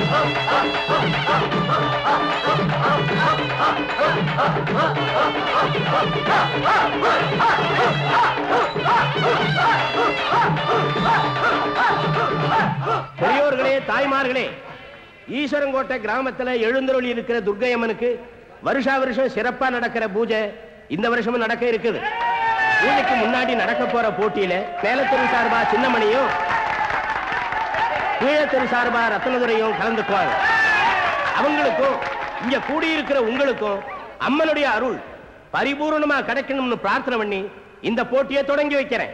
பெரியோர்களே தாய்மார்களே ஈஸ்வரங்கோட்டை கிராமத்துல எழுந்தருளி இருக்கிற துர்க்கையம்மனுக்கு வருஷா வருஷம் சிறப்பா நடக்கிற பூஜை இந்த வருஷமும் நடக்க இருக்குது பூஜைக்கு முன்னாடி நடக்க போற போட்டியில மேலத்தெரு சார்பா சின்னமணியும் கீழத்தெரு சார்பா ரத்னதுரையும் கலந்துக்குவாங்க அவங்களுக்கும் இங்க கூடியிருக்கிற உங்களுக்கும் அம்மனுடைய அருள் பரிபூர்ணமா கிடைக்கணும்னு பிரார்த்தனை பண்ணி இந்த போட்டியை தொடங்கி வைக்கிறேன்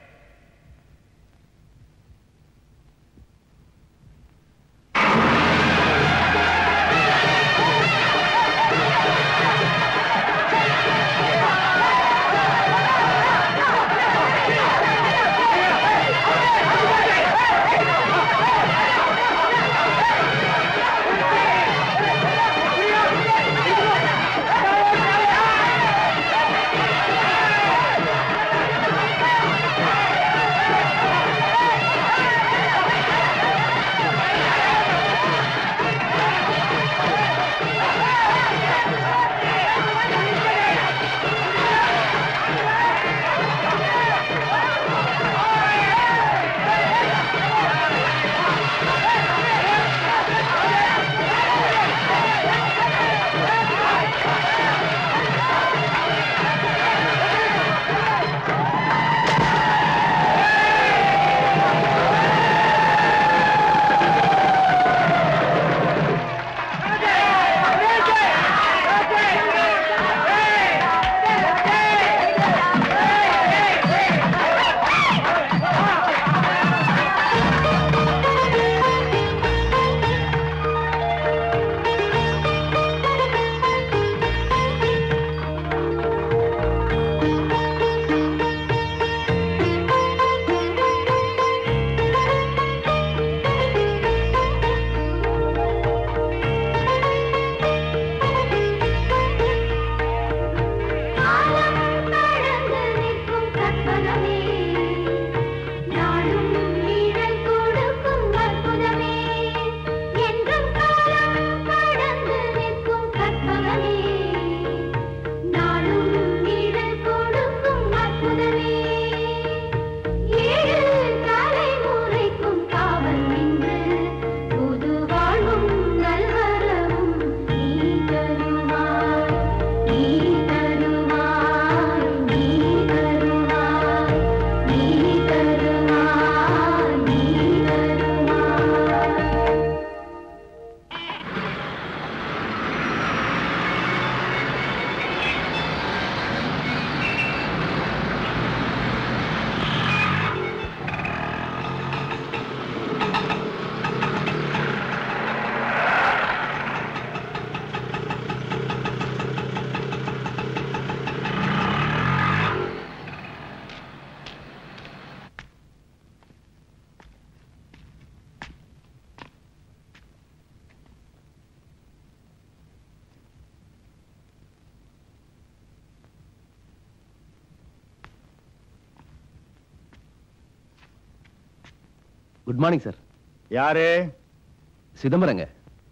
குட் மார்னிங் சார் யாரு சிதம்பரங்க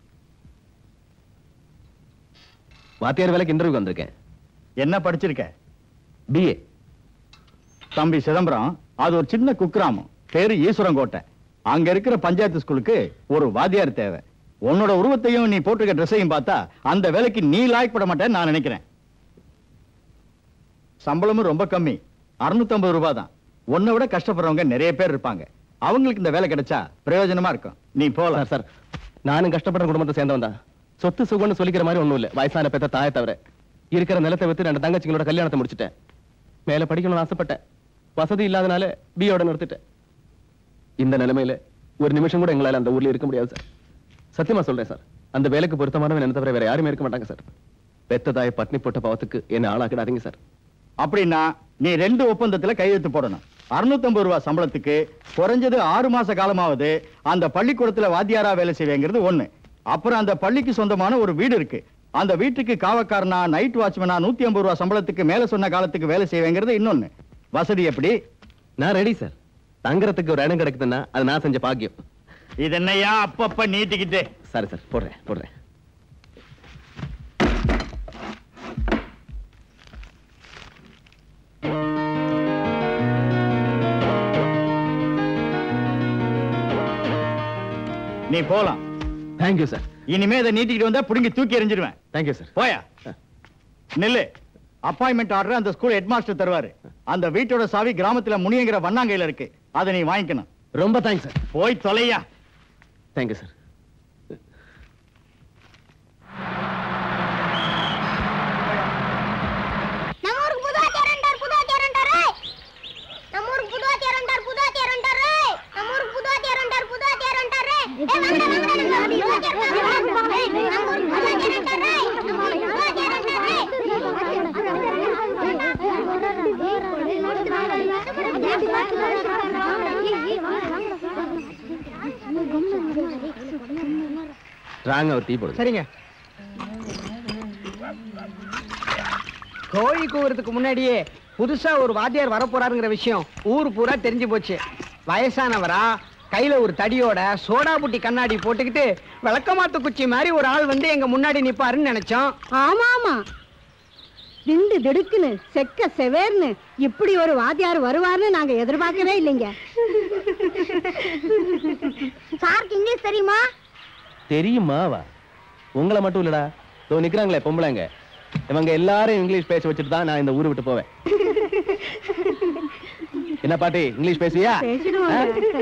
வாத்தியார் வேலைக்கு இன்டர்வியூ வந்திருக்கேன் என்ன படிச்சிருக்க பிஏ தம்பி சிதம்பரம் அது ஒரு சின்ன குக்கிராமம் பேரு ஈஸ்வரங்கோட்டை அங்க இருக்கிற பஞ்சாயத்து ஸ்கூலுக்கு ஒரு வாத்தியார் தேவை உன்னோட உருவத்தையும் நீ போட்டிருக்க ட்ரெஸ்ஸையும் பார்த்தா அந்த வேலைக்கு நீ லாய்க்கப்பட மாட்டேன்னு நான் நினைக்கிறேன் சம்பளமும் ரொம்ப கம்மி 650 ரூபாய் தான் உன்னை விட கஷ்டப்படுறவங்க நிறைய பேர் இருப்பாங்க அவங்களுக்கு இந்த வேலை கிடைச்சா பிரயோஜனமா இருக்கும் நீ போலாம் சார் சார் நானும் கஷ்டப்படுற குடும்பத்தை சேர்ந்தவன் தான் சொத்து சுகம்னு சொல்லிக்கிற மாதிரி ஒண்ணும் இல்ல வயசான பெத்த தாயை தவிர இருக்கிற நிலத்தை வித்து ரெண்டு தங்கச்சிங்களோட கல்யாணத்தை முடிச்சிட்டேன் மேல படிக்கணும்னு ஆசைப்பட்டேன் வசதி இல்லாதனால பியோட நிறுத்திட்டேன் இந்த நிலைமையில ஒரு நிமிஷம் கூட எங்களால அந்த ஊர்ல இருக்க முடியாது சார் சத்தியமா சொல்றேன் சார் அந்த வேலைக்கு பொருத்தமானவன் என்ன தவிர வேற யாருமே இருக்க மாட்டாங்க சார் பெத்த தாயை பட்னி போட்ட பாவத்துக்கு என்ன ஆளாக்கிடாதீங்க சார் அப்படின்னா நீ ரெண்டு ஒப்பந்தத்துல கையெழுத்து போடணும் 650 ரூபாய் சம்பளத்துக்கு குறைஞ்சது ஆறு மாச காலமாவது அந்த பள்ளிக்கூடத்துல வாத்தியாரா வேலை செய்வேங்கிறது ஒண்ணு அப்புறம் அந்த பள்ளிக்கு சொந்தமான ஒரு வீடு இருக்கு அந்த வீட்டுக்கு காவக்காரனா நைட் வாட்ச்மேனா நூத்தி ஐம்பது ரூபாய் சம்பளத்துக்கு மேல சொன்ன காலத்துக்கு வேலை செய்வேங்கிறது இன்னொன்னு வசதி எப்படி நான் ரெடி சார் தங்குறதுக்கு ஒரு இடம் கிடைக்குதுன்னா அது நான் செஞ்ச பாக்கியம் இது என்னையா அப்பப்ப நீட்டிக்கிட்டு சாரி சார் போடுறேன் போடுறேன் நீ போலாம் தேங்க்யூ சார் இனிமே இதை நீட்டிக்கிட்டு வந்தா புடுங்கி தூக்கி எறிஞ்சிருவேன் தேங்க்யூ சார் போயா நில்லு அப்பாயின்மெண்ட் ஆர்டர் அந்த ஸ்கூல் ஹெட்மாஸ்டர் தருவாரு அந்த வீட்டோட சாவி கிராமத்துல முனியங்கிற வண்ணாங்கையில இருக்கு அதை நீ வாங்கிக்கணும் ரொம்ப தேங்க்ஸ் சார் போய் தொலையா தேங்க்யூ சார் நம்ம ஊருக்கு புது வாத்தியார் வந்துட்டார், புது வாத்தியார் வந்துட்டாரு. நம்ம ஊருக்கு புது வாத்தியார் வந்துட்டார், புது வாத்தியார் வந்துட்டாரு. நம்ம ஊருக்கு புது வாத்தியார் வந்துட்டார், புது வாத்தியார் வந்துட்டாரு. ஏய், வாங்கடா, வாங்கடா, நம்ம ஊருக்கு புது வாத்தியார் வந்துட்டாரு. ஏய், நம்ம ஊருக்கு புது வாத்தியார் வந்துட்டாரு. நம்ம ஊருக்கு புது வாத்தியார் வந்துட்டாரு. ராங்க ஒரு டீ போடுங்க சரிங்க கோழி கூவுறதுக்கு முன்னாடியே புதுசா ஒரு வாத்தியார் வரப்போறாருங்கிற விஷயம் ஊர் பூரா தெரிஞ்சு போச்சு வயசானவரா கையில ஒரு தடியோட சோடா புட்டி கண்ணாடி போட்டுக்கிட்டு விளக்கமாத்து குச்சி மாதிரி ஒரு ஆள் வந்து எங்க முன்னாடி நிப்பாருன்னு நினைச்சோம் ஆமா ஆமா திண்டு திடுக்குன்னு செக்க செவேர்னு இப்படி ஒரு வாத்தியார் வருவார்னு நாங்க எதிர்பார்க்கவே இல்லைங்க சாருக்கு இங்கிலீஷ் தெரியுமா தெரியுமா வா உங்களை மட்டும் இல்லடா இதோ நிக்கிறாங்களே பொம்பளைங்க இவங்க எல்லாரும் இங்கிலீஷ் பேச வச்சுட்டு தான் நான் இந்த ஊரை விட்டு போவேன் என்ன பாட்டி இங்கிலீஷ் பேசுவியா பேசிடுவாங்க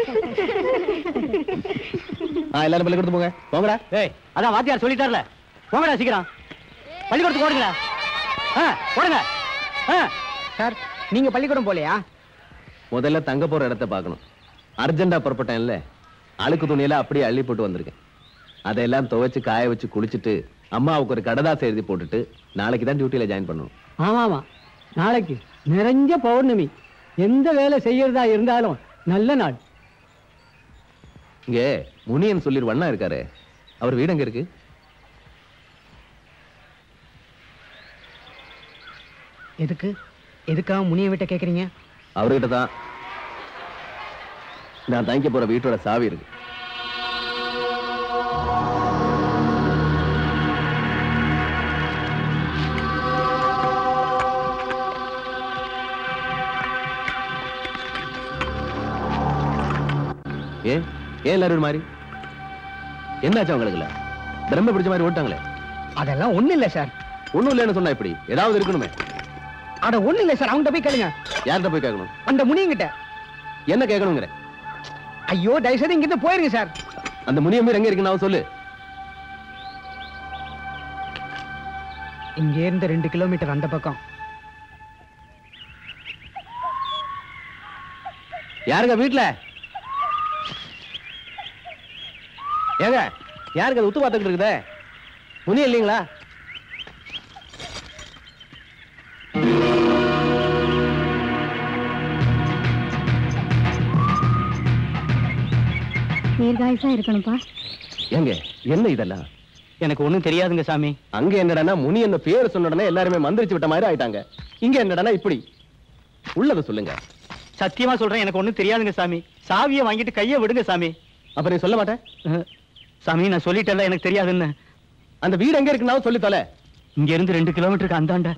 ஆ எல்லாரும் பள்ளிக்கூடத்து போங்க போங்கடா ஏய் அதான் வாத்தியார் சொல்லிட்டார்ல போங்கடா சீக்கிரம் பள்ளிக்கூடத்துக்கு ஓடுங்களா ஆ ஓடுங்க ஆ சார் நீங்க பள்ளிக்கூடம் போலையா முதல்ல தங்க போற இடத்த பார்க்கணும் அர்ஜென்டா புறப்பட்டேன்ல அழுக்கு துணியில அப்படியே அள்ளி போட்டு வந்திருக்கேன் அதையெல்லாம் துவைச்சு காய வச்சு குளிச்சுட்டு அம்மாவுக்கு ஒரு கடதாசை எழுதி போட்டுட்டு நாளைக்கு தான் டியூட்டியில ஜாயின் பண்ணணும் ஆமா ஆமா நாளைக்கு நிறைஞ்ச பௌர்ணமி எந்த வேலை செய்யறதா இருந்தாலும் நல்ல நாள் இங்க முனியன் சொல்லிரு வண்ணா இருக்காரு அவர் வீடு எங்க இருக்கு எதுக்கு எதுக்காக முனிய விட்ட கேக்குறீங்க அவர்கிட்ட தான் நான் தங்கிக்க போற வீட்டோட சாவி இருக்கு ஏன் ஏன் எல்லாரும் ஒரு மாதிரி என்னாச்சு அவங்களுக்குல பிரம்ம பிடிச்ச மாதிரி ஓட்டாங்களே அதெல்லாம் ஒண்ணு இல்ல சார் ஒண்ணும் இல்லைன்னு சொன்னா இப்படி ஏதாவது இருக்கணுமே அட ஒண்ணு இல்ல சார் அவங்ககிட்ட போய் கேளுங்க யார்கிட்ட போய் கேட்கணும் அந்த முனியங்கிட்ட என்ன கேட்கணுங்கிற ஐயோ தயவு செய்து இங்கிருந்து போயிருங்க சார் அந்த முனியம்மீர் எங்க இருக்குன்னு அவன் சொல்லு இங்க இருந்து ரெண்டு கிலோமீட்டர் அந்த பக்கம் யாருங்க வீட்ல ஏங்க யாருக்கு அது உத்து பார்த்துக்கிட்டு இருக்குதே முனியம் இல்லைங்களா நீர்காயசா இருக்கணும்ப்பா ஏங்க என்ன இதெல்லாம் எனக்கு ஒண்ணும் தெரியாதுங்க சாமி அங்க என்னடான்னா முனி என்ன பேர் சொன்ன உடனே எல்லாருமே மந்திரிச்சு விட்ட மாதிரி ஆயிட்டாங்க இங்க என்னடான்னா இப்படி உள்ளத சொல்லுங்க சத்தியமா சொல்றேன் எனக்கு ஒண்ணும் தெரியாதுங்க சாமி சாவியை வாங்கிட்டு கைய விடுங்க சாமி அப்ப நீ சொல்ல மாட்டேன் அஹ், சாமி நான் சொல்லிட்டேன்ல எனக்கு தெரியாதுன்னு அந்த வீடு எங்க இருக்குன்னு சொல்லி தொலை இங்க இருந்து ரெண்டு கிலோமீட்டருக்கு அந்தாண்ட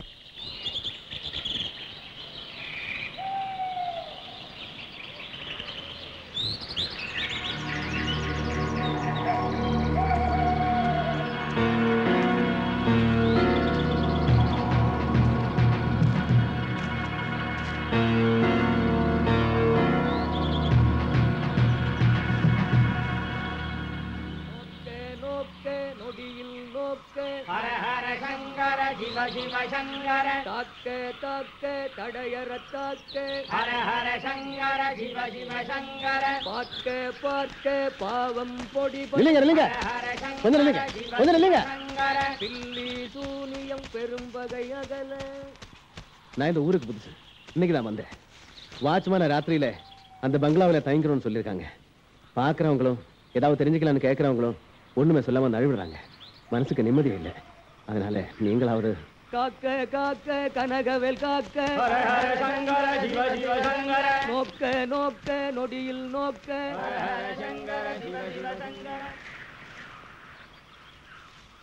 இல்லைங்க இல்லைங்க கொஞ்சம் இல்லைங்க கொஞ்சம் இல்லைங்க நான் இந்த ஊருக்கு புதுசு இன்னைக்கு தான் வந்தேன் வாட்ச்மேன் ராத்திரியில அந்த பங்களாவில் தங்கிக்கணும்னு சொல்லியிருக்காங்க பார்க்குறவங்களும் ஏதாவது தெரிஞ்சுக்கலாம்னு கேட்குறவங்களும் ஒண்ணுமே சொல்லாம வந்து அழுவிடுறாங்க மனசுக்கு நிம்மதி இல்லை அதனால நீங்களாவது காக்க காக்க கனகவேல் காக்க நோக்க நோக்க நொடியில் நோக்க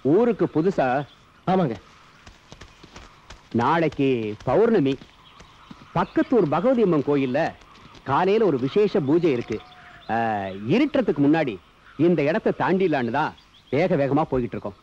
ஊருக்கு புதுசா ஆமாங்க நாளைக்கு பௌர்ணமி பக்கத்தூர் பகவதி அம்மன் கோயில்ல காலையில ஒரு விசேஷ பூஜை இருக்கு அஹ், இருட்டுறதுக்கு முன்னாடி இந்த இடத்தை தாண்டிடலான்னு தான் வேக வேகமா போய்கிட்டு இருக்கோம்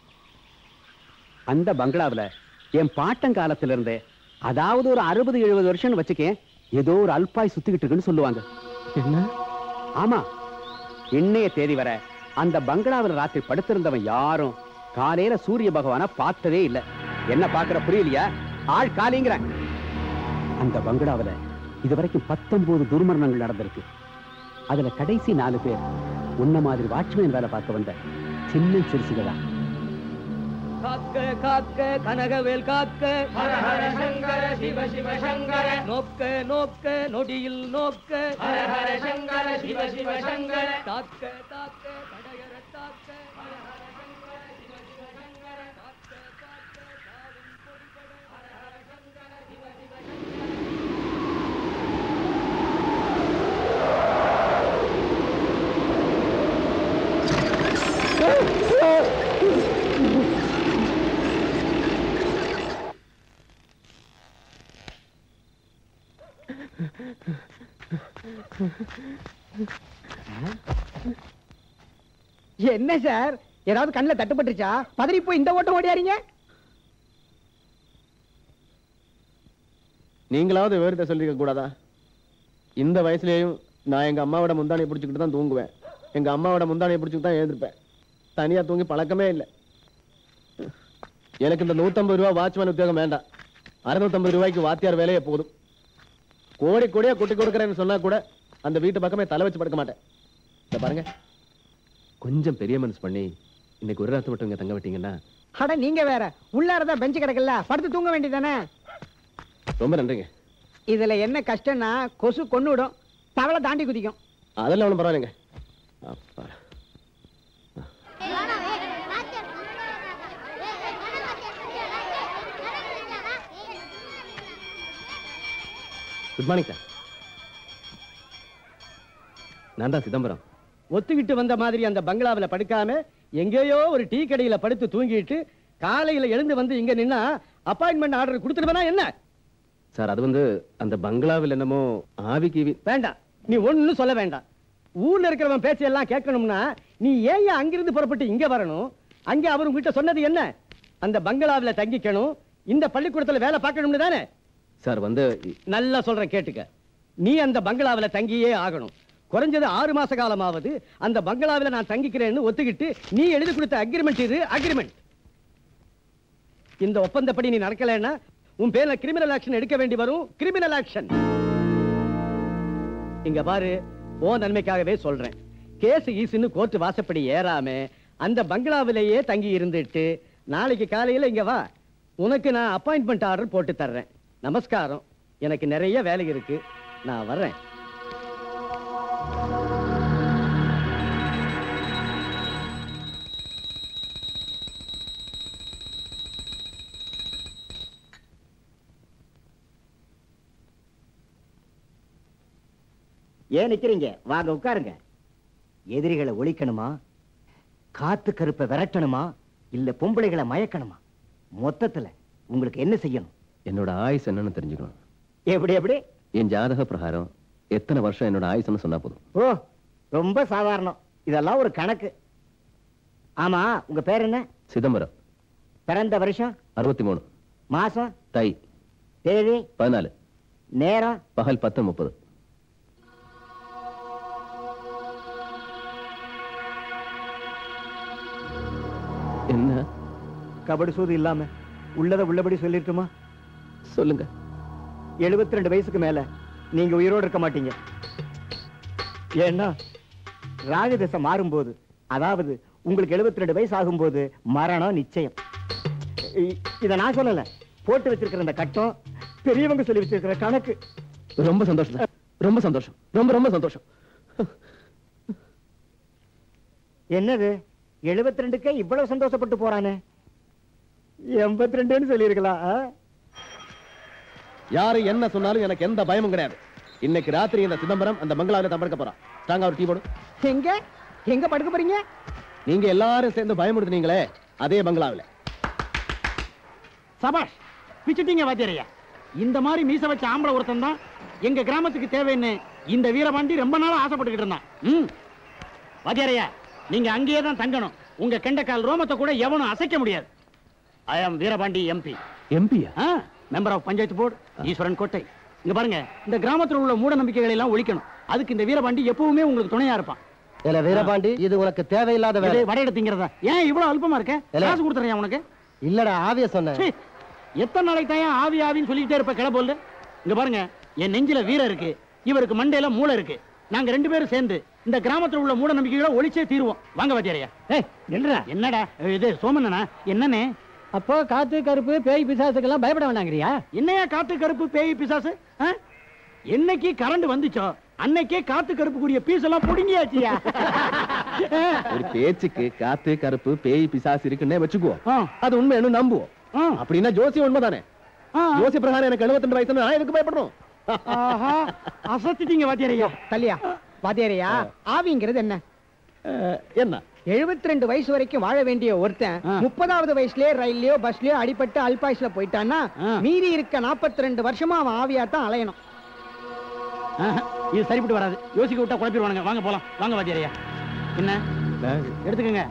அந்த பங்களாவுல என் பாட்டங்காலத்துல இருந்து அதாவது ஒரு அறுபது எழுபது வருஷம்னு வச்சுக்கேன் ஏதோ ஒரு அல்பாய் சுத்திக்கிட்டு இருக்குன்னு சொல்லுவாங்க என்ன ஆமா இன்னைய தேதி வரை அந்த பங்களாவில் ராத்திரி படுத்திருந்தவன் யாரும் காலையில சூரிய பகவானை பார்த்ததே இல்ல என்ன பாக்குற புரியலையா ஆள் காலிங்கிறேன் அந்த பங்களாவில் இதுவரைக்கும் பத்தொன்பது துர்மரணங்கள் நடந்திருக்கு அதுல கடைசி நாலு பேர் உன்ன மாதிரி வாட்ச்மேன் வேலை பார்க்க வந்த சின்ன சிறுசுகளா காக்க காக்க கனகவேல் காக்க ஹர ஹர சங்கர சிவ சிவ சங்கர நோக்க நோக்க நொடியில் நோக்க ஹர ஹர சங்கர சிவ சிவ சங்கர தாக்க தாக்க தடயர தாக்க ஹர ஹர சங்கர சிவ சிவ சங்கர தாக்க தாக்க தாவும் பொடிபட ஹர ஹர சங்கர சிவ சிவ சங்கர என்ன சார் ஏதாவது கண்ணில் தட்டுப்பட்டுச்சா பதறி போய் இந்த ஓட்டம் ஓடியாரீங்க நீங்களாவது விவரத்தை சொல்லிக்க கூடாதா இந்த வயசுலயும் நான் எங்க அம்மாவோட முந்தானியை பிடிச்சிக்கிட்டு தான் தூங்குவேன் எங்க அம்மாவோட முந்தானியை பிடிச்சிக்கிட்டு தான் எழுந்திருப்பேன் தனியா தூங்கி பழக்கமே இல்லை எனக்கு இந்த நூத்தம்பது ரூபா வாட்ச்மேன் உத்தியோகம் வேண்டாம் அறுநூத்தம்பது ரூபாய்க்கு வாத்தியார் வேலையே போதும் கோடி கோடியா கொட்டி கொடுக்குறேன்னு சொன்னா கூட அந்த வீட்டு பக்கமே தலை வச்சு படுக்க மாட்டேன் இத பாருங்க கொஞ்சம் பெரிய மனசு பண்ணி இன்னைக்கு ஒரு ராத்து மட்டும் இங்க தங்க விட்டீங்கன்னா அட நீங்க வேற உள்ளாரதான் பெஞ்சு கிடக்கல படுத்து தூங்க வேண்டியதானே ரொம்ப நன்றிங்க இதுல என்ன கஷ்டம்னா கொசு கொன்னு விடும் தவளை தாண்டி குதிக்கும் அதெல்லாம் ஒன்றும் பரவாயில்லைங்க அப்பா குட் மார்னிங் சார் நான் தான் சிதம்பரம் ஒத்துக்கிட்டு வந்த மாதிரி அந்த பங்களாவுல படுக்காம எங்கேயோ ஒரு டீ கடையில படுத்து தூங்கிட்டு காலையில எழுந்து வந்து இங்க நின்னா அப்பாயின்மெண்ட் ஆர்டர் கொடுத்துருவனா என்ன சார் அது வந்து அந்த பங்களாவில் என்னமோ ஆவி கீவி வேண்டாம் நீ ஒண்ணும் சொல்ல வேண்டாம் ஊர்ல இருக்கிறவன் பேச்செல்லாம் கேட்கணும்னா நீ ஏன் ஏன் அங்கிருந்து புறப்பட்டு இங்க வரணும் அங்க அவர் உங்ககிட்ட சொன்னது என்ன அந்த பங்களாவுல தங்கிக்கணும் இந்த பள்ளிக்கூடத்துல வேலை பார்க்கணும்னு தானே சார் வந்து நல்லா சொல்றேன் கேட்டுக்க நீ அந்த பங்களாவுல தங்கியே ஆகணும் குறைஞ்சது ஆறு மாச காலமாவது அந்த பங்களாவுல நான் தங்கிக்கிறேன்னு ஒத்துக்கிட்டு நீ எழுதி கொடுத்த அக்ரிமெண்ட் இது அக்ரிமெண்ட் இந்த ஒப்பந்தப்படி நீ நடக்கலைன்னா உன் பேர்ல கிரிமினல் ஆக்ஷன் எடுக்க வேண்டி வரும் கிரிமினல் ஆக்ஷன் இங்க பாரு ஓ நன்மைக்காகவே சொல்றேன் கேஸ் ஈசுன்னு கோர்ட் வாசப்படி ஏறாம அந்த பங்களாவிலேயே தங்கி இருந்துட்டு நாளைக்கு காலையில இங்க வா உனக்கு நான் அப்பாயின்மெண்ட் ஆர்டர் போட்டு தர்றேன் நமஸ்காரம் எனக்கு நிறைய வேலை இருக்கு நான் வர்றேன் ஏன் நிக்கிறீங்க வாங்க உட்காருங்க எதிரிகளை ஒழிக்கணுமா காத்து கருப்பை விரட்டணுமா இல்ல பொம்பளைகளை மயக்கணுமா மொத்தத்துல உங்களுக்கு என்ன செய்யணும் என்னோட ஆயுஸ் என்னன்னு தெரிஞ்சுக்கணும் எப்படி எப்படி என் ஜாதக பிரகாரம் எத்தனை வருஷம் என்னோட ஆயுஸ்னு சொன்னா போதும் ஓ ரொம்ப சாதாரணம் இதெல்லாம் ஒரு கணக்கு ஆமா உங்க பேர் என்ன சிதம்பரம் பிறந்த வருஷம் அறுபத்தி மூணு மாசம் தை தேதி பதினாலு நேரம் பகல் பத்து முப்பது என்ன கபடி சூது இல்லாம உள்ளத உள்ளபடி சொல்லிட்டுமா சொல்லுங்க எழுபத்தி ரெண்டு வயசுக்கு மேல நீங்க உயிரோடு இருக்க மாட்டீங்க ஏன்னா ராகதிசை மாறும்போது அதாவது உங்களுக்கு 72 ரெண்டு வயசு ஆகும்போது மரணம் நிச்சயம் இ- இத நான் சொல்லல போட்டு வச்சிருக்கிற இந்த கட்டம் பெரியவங்க சொல்லி வச்சிருக்கிற கணக்கு ரொம்ப சந்தோஷம் சார். ரொம்ப சந்தோஷம் ரொம்ப ரொம்ப சந்தோஷம் என்னது 72 ரெண்டுக்கே இவ்வளவு சந்தோஷப்பட்டு போறானே எண்பத்தி ரெண்டுன்னு சொல்லியிருக்கலாம் ஆ? யாரு என்ன சொன்னாலும் எனக்கு எந்த பயமும் கிடையாது இன்னைக்கு ராத்திரி இந்த சிதம்பரம் அந்த பங்களாவில தம்படுக்க போறான் ஸ்ட்ராங்கா ஒரு டீ போடு எங்க எங்க படுக்க போறீங்க நீங்க எல்லாரும் சேர்ந்து பயமுடுத்துனீங்களே அதே பங்களாவில் சபாஷ் பிச்சுட்டீங்க வாத்தியாரையா இந்த மாதிரி மீச வச்ச ஆம்பளை ஒருத்தன் தான் எங்க கிராமத்துக்கு தேவைன்னு இந்த வீரபாண்டி ரொம்ப நாளா ஆசைப்பட்டுக்கிட்டு இருந்தான் ம் வாத்தியாரையா நீங்க அங்கேயே தான் தங்கணும் உங்க கெண்டக்கால் ரோமத்தை கூட எவனும் அசைக்க முடியாது ஐ ஆம் வீரபாண்டி எம்பி எம்பியா member of panchayat board Eswaran கோட்டை இங்க பாருங்க இந்த கிராமத்துல உள்ள மூட நம்பிக்கைகளை எல்லாம் ஒழிக்கணும் அதுக்கு இந்த வீரபாண்டி எப்பவுமே உங்களுக்கு துணையா இருப்பான் இல்ல வீரபாண்டி இது உனக்கு தேவையில்லாத வேலை இது வடையிட திங்கிறதா ஏன் இவ்வளவு அல்பமா இருக்க இல்ல. காசு கொடுத்துறேன் உனக்கு இல்லடா ஆவிய சொன்னேன் சீ, எத்தனை நாளைக்கு தான் ஏன் ஆவி ஆவின்னு சொல்லிக்கிட்டே இருப்ப கிளப்போல்ல இங்க பாருங்க என் நெஞ்சில வீரம் இருக்கு இவருக்கு மண்டையில மூளை இருக்கு நாங்க ரெண்டு பேரும் சேர்ந்து இந்த கிராமத்துல உள்ள மூட நம்பிக்கைகளை ஒழிச்சே தீருவோம் வாங்க வாத்தியாரையா ஏய் என்னடா என்னடா இது சோமண்ணனா என்னண்ணே அப்போ காத்து கருப்பு பேய் பிசாசுக்கெல்லாம் பயப்பட வேண்டாங்கிறியா என்னையா காத்து கருப்பு பேய் பிசாசு ஆ? என்னைக்கு கரண்ட் வந்துச்சோ அன்னைக்கே காத்து கருப்புக்குரிய பீஸ் எல்லாம் புடுங்கியாச்சியா ஒரு பேச்சுக்கு காத்து கருப்பு பேய் பிசாசு இருக்குன்னே வச்சுக்குவோம் ஆ. அது உண்மைன்னு நம்புவோம் ஆ. அப்படின்னா ஜோசி உண்மைதானே ஆ. ஜோசி பிரகாரம் எனக்கு 72 வயசு நான் எதுக்கு பயப்படணும் ஆஹா அசத்திட்டீங்க வாத்தியாரையா தல்லியா வாத்தியாரையா ஆவிங்கிறது என்ன அஹ், என்ன 72 ரெண்டு வயசு வரைக்கும் வாழ வேண்டிய ஒருத்தன் ஆ. முப்பதாவது வயசுலயே ரயில்லயோ பஸ்லயோ அடிபட்டு அல்பாயுஸ்ல போயிட்டான்னா ஆ. மீதி இருக்க 42 ரெண்டு வருஷமா அவன் ஆவியா தான் அலையணும் ஆஹா, இது சரிப்பட்டு வராது யோசிக்க விட்டா குழப்பிடுவானுங்க வாங்க போலாம் வாங்க வாத்தியாரையா என்ன எடுத்துக்கங்க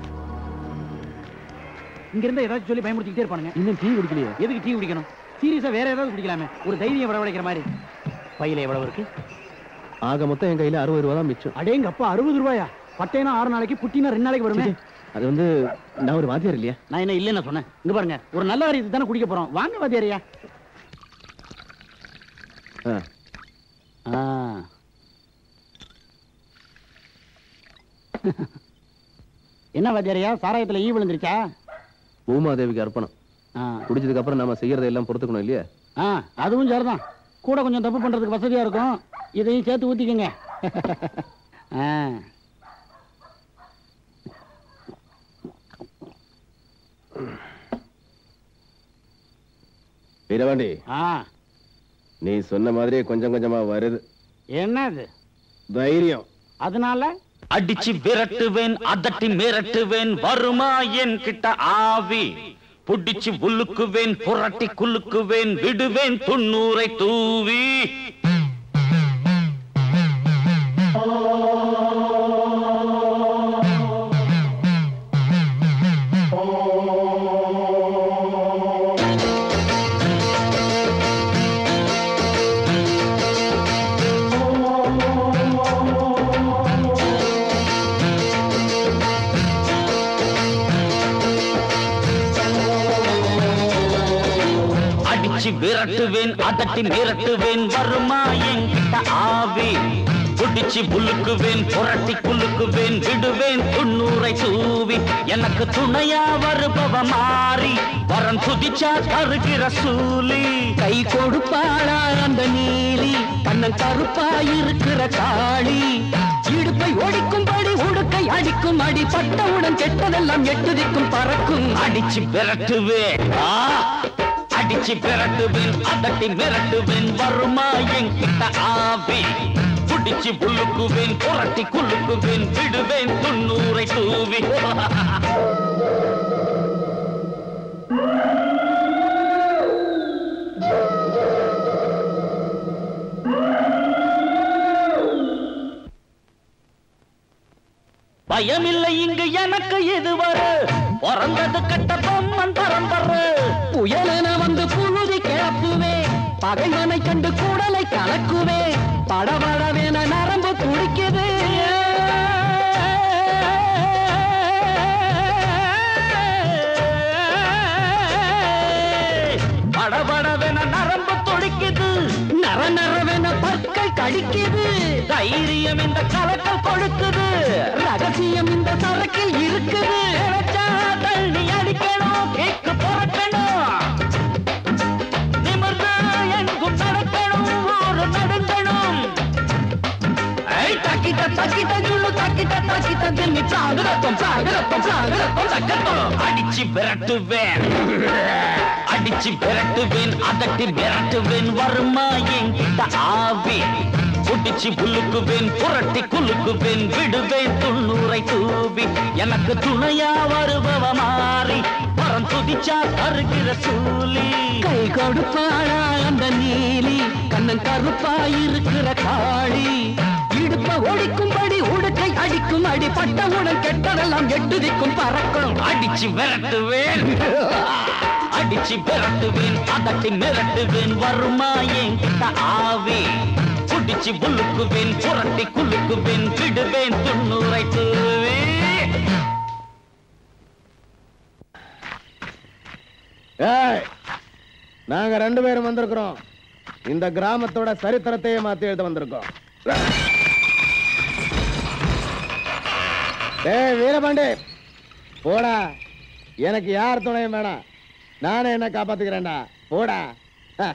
இங்க இருந்தா ஏதாச்சும் சொல்லி பயமுறுத்திக்கிட்டே இருப்பானுங்க இன்னும் டீ குடிக்கலையே எதுக்கு டீ குடிக்கணும் சீரியஸா வேற ஏதாவது குடிக்கலாமே ஒரு தைரியம் வரவழைக்கிற மாதிரி பையில எவ்வளவு இருக்கு ஆக மொத்தம் என் கையில அறுபது ரூபா தான் மிச்சம் அடேங்க அப்பா அறுபது ரூபாயா பட்டைனா ஆறு நாளைக்கு புட்டினா ரெண்டு நாளைக்கு வருமே அது வந்து நான் ஒரு வாத்தியார் இல்லையா நான் என்ன இல்லைன்னு சொன்னேன் இங்க பாருங்க ஒரு நல்ல காரியத்துக்கு தானே குடிக்க போறோம் வாங்க வாத்தியாரையா ஆ. ஆ. என்ன வாத்தியாரையா சாராயத்துல ஈ விழுந்துருச்சா பூமாதேவிக்கு அர்ப்பணம் ஆ. குடிச்சதுக்கு அப்புறம் நாம செய்யறதை எல்லாம் பொறுத்துக்கணும் இல்லையா ஆ அதுவும் சரிதான் கூட கொஞ்சம் தப்பு பண்றதுக்கு வசதியா இருக்கும் இதையும் சேர்த்து ஊத்திக்கங்க ஆ. வீரவாண்டி ஆ நீ சொன்ன மாதிரியே கொஞ்சம் கொஞ்சமா வருது என்னது தைரியம் அதனால அடிச்சு விரட்டுவேன் அதட்டி மிரட்டுவேன் வருமா என் கிட்ட ஆவி புடிச்சு உலுக்குவேன் புரட்டி குலுக்குவேன் விடுவேன் துண்ணூரை தூவி அடிச்சு விரட்டுவேன் அதட்டி மிரட்டுவேன் வருமா என்கிட்ட ஆவி புடிச்சு புலுக்குவேன் புரட்டி குலுக்குவேன் விடுவேன் துண்ணூரை தூவி எனக்கு துணையா வருபவ மாறி வரன் குதிச்சா தருகிற சூலி கை கொடுப்பாளா அந்த நீலி கண்ணன் கருப்பா இருக்கிற காளி இடுப்பை ஒடிக்கும்படி உடுக்கை அடிக்கும் அடி பட்டவுடன் கெட்டதெல்லாம் எட்டுதிக்கும் பறக்கும் அடிச்சு விரட்டுவேன் ஆ! அடிச்சு விரட்டுவேன் அதட்டி மிரட்டுவேன் வருமா என்கிட்ட ஆவி புடிச்சு புல்லுக்குவேன் புரட்டி குலுக்குவேன் விடுவேன் துண்ணூரை தூவி பயமில்லை இங்கு எனக்கு இதுவரை பிறந்தது கட்ட பொம்மன் பரம்பரை புயலென வந்து புழுதி கிளப்புவே பகைவனை கண்டு கூடலை கலக்குவே படபடவென நரம்பு துடிக்குது படபடவென நரம்பு துடிக்குது நர நரவென பற்கள் கடிக்குது தைரியம் இந்த கலக்கல் கொடுக்குது ரகசியம் இந்த சரக்கில் இருக்குது நினைச்சா தள்ளி அடிக்கணும் கேட்க புறக்கணும் நிமிர்ந்து எங்கும் நடக்கணும் ஒரு நடுங்கணும் ஐ, தக்கிட்ட தக்கிட்ட ஜுள்ளு தக்கிட்ட தக்கிட்ட திம்மி சாகுரத்தம் சாகுரத்தம் சாகுரத்தம் சக்கத்தம் அடிச்சு விரட்டுவேன் அடிச்சு விரட்டுவேன் அதட்டி விரட்டுவேன் வருமா என்கிட்ட ஆவி புடிச்சு புல்லுக்குவேன் புரட்டி குலுக்குவேன் விடுவேன் துண்ணூரை தூவி எனக்கு துணையா வருபவ மாறி பரம் துதிச்சா தருகிற சூலி கை கொடுப்பாளா அந்த நீலி கண்ணன் கருப்பா இருக்கிற காளி இடுப்ப ஒடிக்கும்படி உடுக்கை அடிக்கும் அடி பட்டவுடன் கெட்டதெல்லாம் எட்டுதிக்கும் பறக்கும் அடிச்சு விரட்டுவேன் அடிச்சு விரட்டுவேன் அதட்டி மிரட்டுவேன் வருமா என் கிட்ட ஆவி புடிச்சு புல்லுக்குவேன் புரட்டி குலுக்குவேன் விடுவேன் துண்ணூரை தூவேன் ஏய் நாங்க ரெண்டு பேரும் வந்திருக்கிறோம் இந்த கிராமத்தோட சரித்திரத்தையே மாத்தி எழுத வந்திருக்கோம் டேய் வீரபாண்டி போடா எனக்கு யார் துணையும் வேணாம் நானே என்ன காப்பாத்துக்கிறேன்டா போடா ஹ.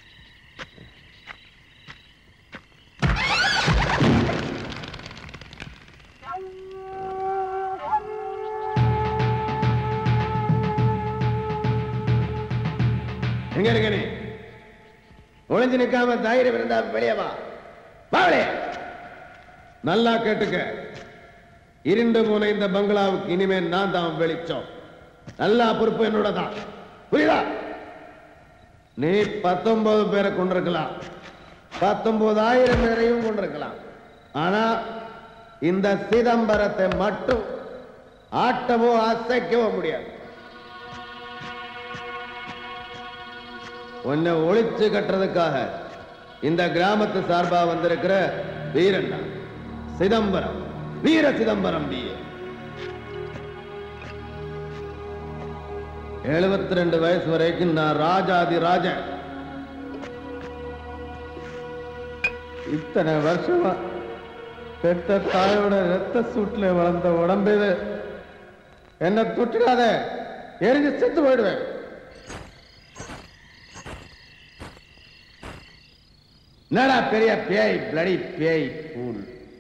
எங்க இருக்க நீ ஒளிஞ்சு நிக்காம தைரியம் இருந்தா வெளியே வா வாவலே நல்லா கேட்டுக்க இருண்டு போன இந்த பங்களாவுக்கு இனிமே நான் தான் வெளிச்சம் நல்லா பொறுப்பு என்னோட தான் புரியுதா நீ பத்தொன்பது பேரை கொண்டிருக்கலாம் பத்தொன்பதாயிரம் பேரையும் கொண்டிருக்கலாம் ஆனா இந்த சிதம்பரத்தை மட்டும் ஆட்டவோ அசைக்கவோ முடியாது உன்னை ஒளிச்சு கட்டுறதுக்காக இந்த கிராமத்து சார்பா வந்திருக்கிற வீரன் தான். சிதம்பரம் வீர சிதம்பரம் பிஏ எழுபத்தி ரெண்டு வயசு வரைக்கும் நான் ராஜாதி ராஜன் இத்தனை வருஷமா பெத்த தாயோட ரத்த சூட்ல வளர்ந்த உடம்பு இது என்ன தொட்டுடாத எரிஞ்சு செத்து போயிடுவேன் என்னடா பெரிய பேய் பிளடி பேய் பூல்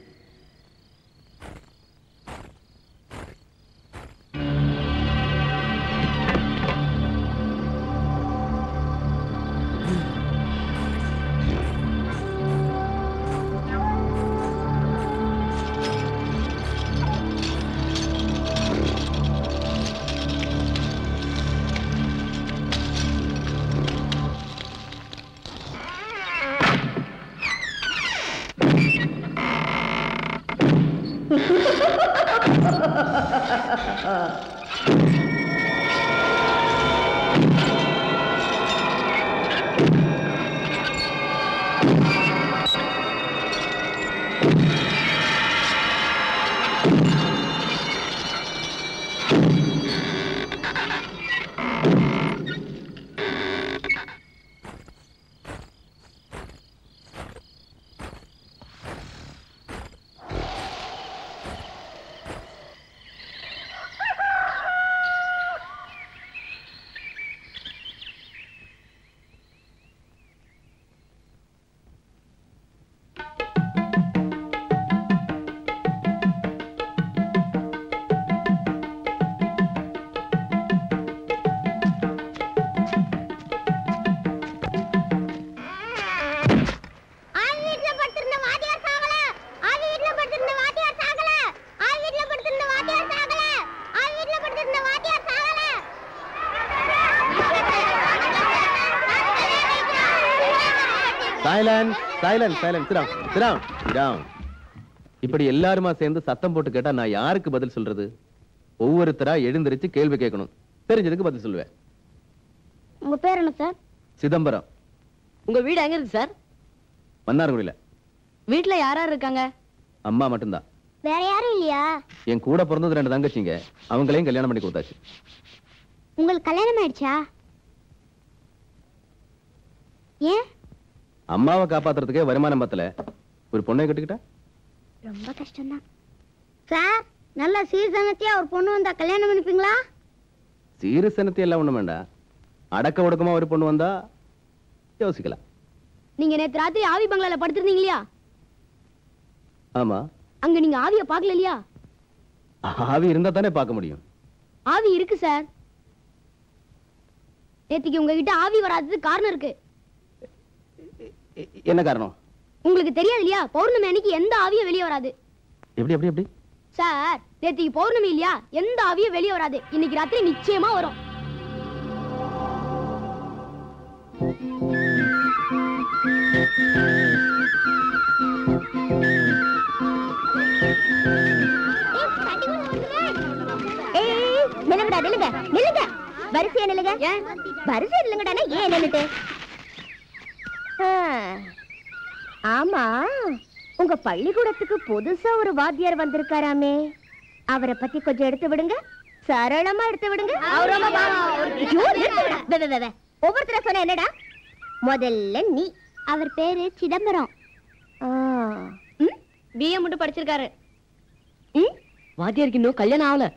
ஆவி வீட்ல படுத்திருந்த வாத்தியார் சாகல ஆவி வீட்ல படுத்திருந்த வாத்தியார் சாகல ஆவி வீட்ல படுத்திருந்த வாத்தியார் சாகல ஆவி வீட்ல படுத்திருந்த வாத்தியார் சாகல சைலன்ஸ் சைலன்ஸ் சைலன்ஸ் சிராம் சிராம் சிராம் இப்படி எல்லாருமா சேர்ந்து சத்தம் போட்டு கேட்டா நான் யாருக்கு பதில் சொல்றது ஒவ்வொருத்தரா எழுந்திருச்சு கேள்வி கேட்கணும் தெரிஞ்சதுக்கு பதில் சொல்லுவேன் உங்க பேர் என்ன சார் சிதம்பரம் உங்க வீடு எங்க இருக்கு சார் மன்னார்குடியில வீட்ல யார் யார் இருக்காங்க அம்மா மட்டும்தான் வேற யாரும் இல்லையா என் கூட பிறந்தது ரெண்டு தங்கச்சிங்க அவங்களையும் கல்யாணம் பண்ணி கொடுத்தாச்சு உங்களுக்கு கல்யாணம் ஆயிடுச்சா ஏன் அம்மாவை காப்பாத்துறதுக்கே வருமானம் பத்தல ஒரு பொண்ணை கட்டிக்கிட்டா ரொம்ப கஷ்டம்தான் சார் நல்ல சீசனத்தையா ஒரு பொண்ணு வந்தா கல்யாணம் பண்ணிப்பீங்களா சீரசனத்தை எல்லாம் ஒண்ணும் வேண்டாம் அடக்க ஒடுக்கமா ஒரு பொண்ணு வந்தா யோசிக்கலாம் நீங்க நேத்து ராத்திரி ஆவி பங்களால படுத்திருந்தீங்க இல்லையா ஆமா அங்க நீங்க ஆவிய பாக்கல இல்லையா ஆவி இருந்தா தானே பார்க்க முடியும் ஆவி இருக்கு சார் நேத்திக்கு உங்ககிட்ட ஆவி வராதது காரணம் இருக்கு எ- என்ன காரணம் உங்களுக்கு தெரியாது இல்லையா பௌர்ணமி அன்னைக்கு எந்த ஆவியும் வெளியே வராது எப்படி எப்படி எப்படி சார் நேத்திக்கு பௌர்ணமி இல்லையா எந்த ஆவியும் வெளியே வராது இன்னைக்கு ராத்திரி நிச்சயமா வரும் ஏய் நில்லுங்கடா நில்லுங்க நில்லுங்க வரிசையா நில்லுங்க வரிசையா நில்லுங்கடானா ஏன் நின்னுட்டு ஆ, ஆமா உங்க பள்ளிக்கூடத்துக்கு புதுசா ஒரு வாத்தியார் வந்திருக்காராமே அவரை பத்தி கொஞ்சம் எடுத்து விடுங்க சரளமா எடுத்து விடுங்க ஐயோ, நிறுத்துங்கடா. வே, வே, வே, வே. ஒவ்வொருத்தர சொன்ன என்னடா முதல்ல நீ அவர் பேரு சிதம்பரம் ஆ, பிஏ மட்டும் படிச்சிருக்காரு வாத்தியாருக்கு இன்னும் கல்யாணம் ஆகல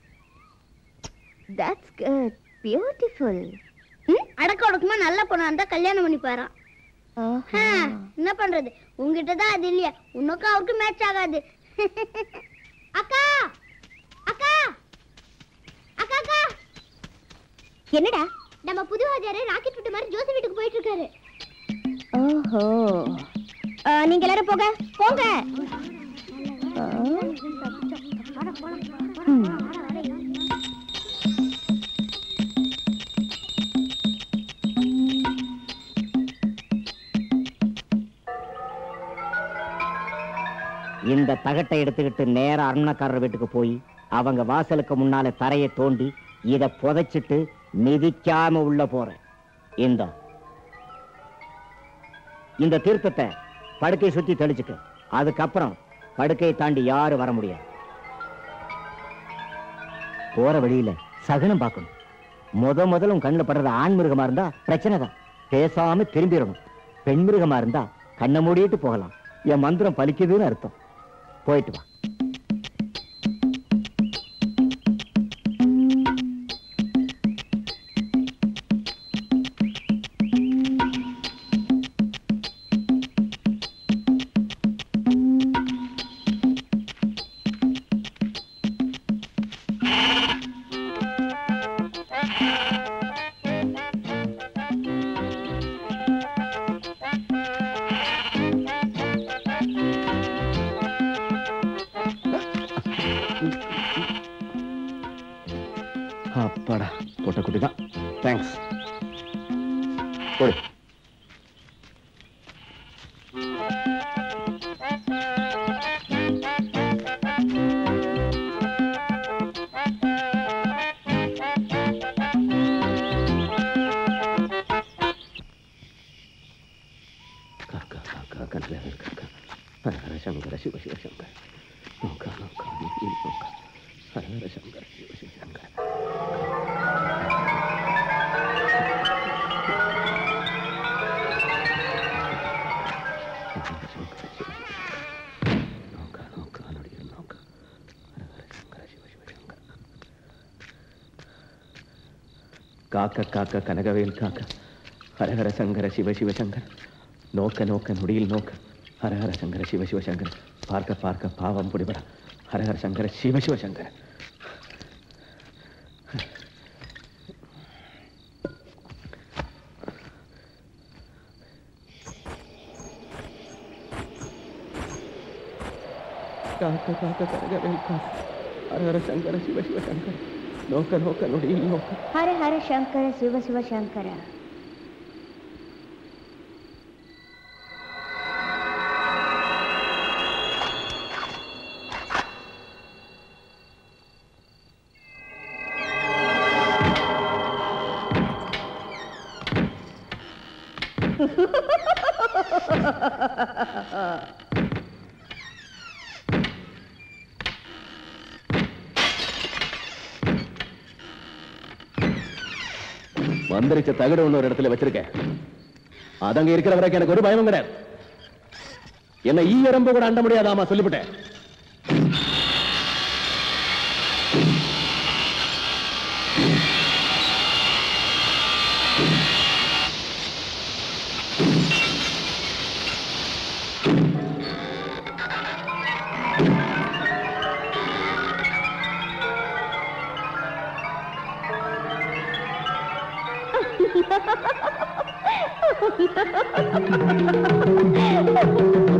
that's good beautiful அடக்க ஒடுக்கமா நல்ல பொண்ணா இருந்தா கல்யாணம் பண்ணி போறான் என்ன பண்றது உங்ககிட்ட தான் அது இல்லையா உனக்கும் அவருக்கு மேட்ச் ஆகாது அக்கா அக்கா அக்கா அக்கா என்னடா நம்ம புது வாத்தியாரு ராக்கெட் விட்டு மாதிரி ஜோசி வீட்டுக்கு போயிட்டு இருக்காரு ஓஹோ ஆ, நீங்க எல்லாரும் போங்க போங்க ஆ. ம். இந்த தகட்டை எடுத்துக்கிட்டு நேரா அரண்மனைக்காரர் வீட்டுக்கு போய் அவங்க வாசலுக்கு முன்னால தரையை தோண்டி இத புதைச்சிட்டு மிதிக்காம உள்ள போறேன் இந்த இந்த தீர்த்தத்தை படுக்கையை சுத்தி தெளிச்சுக்க அதுக்கப்புறம் படுக்கையை தாண்டி யாரும் வர முடியாது போற வழியில சகுனம் பார்க்கணும் முத முதல்ல உன் கண்ணுல படுறது ஆண் மிருகமா இருந்தா பிரச்சனை தான் பேசாம திரும்பிடணும் பெண் மிருகமா இருந்தா கண்ணை மூடிட்டு போகலாம் என் மந்திரம் பலிக்குதுன்னு அர்த்தம் போயிட்டு வா அப்பாடா போட்ட குட்டி தான் தேங்க்ஸ் போடு காக்கா காக்கா கனகவேல் காக்கா ஹர ஹர சங்கர சிவ சிவ சங்கர நோக்கா நோக்கா நீ நோக்கா ஹர ஹர சங்கர சிவ சிவ சங்கர காக்க காக்க கனகவேல் காக்க ஹரஹர சங்கர சிவ சிவ சங்கர நோக்க நோக்க நொடியில் நோக்க ஹரஹர சங்கர சிவ சிவ சங்கர பார்க்க பார்க்க பாவம் பிடிபட ஹரஹர சங்கர சிவ சிவ சங்கர காக்க காக்க கனகவேல் காக்க ஹரஹர சங்கர சிவ சிவ சங்கர நோக்க நோக்க நொடியில் நோக்க ஹர ஹர சங்கர சிவ சிவ சங்கர மந்திரிச்ச தகடு ஒண்ணு ஒரு இடத்துல வச்சிருக்கேன் அதங்க இருக்கிற வரைக்கும் எனக்கு ஒரு பயமும் கிடையாது என்ன ஈ எறும்பு கூட அண்ட முடியாதாமா சொல்லிவிட்டேன் Ha ha ha ha!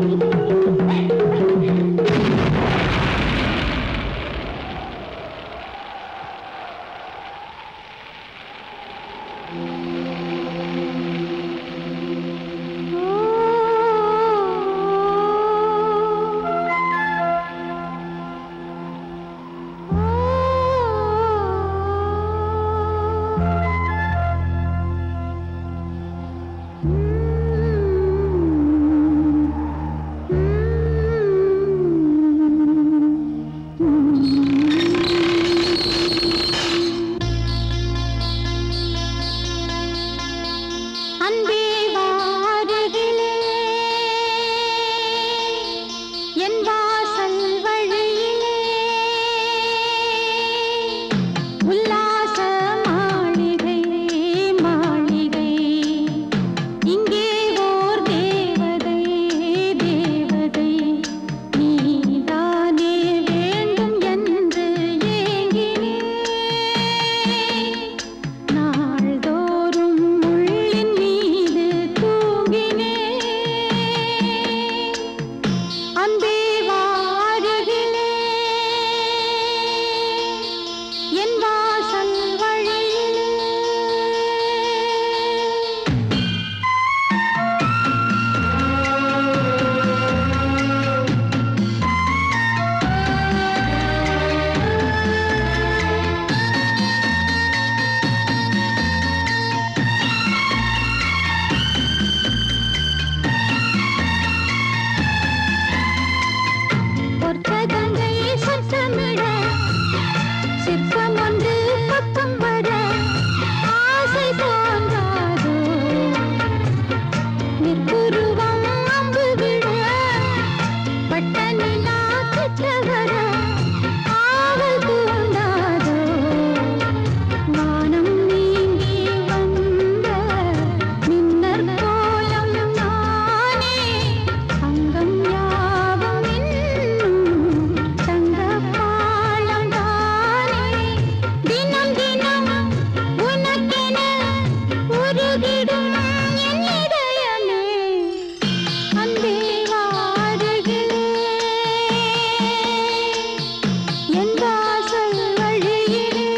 நிலா கிட்டவர ஆவல் தூண்டாதோ வானம் நீங்கி வந்த மின்னற் கோலம் நானே அங்கம் யாவும் இன்னும் தங்கப் பாலம் தானே தினம் தினம் உனக்கென உருகிடும் என் இதயமே அன்பே வாருகிறே என் வாசல் வழியிலே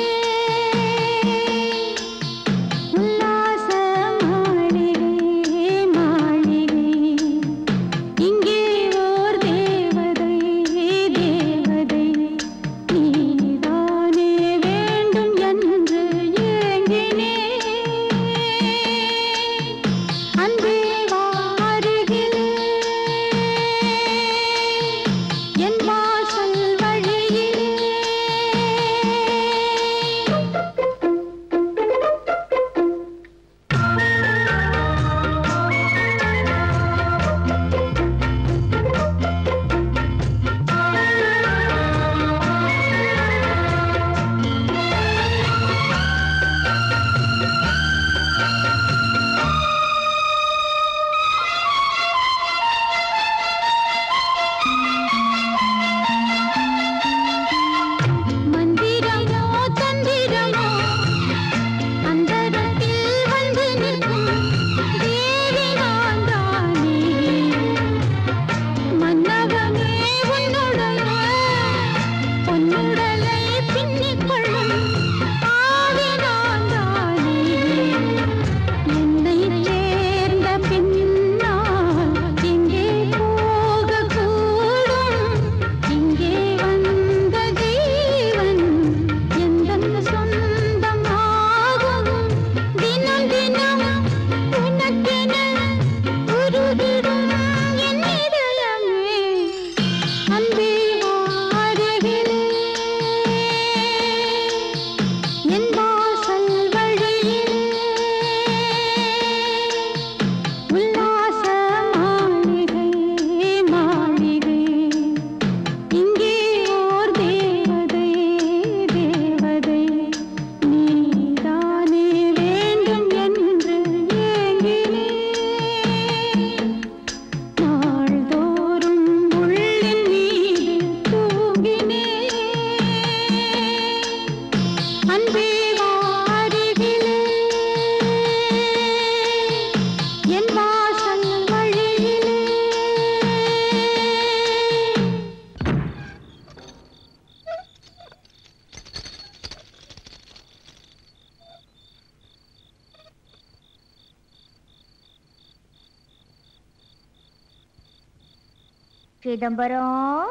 உல்லாச மாளிகை மாளிகை இங்கே ஓர் தேவதை தேவதை நீதானே வேண்டும் என்று ஏங்கினேன் அன்பே வாருகிறே என் வாசல் வழியிலே மந்திரமோ தந்திரமோ அந்தரத்தில் வந்து நிற்கும் தேவி நான் தானே மன்னவனே உன்னுடைய பொன்னுடலை பின்னிக் கொள்ளும் ஆவி நான் தானே என்னை சேர்ந்த பின்னால் எங்கே போகக்கூடும் இங்கே வந்த ஜீவன் எந்தன் சொந்தமாகும் தினம் தினம் உனக்கென உருகிடும் என் இதயமே அன்பே வாருகிறே என் வாசல் வழியிலே உல்லாச மாளிகை மாளிகை இங்கே ஓர் தேவதை தேவதை நீதானே வேண்டும் என்று ஏங்கினேன் நாள்தோறும் உள்ளின் மீது தூங்கினேன் அன்பே வாருகிறே என் வாசல் வழியிலே சிதம்பரம்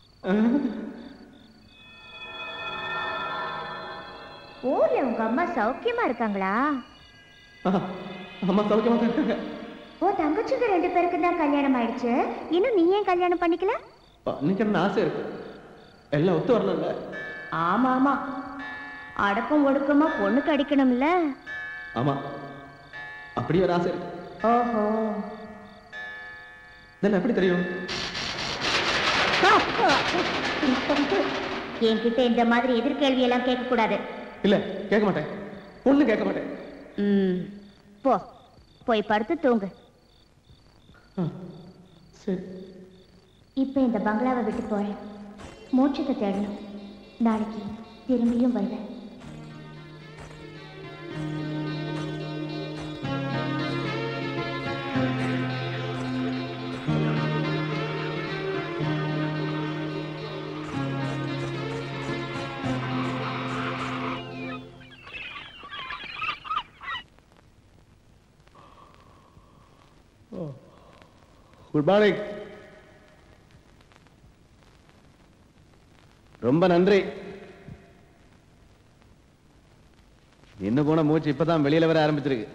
ஊர்ல உங்க அம்மா சௌக்கியமா இருக்காங்களா அம்மா சௌக்கியமா தான் இருக்காங்க ஓ தங்கச்சிங்க ரெண்டு பேருக்கு தான் கல்யாணம் ஆயிடுச்சு இன்னும் நீ ஏன் கல்யாணம் பண்ணிக்கல பண்ணிக்கணும்னு ஆசை இருக்கு எல்லாம் ஒத்து வரணும்ல ஆமா ஆமா அடக்கம் ஒடுக்கமா பொண்ணுக்கு அடிக்கணும்ல ஆமா அப்படி ஒரு ஆசை இருக்கு ஓஹோ இதெல்லாம் எப்படி தெரியும் என்கிட்ட இந்த மாதிரி எதிர்கேள்வி எல்லாம் கேட்க கூடாது இல்ல கேட்க மாட்டேன் ஒண்ணு கேட்க மாட்டேன் ம் போ போய் படுத்து தூங்கு சரி இப்ப இந்த பங்களாவை விட்டு போறேன் மோட்சத்தை தேடணும் நாளைக்கு திரும்பியும் வருவேன் குட் மார்னிங் ரொம்ப நன்றி இன்னும் போன மூச்சு இப்பதான் வெளியில வர ஆரம்பிச்சிருக்கு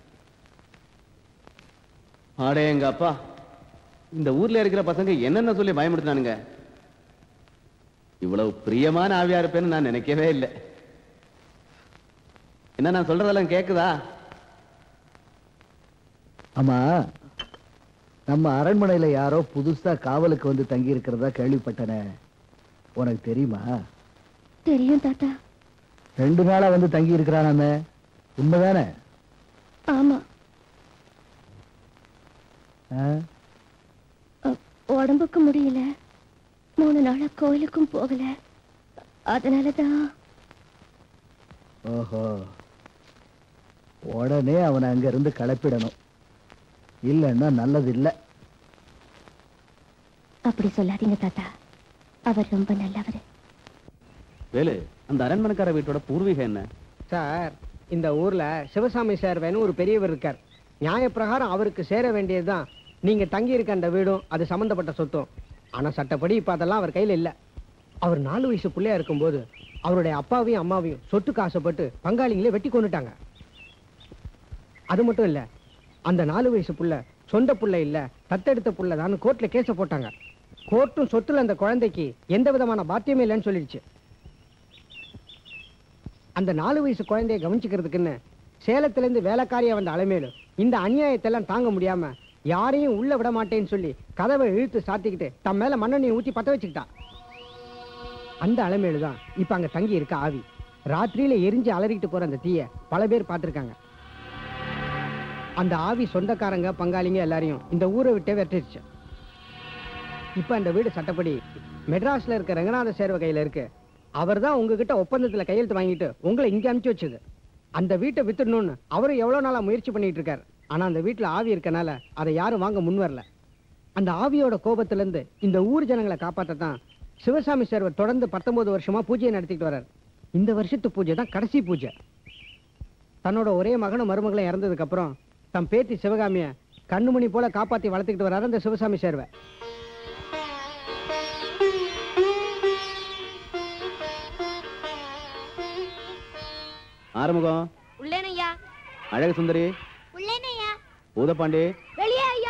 ஆடே எங்க அப்பா இந்த ஊர்ல இருக்கிற பசங்க என்னென்ன சொல்லி பயமுடுத்தினானுங்க இவ்வளவு பிரியமான ஆவியா இருப்பேன்னு நான் நினைக்கவே இல்லை என்ன நான் சொல்றதெல்லாம் கேக்குதா ஆமா நம்ம அரண்மனையில யாரோ புதுசா காவலுக்கு வந்து தங்கி இருக்கிறதா கேள்விப்பட்டனே உனக்கு தெரியுமா தெரியும் தாத்தா ரெண்டு நாளா வந்து தங்கி இருக்கிறானாமே உண்மைதானே ஆமா ஆ? உடம்புக்கு முடியல மூணு நாளா கோயிலுக்கும் போகல அதனாலதான் ஓஹோ உடனே அவனை அங்க இருந்து கிளப்பிடணும் இல்லைன்னா நல்லது இல்ல அப்படி சொல்லாதீங்க தாத்தா அவர் ரொம்ப நல்லவர் வேலு அந்த அரண்மனைக்கார வீட்டோட பூர்வீகம் என்ன சார் இந்த ஊர்ல சிவசாமி சார் வேணும் ஒரு பெரியவர் இருக்கார் நியாயப்பிரகாரம் அவருக்கு சேர வேண்டியதுதான் நீங்க தங்கி இருக்க அந்த வீடும் அது சம்பந்தப்பட்ட சொத்தும் ஆனா சட்டப்படி இப்ப அதெல்லாம் அவர் கையில இல்ல அவர் நாலு வயசு பிள்ளையா இருக்கும்போது அவருடைய அப்பாவையும் அம்மாவையும் சொத்துக்கு ஆசைப்பட்டு பங்காளிங்களே வெட்டி கொண்டுட்டாங்க அது மட்டும் இல்ல அந்த நாலு வயசு புள்ள சொந்த புள்ள இல்ல தத்தெடுத்த புள்ள தான் கோர்ட்ல கேஸ போட்டாங்க கோர்ட்டும் சொத்துல அந்த குழந்தைக்கு எந்த விதமான பாத்தியமே இல்லைன்னு சொல்லிடுச்சு அந்த நாலு வயசு குழந்தைய கவனிச்சுக்கிறதுக்குன்னு சேலத்துல இருந்து வேலைக்காரியா வந்த அலைமேலு இந்த அநியாயத்தை எல்லாம் தாங்க முடியாம யாரையும் உள்ள விட மாட்டேன்னு சொல்லி கதவை இழுத்து சாத்திக்கிட்டு தன் மேல மண்ணெண்ணெய் ஊத்தி பத்த வச்சுக்கிட்டா அந்த அலைமேலு தான் இப்ப அங்க தங்கி இருக்க ஆவி ராத்திரியில எரிஞ்சு அலறிக்கிட்டு போற அந்த தீய பல பேர் பார்த்திருக்காங்க அந்த ஆவி சொந்தக்காரங்க பங்காளிங்க எல்லாரையும் இந்த ஊரை விட்டே வெட்டிருச்சு இப்ப அந்த வீடு சட்டப்படி மெட்ராஸ்ல இருக்க ரங்கநாத சேர்வ கையில இருக்கு அவர் தான் உங்ககிட்ட ஒப்பந்தத்துல கையெழுத்து வாங்கிட்டு உங்களை இங்க அனுப்பிச்சு வச்சது அந்த வீட்டை வித்துடணும்னு அவரும் எவ்வளவு நாளா முயற்சி பண்ணிட்டு இருக்காரு ஆனா அந்த வீட்டுல ஆவி இருக்கனால அதை யாரும் வாங்க முன் வரல அந்த ஆவியோட கோபத்துல இருந்து இந்த ஊர் ஜனங்களை காப்பாத்தத்தான் சிவசாமி சேர்வர் தொடர்ந்து பத்தொன்பது வருஷமா பூஜையை நடத்திட்டு வர்றார் இந்த வருஷத்து பூஜை தான் கடைசி பூஜை தன்னோட ஒரே மகனும் மருமகளும் இறந்ததுக்கு அப்புறம் தன் பேத்தி சிவகாமிய கண்ணுமணி போல காப்பாத்தி வளர்த்துக்கிட்டு வர்றாரு அந்த சிவசாமி சேர்வை ஆறுமுகம் உள்ளேனையா அழகு சுந்தரி உள்ளேனையா பூதப்பாண்டி வெளியே ஐயா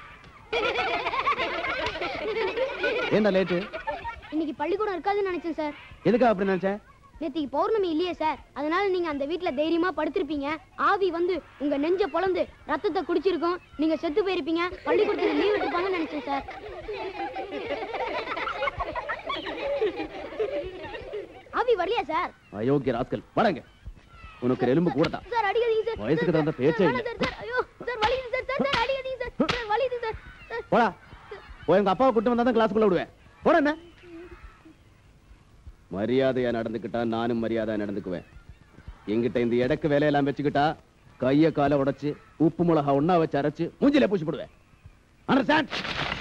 ஏண்டா லேட்டு இன்னைக்கு பள்ளிக்கூடம் இருக்காதுன்னு நினைச்சேன் சார் எதுக்கா அப்படி நினைச்சேன் நேத்திக்கு பௌர்ணமி இல்லையே சார் அதனால நீங்க அந்த வீட்ல தைரியமா படுத்திருப்பீங்க ஆவி வந்து உங்க நெஞ்ச பொளந்து ரத்தத்தை குடிச்சிருக்கோம் நீங்க செத்து போயிருப்பீங்க பள்ளிக்கூடத்துக்கு லீவ் எடுப்பாங்கன்னு நினைச்சேன் சார் ஆவி வரலையா சார் அயோக்கிய ராஸ்கல் வடங்க உனக்கு எலும்பு கூடதான் சார் அடிக்காதீங்க சார் வயசுக்கு தகுந்த பேச்சே சார், இல்லை சார், சார், ஐயோ சார் வலிக்குது சார் சார் சார் அடிக்காதீங்க சார் சார் வலிக்குது சார் சார் போடா போய் எங்க அப்பாவை கூட்டு வந்தா தான் கிளாஸ்க்குள்ள விடுவேன் போட என்ன மரியாதையா நடந்துக்கிட்டா நானும் மரியாதையா நடந்துக்குவேன் எங்கிட்ட இந்த இடக்கு வேலையெல்லாம் வச்சுக்கிட்டா கைய காலை உடைச்சு உப்பு மிளகா ஒண்ணா வச்சு அரைச்சு மூஞ்சில பூசி போடுவேன் அண்டர்ஸ்டாண்ட்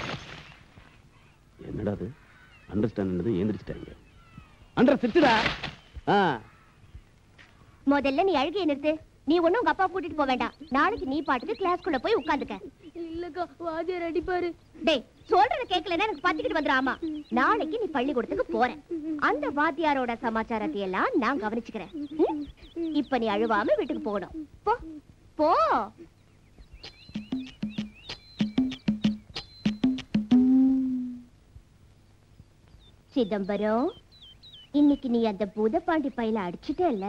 என்னடா அது அண்டர்ஸ்டாண்ட் ஏந்திரிச்சிட்டாங்க அண்டர் சிட்டுடா ஆ முதல்ல நீ அழுகையை நிறுத்து நீ ஒண்ணும் உங்க அப்பா கூட்டிட்டு போக வேண்டாம் நாளைக்கு நீ பாட்டுக்கு கிளாஸ்க்குள்ள போய் உட்காந்துக்க இல்லக்கா வாத்தியார் அடிப்பாரு டேய் சொல்றத கேட்கலன்னா எனக்கு பத்திக்கிட்டு வந்துடும் ஆமா நாளைக்கு நீ பள்ளிக்கூடத்துக்கு போற அந்த வாத்தியாரோட சமாச்சாரத்தை எல்லாம் நான் கவனிச்சுக்கிறேன் ம்? இப்ப நீ அழுவாம வீட்டுக்கு போகணும் போ போ சிதம்பரம் இன்னைக்கு நீ அந்த பூதப்பாண்டி பையில அடிச்சிட்டல்ல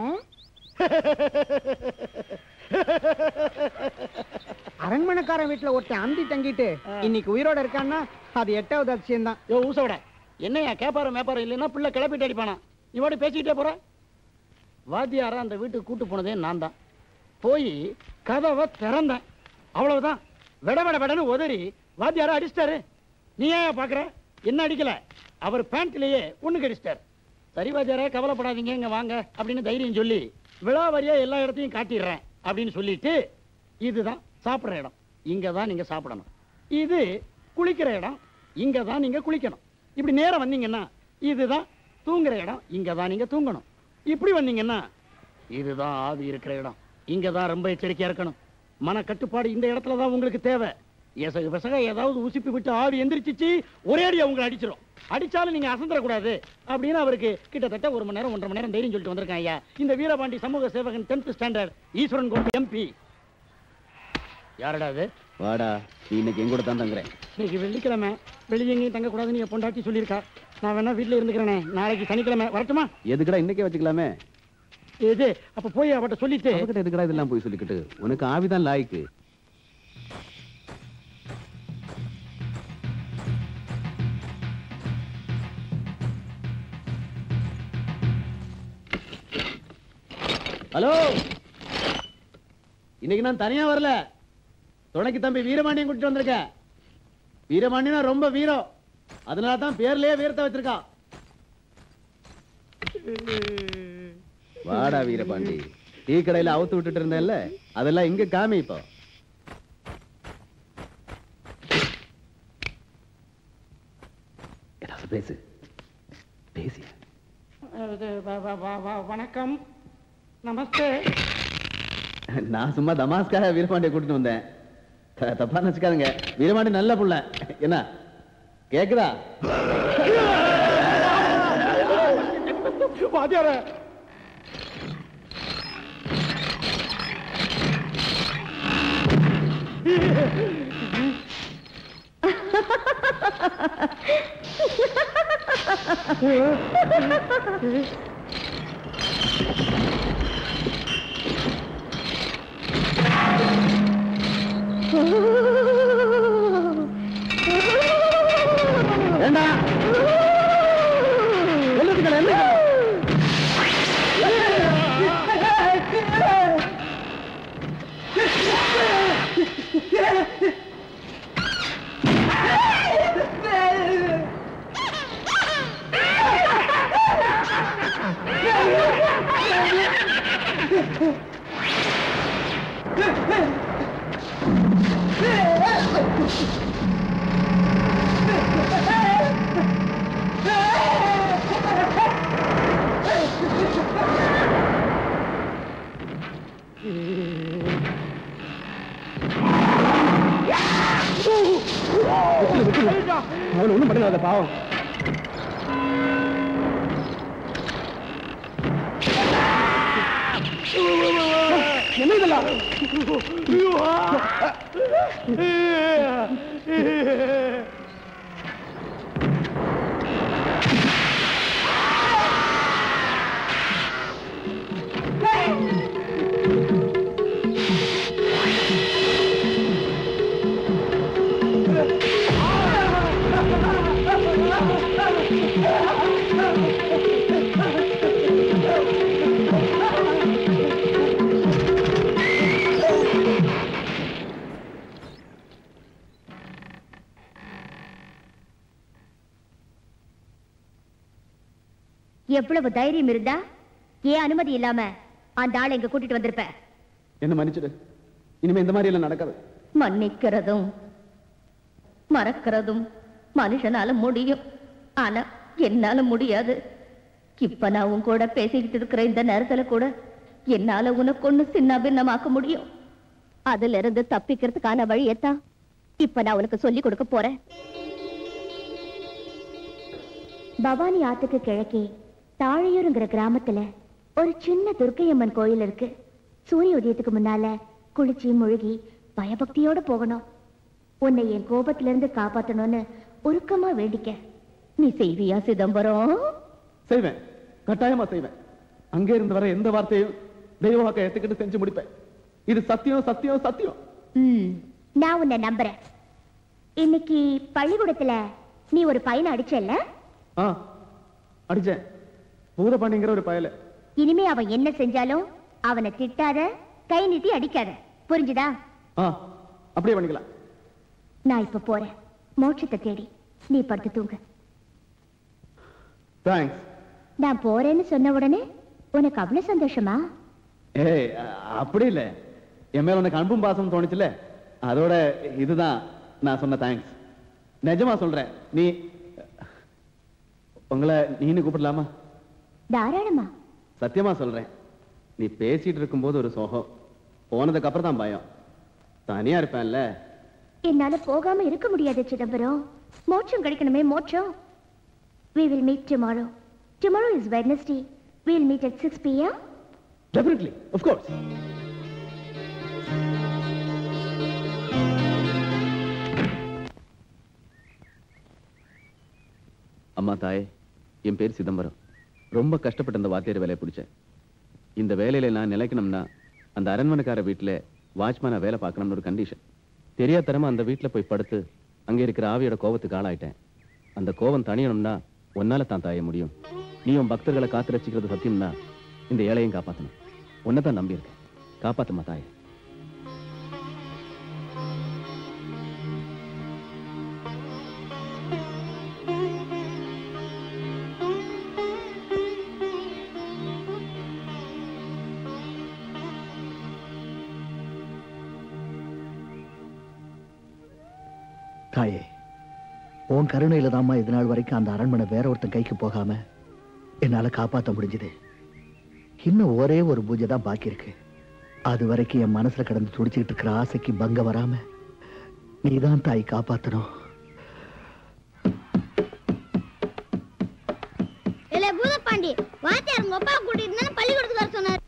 அரண்மனைக்காரன் வீட்டுல ஒருத்தன் அந்தி தங்கிட்டு இன்னைக்கு உயிரோட இருக்கான்னா அது எட்டாவது அதிசயம் தான் யோ ஊசவிட என்னையா கேப்பாரம் மேப்பாரம் இல்லைன்னா பிள்ளை கிளப்பிட்டு அடிப்பானா நீ வாடி பேசிக்கிட்டே போற வாத்தியார அந்த வீட்டுக்கு கூட்டு போனதே நான் தான் போய் கதவை திறந்தேன் அவ்வளவுதான் விட விட விடன்னு உதறி வாத்தியார அடிச்சிட்டாரு நீ ஏன் பாக்குற என்ன அடிக்கல அவர் பேண்ட்லயே ஒண்ணுக்கு அடிச்சிட்டார் சரி வாத்தியாரே கவலைப்படாதீங்க இங்க வாங்க அப்படின்னு தைரியம் சொல்லி விழாவரியா எல்லா இடத்தையும் காட்டிடுறேன் அப்படின்னு சொல்லிட்டு இதுதான் சாப்பிடுற இடம் இங்க தான் நீங்க சாப்பிடணும் இது குளிக்கிற இடம் இங்க தான் நீங்க குளிக்கணும் இப்படி நேரம் வந்தீங்கன்னா இதுதான் தூங்குற இடம் இங்க தான் நீங்க தூங்கணும் இப்படி வந்தீங்கன்னா இதுதான் ஆவி இருக்கிற இடம் இங்க தான் ரொம்ப எச்சரிக்கையா இருக்கணும் மன கட்டுப்பாடு இந்த இடத்துல தான் உங்களுக்கு தேவை எசகு பெசக ஏதாவது உசுப்பி விட்டு ஆவி எந்திரிச்சிச்சு ஒரே அடியா உங்களை அடிச்சிடும் அடிச்சாலும் நீங்க அசந்தரக்கூடாது அப்படின்னு அவருக்கு கிட்டத்தட்ட ஒரு மணி நேரம் ஒன்றரை மணி நேரம் தைரியம் சொல்லிட்டு வந்திருக்கேன் ஐயா இந்த வீரபாண்டி சமூக சேவகன் டென்த் ஸ்டாண்டர்ட் ஈஸ்வரன் கோட்டை எம்பி யாரடா அது வாடா நீ இன்னைக்கு எங்கூட தான் தங்குறேன் இன்னைக்கு வெள்ளிக்கிழமை வெளியே எங்கேயும் தங்கக்கூடாதுன்னு என் பொண்டாட்டி சொல்லியிருக்கா நான் வேணா வீட்டில் இருந்துக்கிறேனே நாளைக்கு சனிக்கிழமை வரட்டுமா எதுக்குடா இன்னைக்கே வச்சுக்கலாமே இது அப்ப போய் அவட்ட சொல்லிட்டு அவகிட்ட எதுக்குடா இதெல்லாம் போய் சொல்லிக்கிட்டு உனக்கு ஆவிதான் லாய்க்கு ஹலோ இன்னைக்கு நான் தனியா வரல துணைக்கு தம்பி வீரபாண்டியன் கூட்டிட்டு வந்திருக்கேன் வீரபாண்டியனா ரொம்ப வீரம் அதனால தான் பேர்லயே வீரத்தை வச்சிருக்கான் வாடா வீரபாண்டி டீ கடையில அவுத்து விட்டுட்டு இருந்தேன்ல அதெல்லாம் இங்க காமி இப்போ ஏதாவது பேசு பேசிய வணக்கம் நமஸ்தே நான் சும்மா தமாஸ்காக வீரபாண்டிய கூட்டிட்டு வந்தேன் த- தப்பா நினைச்சுக்காதுங்க வீரபாண்டி நல்ல புள்ள என்ன கேக்குதா வாத்தியார ஏண்டா எழுதுக்கள் என்ன அவன் ஒண்ணும் பண்ணுங்க பாவம் என்ன இதெல்லாம் எவ்வளவு தைரியம் இருந்தா ஏன் அனுமதி இல்லாம அந்த ஆளை இங்க கூட்டிட்டு வந்திருப்ப என்ன மன்னிச்சிடு இனிமே இந்த மாதிரி எல்லாம் நடக்காது மன்னிக்கிறதும் மறக்கிறதும் மனுஷனால முடியும் ஆனா என்னால முடியாது இப்ப நான் உன் கூட பேசிக்கிட்டு இருக்கிற இந்த நேரத்துல கூட என்னால உனக்கு ஒண்ணு சின்ன பின்னமாக்க முடியும் அதுல இருந்து தப்பிக்கிறதுக்கான வழியத்தான் இப்ப நான் உனக்கு சொல்லி கொடுக்க போறேன் பவானி ஆத்துக்கு கிழக்கே தாழையூருங்கிற கிராமத்துல ஒரு சின்ன துர்க்கையம்மன் கோயில் இருக்கு சூரிய உதயத்துக்கு முன்னால குளிச்சு முழுகி பயபக்தியோட போகணும் உன்னை என் கோபத்துல இருந்து காப்பாத்தணும்னு உருக்கமா வேண்டிக்க நீ செய்வியா சிதம்பரம் செய்வேன் கட்டாயமா செய்வேன் அங்கே இருந்து வர எந்த வார்த்தையும் தெய்வவாக்க எடுத்துக்கிட்டு செஞ்சு முடிப்பேன் இது சத்தியம் சத்தியம் சத்தியம் ம், நான் உன்னை நம்புறேன் இன்னைக்கு பள்ளிக்கூடத்துல நீ ஒரு பையனை அடிச்சல்ல ஆ அடிச்சேன் பூதபாண்டிங்கிற ஒரு பயல இனிமே அவன் என்ன செஞ்சாலும் அவனை திட்டாத கை நீட்டி அடிக்காத புரிஞ்சுதா ஆ அப்படியே பண்ணிக்கலாம் நான் இப்ப போறேன் மோட்சத்தை தேடி நீ படுத்து தூங்கு தேங்க்ஸ் நான் போறேன்னு சொன்ன உடனே உனக்கு அவ்வளவு சந்தோஷமா ஏய் அ- அப்படி இல்ல என் மேல உனக்கு அன்பும் பாசம் தோணுச்சுல அதோட இதுதான் நான் சொன்ன தேங்க்ஸ் நிஜமா சொல்றேன் நீ உங்களை நீனு கூப்பிடலாமா தாராளமா சத்தியமா சொல்றேன் நீ பேசிட்டு இருக்கும்போது ஒரு சோகம் போனதுக்கு அப்புறம் தான் பயம் தனியா இருப்பேன்ல என்னால போகாம இருக்க முடியாது சிதம்பரம் மோட்சம் கிடைக்கணுமே மோட்சம் we will meet tomorrow tomorrow is wednesday we'll meet at 6 pm definitely of course அம்மா தாயே என் பேர் சிதம்பரம் ரொம்ப கஷ்டப்பட்டு அந்த வாத்தியார் வேலையை பிடிச்சேன் இந்த வேலையில நான் நிலைக்கணும்னா அந்த அரண்மனைக்கார வீட்டுல வாட்ச்மேனா வேலை பார்க்கணும்னு ஒரு கண்டிஷன் தெரியாதரமா அந்த வீட்டுல போய் படுத்து அங்க இருக்கிற ஆவியோட கோபத்துக்கு ஆளாயிட்டேன் அந்த கோபம் தணியணும்னா ஒன்னால தான் தாய முடியும் நீயும் பக்தர்களை காத்து ரசிக்கிறது சத்தியம்னா இந்த ஏழையும் காப்பாத்தணும் உன்னதான் நம்பி இருக்கேன் காப்பாத்துமா தாயே தாயே உன் கருணையில தாம்மா இது நாள் வரைக்கும் அந்த அரண்மனை வேற ஒருத்தன் கைக்கு போகாம என்னால காப்பாத்த முடிஞ்சது இன்னும் ஒரே ஒரு பூஜை தான் பாக்கி இருக்கு அது வரைக்கும் என் மனசுல கிடந்து துடிச்சுக்கிட்டு இருக்கிற ஆசைக்கு பங்க வராம நீதான் தாய் காப்பாத்தணும் இல்ல பூதப்பாண்டி வாத்தியார் உங்க அப்பா கூட்டிட்டு இருந்தா பள்ளிக்கூடத்துக்கு வர சொன்னார்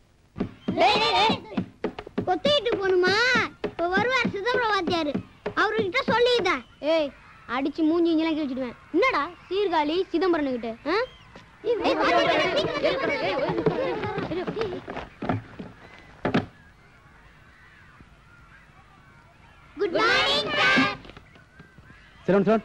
கொத்திட்டு போணுமா இப்ப வருவார் சிதம்பரம் வாத்தியார் அவர்கிட்ட சொல்லிட்டேன் ஏய் அடிச்சு மூஞ்சி இங்கெல்லாம் கிழிச்சிடுவேன் என்னடா சீர்காழி சிதம்பரம் கிட்ட good morning sir Shravan sir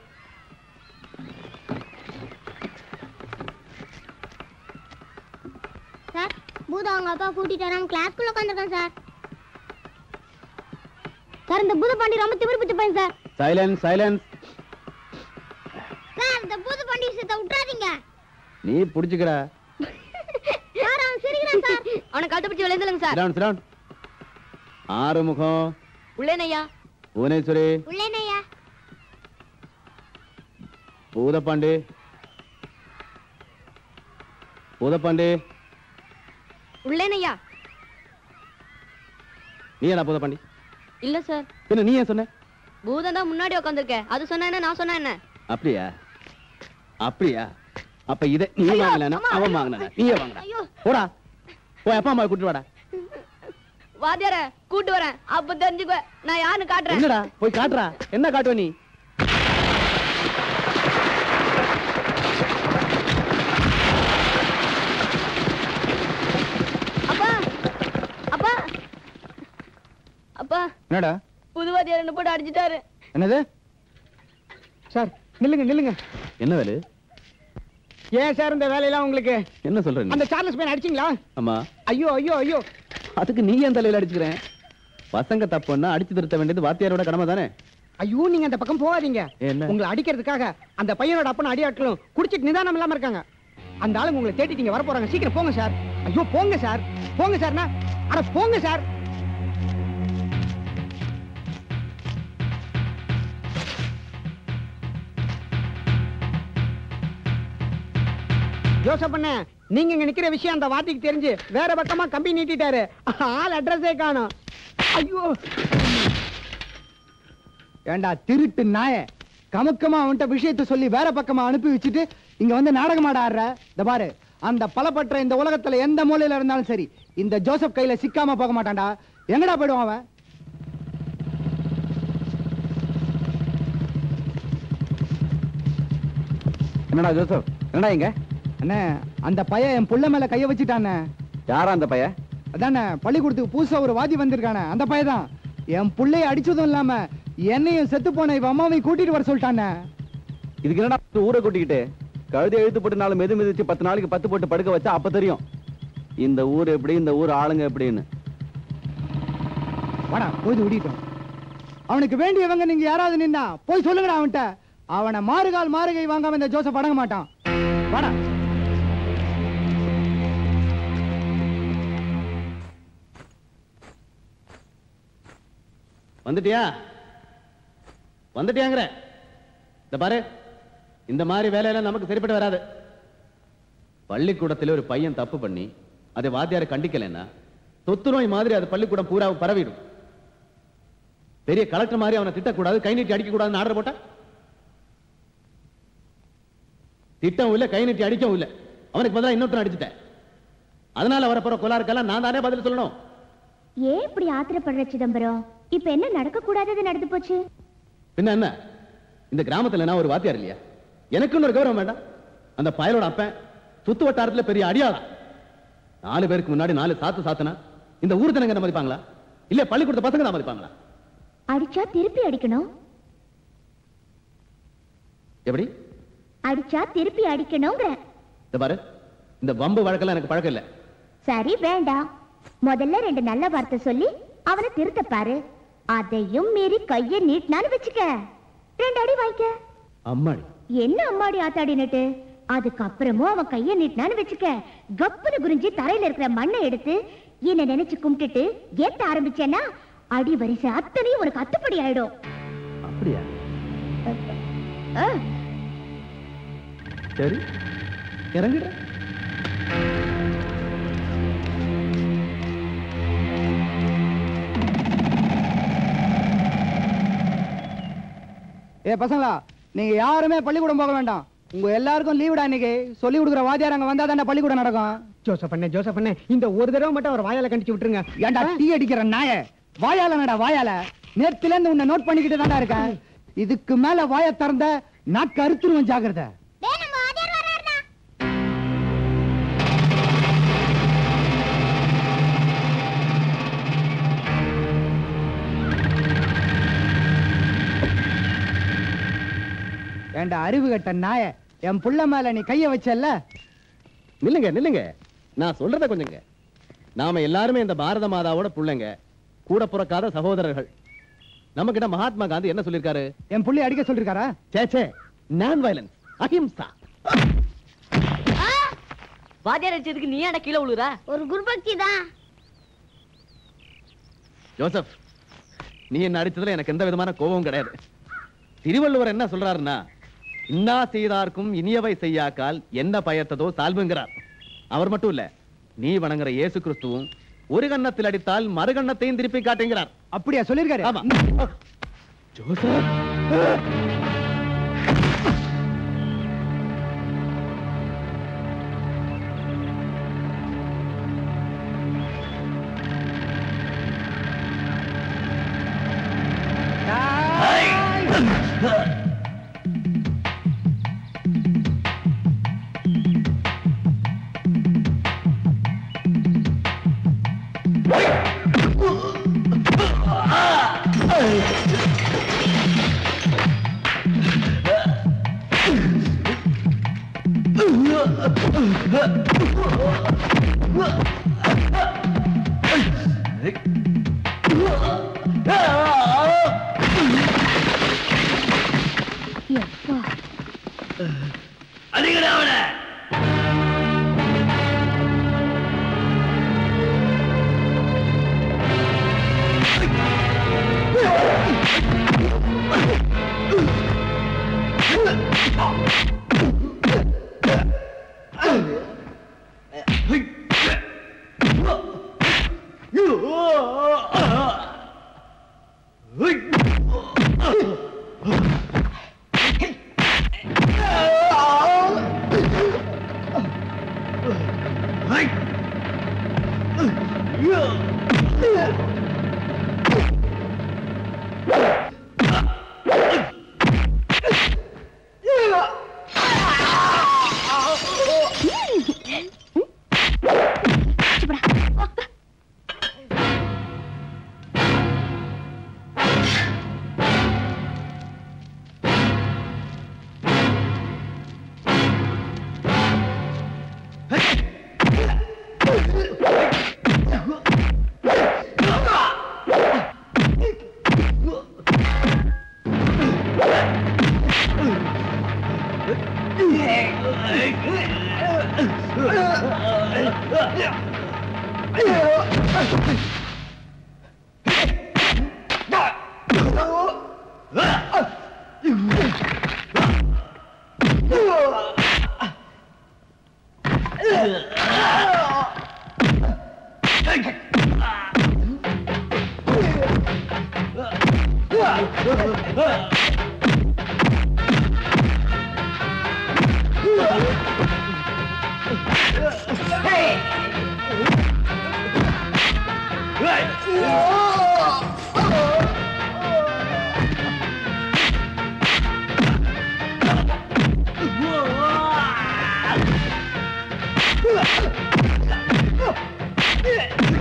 sir பூதா அவங்க அப்பா கூட்டிட்டு வராங்க கிளாஸ்க்குள்ள உட்காந்துருக்கேன் சார் சார் இந்த பூதப்பாண்டி ரொம்ப திமிரு பிடிச்ச பையன் சார் சைலன்ஸ் சைலன்ஸ் சார் இந்த பூதப்பாண்டி விஷயத்தை விட்டுறாதீங்க நீ புடிச்சுக்கிற சார் அவன் சிரிக்கிறான் சார் அவனை கழுத்து பிடிச்சி விளையாடுங்க சார் சிரவன் சிரவன் ஆறுமுகம் உள்ளேனையா புவனேஸ்வரி உள்ளேனையா பூதப்பாண்டி பூதப்பாண்டி உள்ளேனையா நீ என்ன பூதப்பாண்டி இல்ல சார் பின்ன நீ ஏன் சொன்ன பூதம் தான் முன்னாடி உட்காந்துருக்க அது சொன்னா என்ன நான் சொன்னா என்ன அப்படியா அப்படியா அப்ப இதை நீ வாங்கலனா அவன் வாங்கினா நீயே வாங்கின ஐயோ போடா போய் அப்பா அம்மா கூட்டிட்டு வாடா வாத்தியார கூட்டு வரேன் அப்ப தெரிஞ்சுக்குவ நான் யாருன்னு காட்டுறேன் என்னடா போய் காட்டுறா என்ன காட்டுவ நீ அப்பா அப்பா அப்பா என்னடா புது வாத்தியார் என்ன போட்டு அடிச்சிட்டாரு என்னது சார் நில்லுங்க நில்லுங்க என்ன வேலு ஏன் சார் இந்த வேலையெல்லாம் உங்களுக்கு என்ன சொல்ற நீ அந்த சார்லஸ் பையன் அடிச்சிங்களா அம்மா ஐயோ ஐயோ ஐயோ அதுக்கு நீ ஏன் தலையில அடிச்சுக்கிறேன் பசங்க தப்புன்னா அடிச்சு திருத்த வேண்டியது வாத்தியாரோட கடமை தானே ஐயோ நீங்க அந்த பக்கம் போகாதீங்க என்ன உங்களை அடிக்கிறதுக்காக அந்த பையனோட அப்பன அடியாட்களும் குடிச்சிட்டு நிதானம் இல்லாம இருக்காங்க அந்த ஆளுங்க உங்களை தேடிட்டு இங்க வர போறாங்க சீக்கிரம் போங்க சார் ஐயோ போங்க சார் போங்க சார்னா அட போங்க சார் ஜோசப் அண்ணே நீங்க இங்க நிக்கிற விஷயம் அந்த வாத்திக்கு தெரிஞ்சு வேற பக்கமா கம்பி நீட்டிட்டாரு ஆள் அட்ரஸே காணோம் ஐயோ ஏண்டா திருட்டு நாய கமுக்கமா அவன்கிட்ட விஷயத்த சொல்லி வேற பக்கமா அனுப்பி வச்சுட்டு இங்க வந்து நாடகமாட ஆடுற இந்த பாரு அந்த பலப்பற்ற இந்த உலகத்துல எந்த மூலையில இருந்தாலும் சரி இந்த ஜோசப் கையில சிக்காம போக மாட்டான்டா எங்கடா போயிடுவான் அவன் என்னடா ஜோசப் என்னடா இங்க அண்ணே அந்த பையன் என் புள்ள மேல கைய வச்சுட்டானே யாரா அந்த பையன் அதானே பள்ளிக்கூடத்துக்கு புதுசா ஒரு வாதி வந்திருக்கானே அந்த பையன் தான் என் புள்ளைய அடிச்சதும் இல்லாம என்னையும் செத்து போன இவ அம்மாவையும் கூட்டிட்டு வர சொல்லிட்டானே இதுக்கு என்னடா ஊரை கூட்டிக்கிட்டு கழுதை எழுத்து போட்டு நாலு மெது மிதிச்சு பத்து நாளைக்கு பத்து போட்டு படுக்க வச்சா அப்ப தெரியும் இந்த ஊர் எப்படி இந்த ஊர் ஆளுங்க எப்படின்னு வாடா போய் ஓடிட்டோம் அவனுக்கு வேண்டியவங்க நீங்க யாராவது நின்னா போய் சொல்லுங்கடா அவன்கிட்ட அவனை மாறுகால் மாறுகை வாங்காம இந்த ஜோசப் அடங்க மாட்டான் வாடா வந்துட்டியா வந்துட்டியாங்கிற இந்த பாரு இந்த மாதிரி வேலையெல்லாம் நமக்கு சரிப்பட்டு வராது பள்ளிக்கூடத்துல ஒரு பையன் தப்பு பண்ணி அதை வாத்தியார கண்டிக்கலைன்னா தொத்து நோய் மாதிரி அது பள்ளிக்கூடம் பூரா பரவிடும் பெரிய கலெக்டர் மாதிரி அவனை திட்டக்கூடாது கை நீட்டி அடிக்க கூடாதுன்னு ஆர்டர் போட்டா திட்டவும் இல்ல கை நீட்டி அடிக்கவும் இல்ல அவனுக்கு பதிலா இன்னொருத்தன் அடிச்சுட்டேன் அதனால வரப்போற கொலாருக்கெல்லாம் நான் தானே பதில் சொல்லணும் ஏன் இப்படி ஆத்திரப்படுற சிதம்பரம் இப்ப என்ன நடக்க கூடாதது நடந்து போச்சு பின்ன என்ன இந்த கிராமத்துல நான் ஒரு வாத்தியார் இல்லையா எனக்குன்னு ஒரு கௌரவம் வேண்டாம் அந்த பயலோட அப்பன் சுத்து வட்டாரத்துல பெரிய அடியாளா நாலு பேருக்கு முன்னாடி நாலு சாத்து சாத்துனா இந்த ஊர் ஜனங்க என்ன மதிப்பாங்களா இல்ல பள்ளிக்கூடத்த பசங்க தான் மதிப்பாங்களா அடிச்சா திருப்பி அடிக்கணும் எப்படி அடிச்சா திருப்பி அடிக்கணுங்கிற இந்த பாரு இந்த வம்பு வழக்கெல்லாம் எனக்கு பழக்கம் இல்ல சரி வேண்டாம் முதல்ல ரெண்டு நல்ல வார்த்தை சொல்லி அவனை திருத்த பாரு அதையும் மீறி கைய நீட்டினான்னு வச்சுக்க ரெண்டு அடி வாங்கிக்க அம்மாடி என்ன அம்மாடி ஆத்தாடினுட்டு அதுக்கப்புறமும் அவன் கைய நீட்டினான்னு வச்சுக்க கப்புனு குறிஞ்சி தரையில இருக்கிற மண்ணை எடுத்து என்ன நினைச்சு கும்பிட்டுட்டு ஏத்த ஆரம்பிச்சேன்னா அடி வரிசை அத்தனையும் உனக்கு அத்துப்படி ஆயிடும் அப்படியா ஆ, சரி இறங்குற ஏ பசங்களா நீங்க யாருமே பள்ளிக்கூடம் போக வேண்டாம் உங்க எல்லாருக்கும் லீவுடா இன்னைக்கு சொல்லி கொடுக்குற வாத்தியார் அங்க வந்தா தானே பள்ளிக்கூடம் நடக்கும் ஜோசப் பண்ணே ஜோசப் பண்ணே இந்த ஒரு தடவை மட்டும் அவர் வாயால கண்டிச்சு விட்டுருங்க ஏன்டா டீ அடிக்கிற நாய வாயால நடா வாயால நேத்துல இருந்து உன்னை நோட் பண்ணிக்கிட்டு தான்டா இருக்கேன் இதுக்கு மேல வாய திறந்த நாக்கு அறுத்துருவன் ஜாக்கிரதை டேய் நம்ம வாத்தியார் வராருடா ஏன்டா அறிவு கட்ட நாய என் புள்ள மேல நீ கைய வச்சல்ல நில்லுங்க நில்லுங்க நான் சொல்றத கொஞ்சங்க நாம எல்லாருமே இந்த பாரத மாதாவோட புள்ளைங்க கூட பிறக்காத சகோதரர்கள் நம்ம கிட்ட மகாத்மா காந்தி என்ன சொல்லிருக்காரு என் புள்ளி அடிக்க சொல்லிருக்காரா சே சே நான் வயலன்ஸ் அஹிம்சா வாத்தியார் அடிச்சதுக்கு நீ ஏன்டா கீழே விழுற ஒரு குருபக்தி தான் ஜோசப் நீ என்ன அடிச்சதுல எனக்கு எந்த விதமான கோபமும் கிடையாது திருவள்ளுவர் என்ன சொல்றாருன்னா இன்னா செய்தார்க்கும் இனியவை செய்யாக்கால் என்ன பயத்ததோ சால்வுங்கிறார் அவர் மட்டும் இல்ல நீ வணங்குற இயேசு கிறிஸ்துவும் ஒரு கன்னத்தில் அடித்தால் மறு கன்னத்தையும் திருப்பி காட்டுங்கிறார் அப்படியா சொல்லிருக்காரு ஆமா ஜோசப் அடிக்கடா அவனை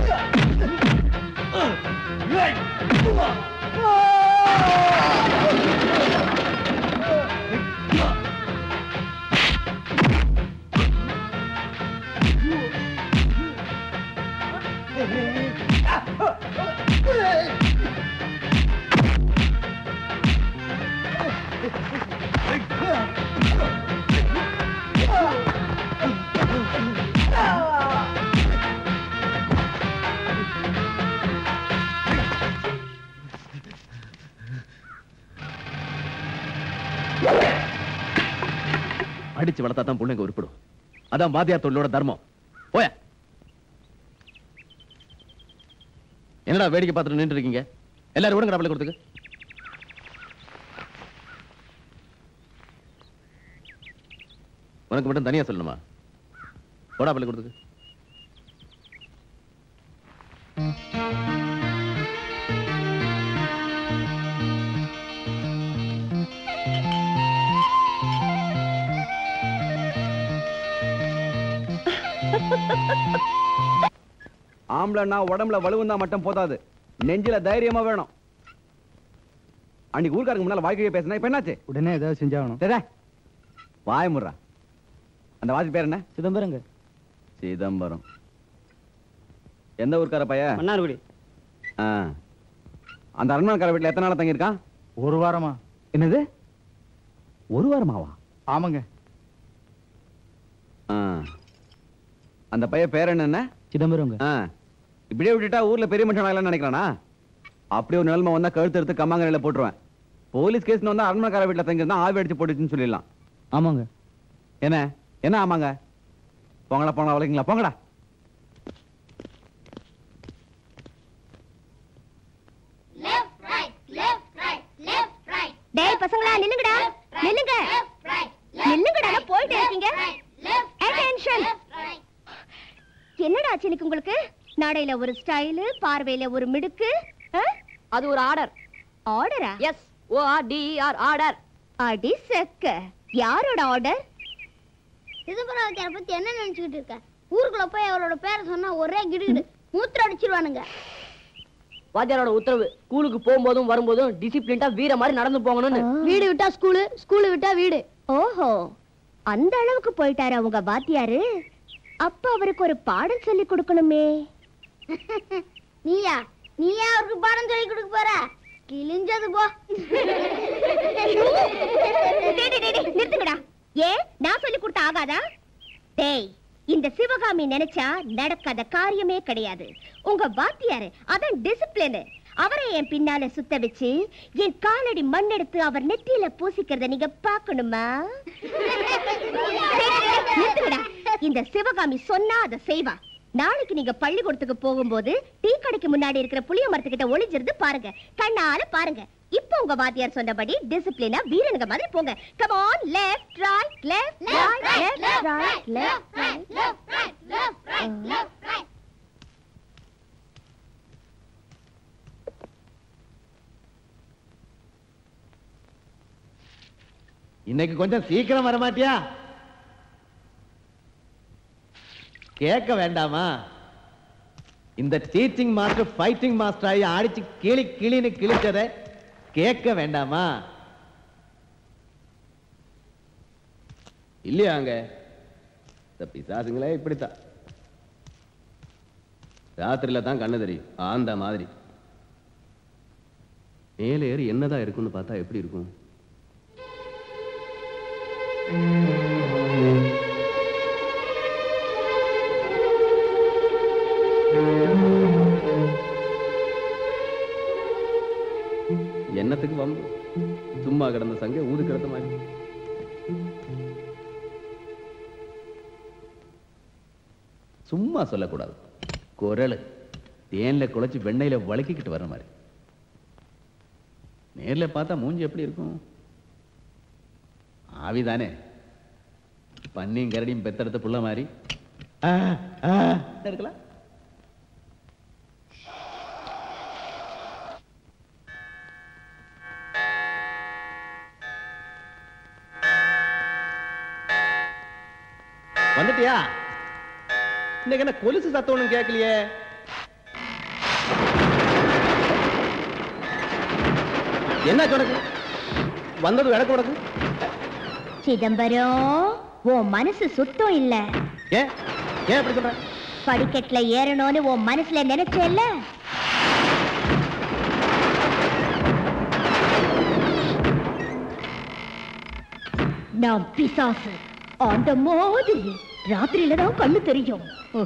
Oh! அடிச்சு வளர்த்தா தான் பிள்ளைங்க உருப்பிடும் அதான் வாத்தியார் தொழிலோட தர்மம் போய என்னடா வேடிக்கை பார்த்துட்டு நின்று இருக்கீங்க எல்லாரும் விடுங்க பள்ளி கொடுத்துக்கு உனக்கு மட்டும் தனியா சொல்லணுமா போடா பள்ளி கொடுத்துக்கு ஆம்பளைன்னா உடம்புல வலுவுந்தா மட்டும் போதாது நெஞ்சில தைரியமா வேணும் அன்னைக்கு ஊர்க்காரங்க முன்னால வாழ்க்கையை பேசினா இப்ப என்னாச்சு உடனே ஏதாவது செஞ்சாகணும் டேய், டேய். வாய முறா அந்த வாசி பேர் என்ன சிதம்பரங்க சிதம்பரம் எந்த ஊர்க்கார பையன் மன்னார்குடி ஆ. அந்த அரண்மனைக்கார வீட்டுல எத்தனை நாளா தங்கியிருக்கான் ஒரு வாரமா என்னது ஒரு வாரமாவா ஆமாங்க ஆ. அந்த பையன் பேர் என்னென்ன சிதம்பரங்க ஆ. இப்படியே விட்டுட்டா ஊர்ல பெரிய மனுஷன் ஆகலாம்னு நினைக்கிறானா அப்படி ஒரு நிலைமை வந்தா கழுத்து எடுத்து கம்மாங்கரையில போட்டுருவேன் போலீஸ் கேஸ்னு வந்தா அரண்மனைக்கார வீட்டுல தங்கியிருந்தா ஆவி அடிச்சு போட்டுச்சுன்னு சொல்லிடலாம் ஆமாங்க என்ன என்ன ஆமாங்க போங்களா போங்களா வளைக்கீங்களா போங்கடா left right left right left right டேய் பசங்களா நில்லுங்கடா நில்லுங்க நில்லுங்கடா நான் போயிட்டே இருக்கீங்க அட்டென்ஷன் என்னடா ஆச்சு இன்னைக்கு உங்களுக்கு நடையில ஒரு ஸ்டைலு பார்வையில ஒரு மிடுக்கு அது ஒரு ஆர்டர் ஆர்டரா S O R D R order அடி செக்க யாரோட ஆர்டர் சிதம்பரவத்தியார பத்தி என்ன நினைச்சுக்கிட்டு இருக்க ஊருக்குள்ள போய் அவரோட பேரை சொன்னா ஒரே கிடுகிடு மூத்திரம் அடிச்சிருவானுங்க வாத்தியாரோட உத்தரவு ஸ்கூலுக்கு போகும்போதும் வரும்போதும் டிசிப்ளின்டா வீர மாதிரி நடந்து போகணும்னு வீடு விட்டா ஸ்கூலு ஸ்கூலு விட்டா வீடு ஓஹோ அந்த அளவுக்கு போயிட்டாரு உங்க வாத்தியாரு அப்ப அவருக்கு ஒரு பாடம் சொல்லி கொடுக்கணுமே நீயா நீயா அவருக்கு பாடம் சொல்லி கொடுக்க போற கிழிஞ்சது போ டேய், டேய், டேய், டேய், நிறுத்துங்கடா ஏன் நான் சொல்லி கொடுத்த ஆகாதா டேய் இந்த சிவகாமி நினைச்சா நடக்காத காரியமே கிடையாது உங்க வாத்தியாரு அதான் டிசிப்ளின் அவரை என் பின்னால சுத்த வச்சு என் காலடி மண் எடுத்து அவர் நெத்தியில பூசிக்கிறத நீங்க பார்க்கணுமா நிறுத்துங்கடா இந்த சிவகாமி சொன்னா அதை செய்வா நாளைக்கு நீங்க பள்ளிக்கூடத்துக்கு போகும்போது டீ கடைக்கு முன்னாடி இருக்கிற புளிய மரத்துக்கிட்ட ஒளிஞ்சிருந்து பாருங்க கண்ணால பாருங்க இப்போ உங்க வாத்தியார் சொன்னபடி டிசிப்ளினா வீரனுங்க மாதிரி போங்க come on left right left right left right left right இன்னைக்கு கொஞ்சம் சீக்கிரம் வர மாட்டியா கேட்க வேண்டாமா இந்த டீச்சிங் மாஸ்டர் ஃபைட்டிங் மாஸ்டர் ஆகி அடிச்சு கிளி கிளின்னு கிழிச்சத கேட்க வேண்டாமா இல்லையாங்க இந்த பிசாசுங்களே இப்படித்தான் ராத்திரில தான் கண்ணு தெரியும் ஆந்த மாதிரி மேலே ஏறி என்னதான் இருக்குன்னு பார்த்தா எப்படி இருக்கும் என்னத்துக்கு வம்பு சும்மா கிடந்த சங்க ஊது கிடந்த மாதிரி சும்மா சொல்லக்கூடாது குரல் தேன்ல குழைச்சு வெண்ணெயில வளக்கிக்கிட்டு வர்ற மாதிரி நேர்ல பார்த்தா மூஞ்சி எப்படி இருக்கும் ஆவிதானே பன்னியும் கரடியும் பெத்தெடுத்த புள்ள மாதிரி ஆ, ஆ, இருக்கலாம் வந்துட்டியா இன்னைக்கு என்ன கொலுசு சத்தம் ஒண்ணும் கேட்கலையே என்ன உனக்கு வந்தது விளக்கு உனக்கு சிதம்பரம் உன் மனசு சுத்தம் இல்ல ஏன் ஏன் அப்படி சொல்ற படிக்கட்டுல ஏறணும்னு உன் மனசுல நினைச்சேல்ல நான் பிசாசு அந்த மாதிரி ராத்திரியில தான் கண்ணு தெரியும்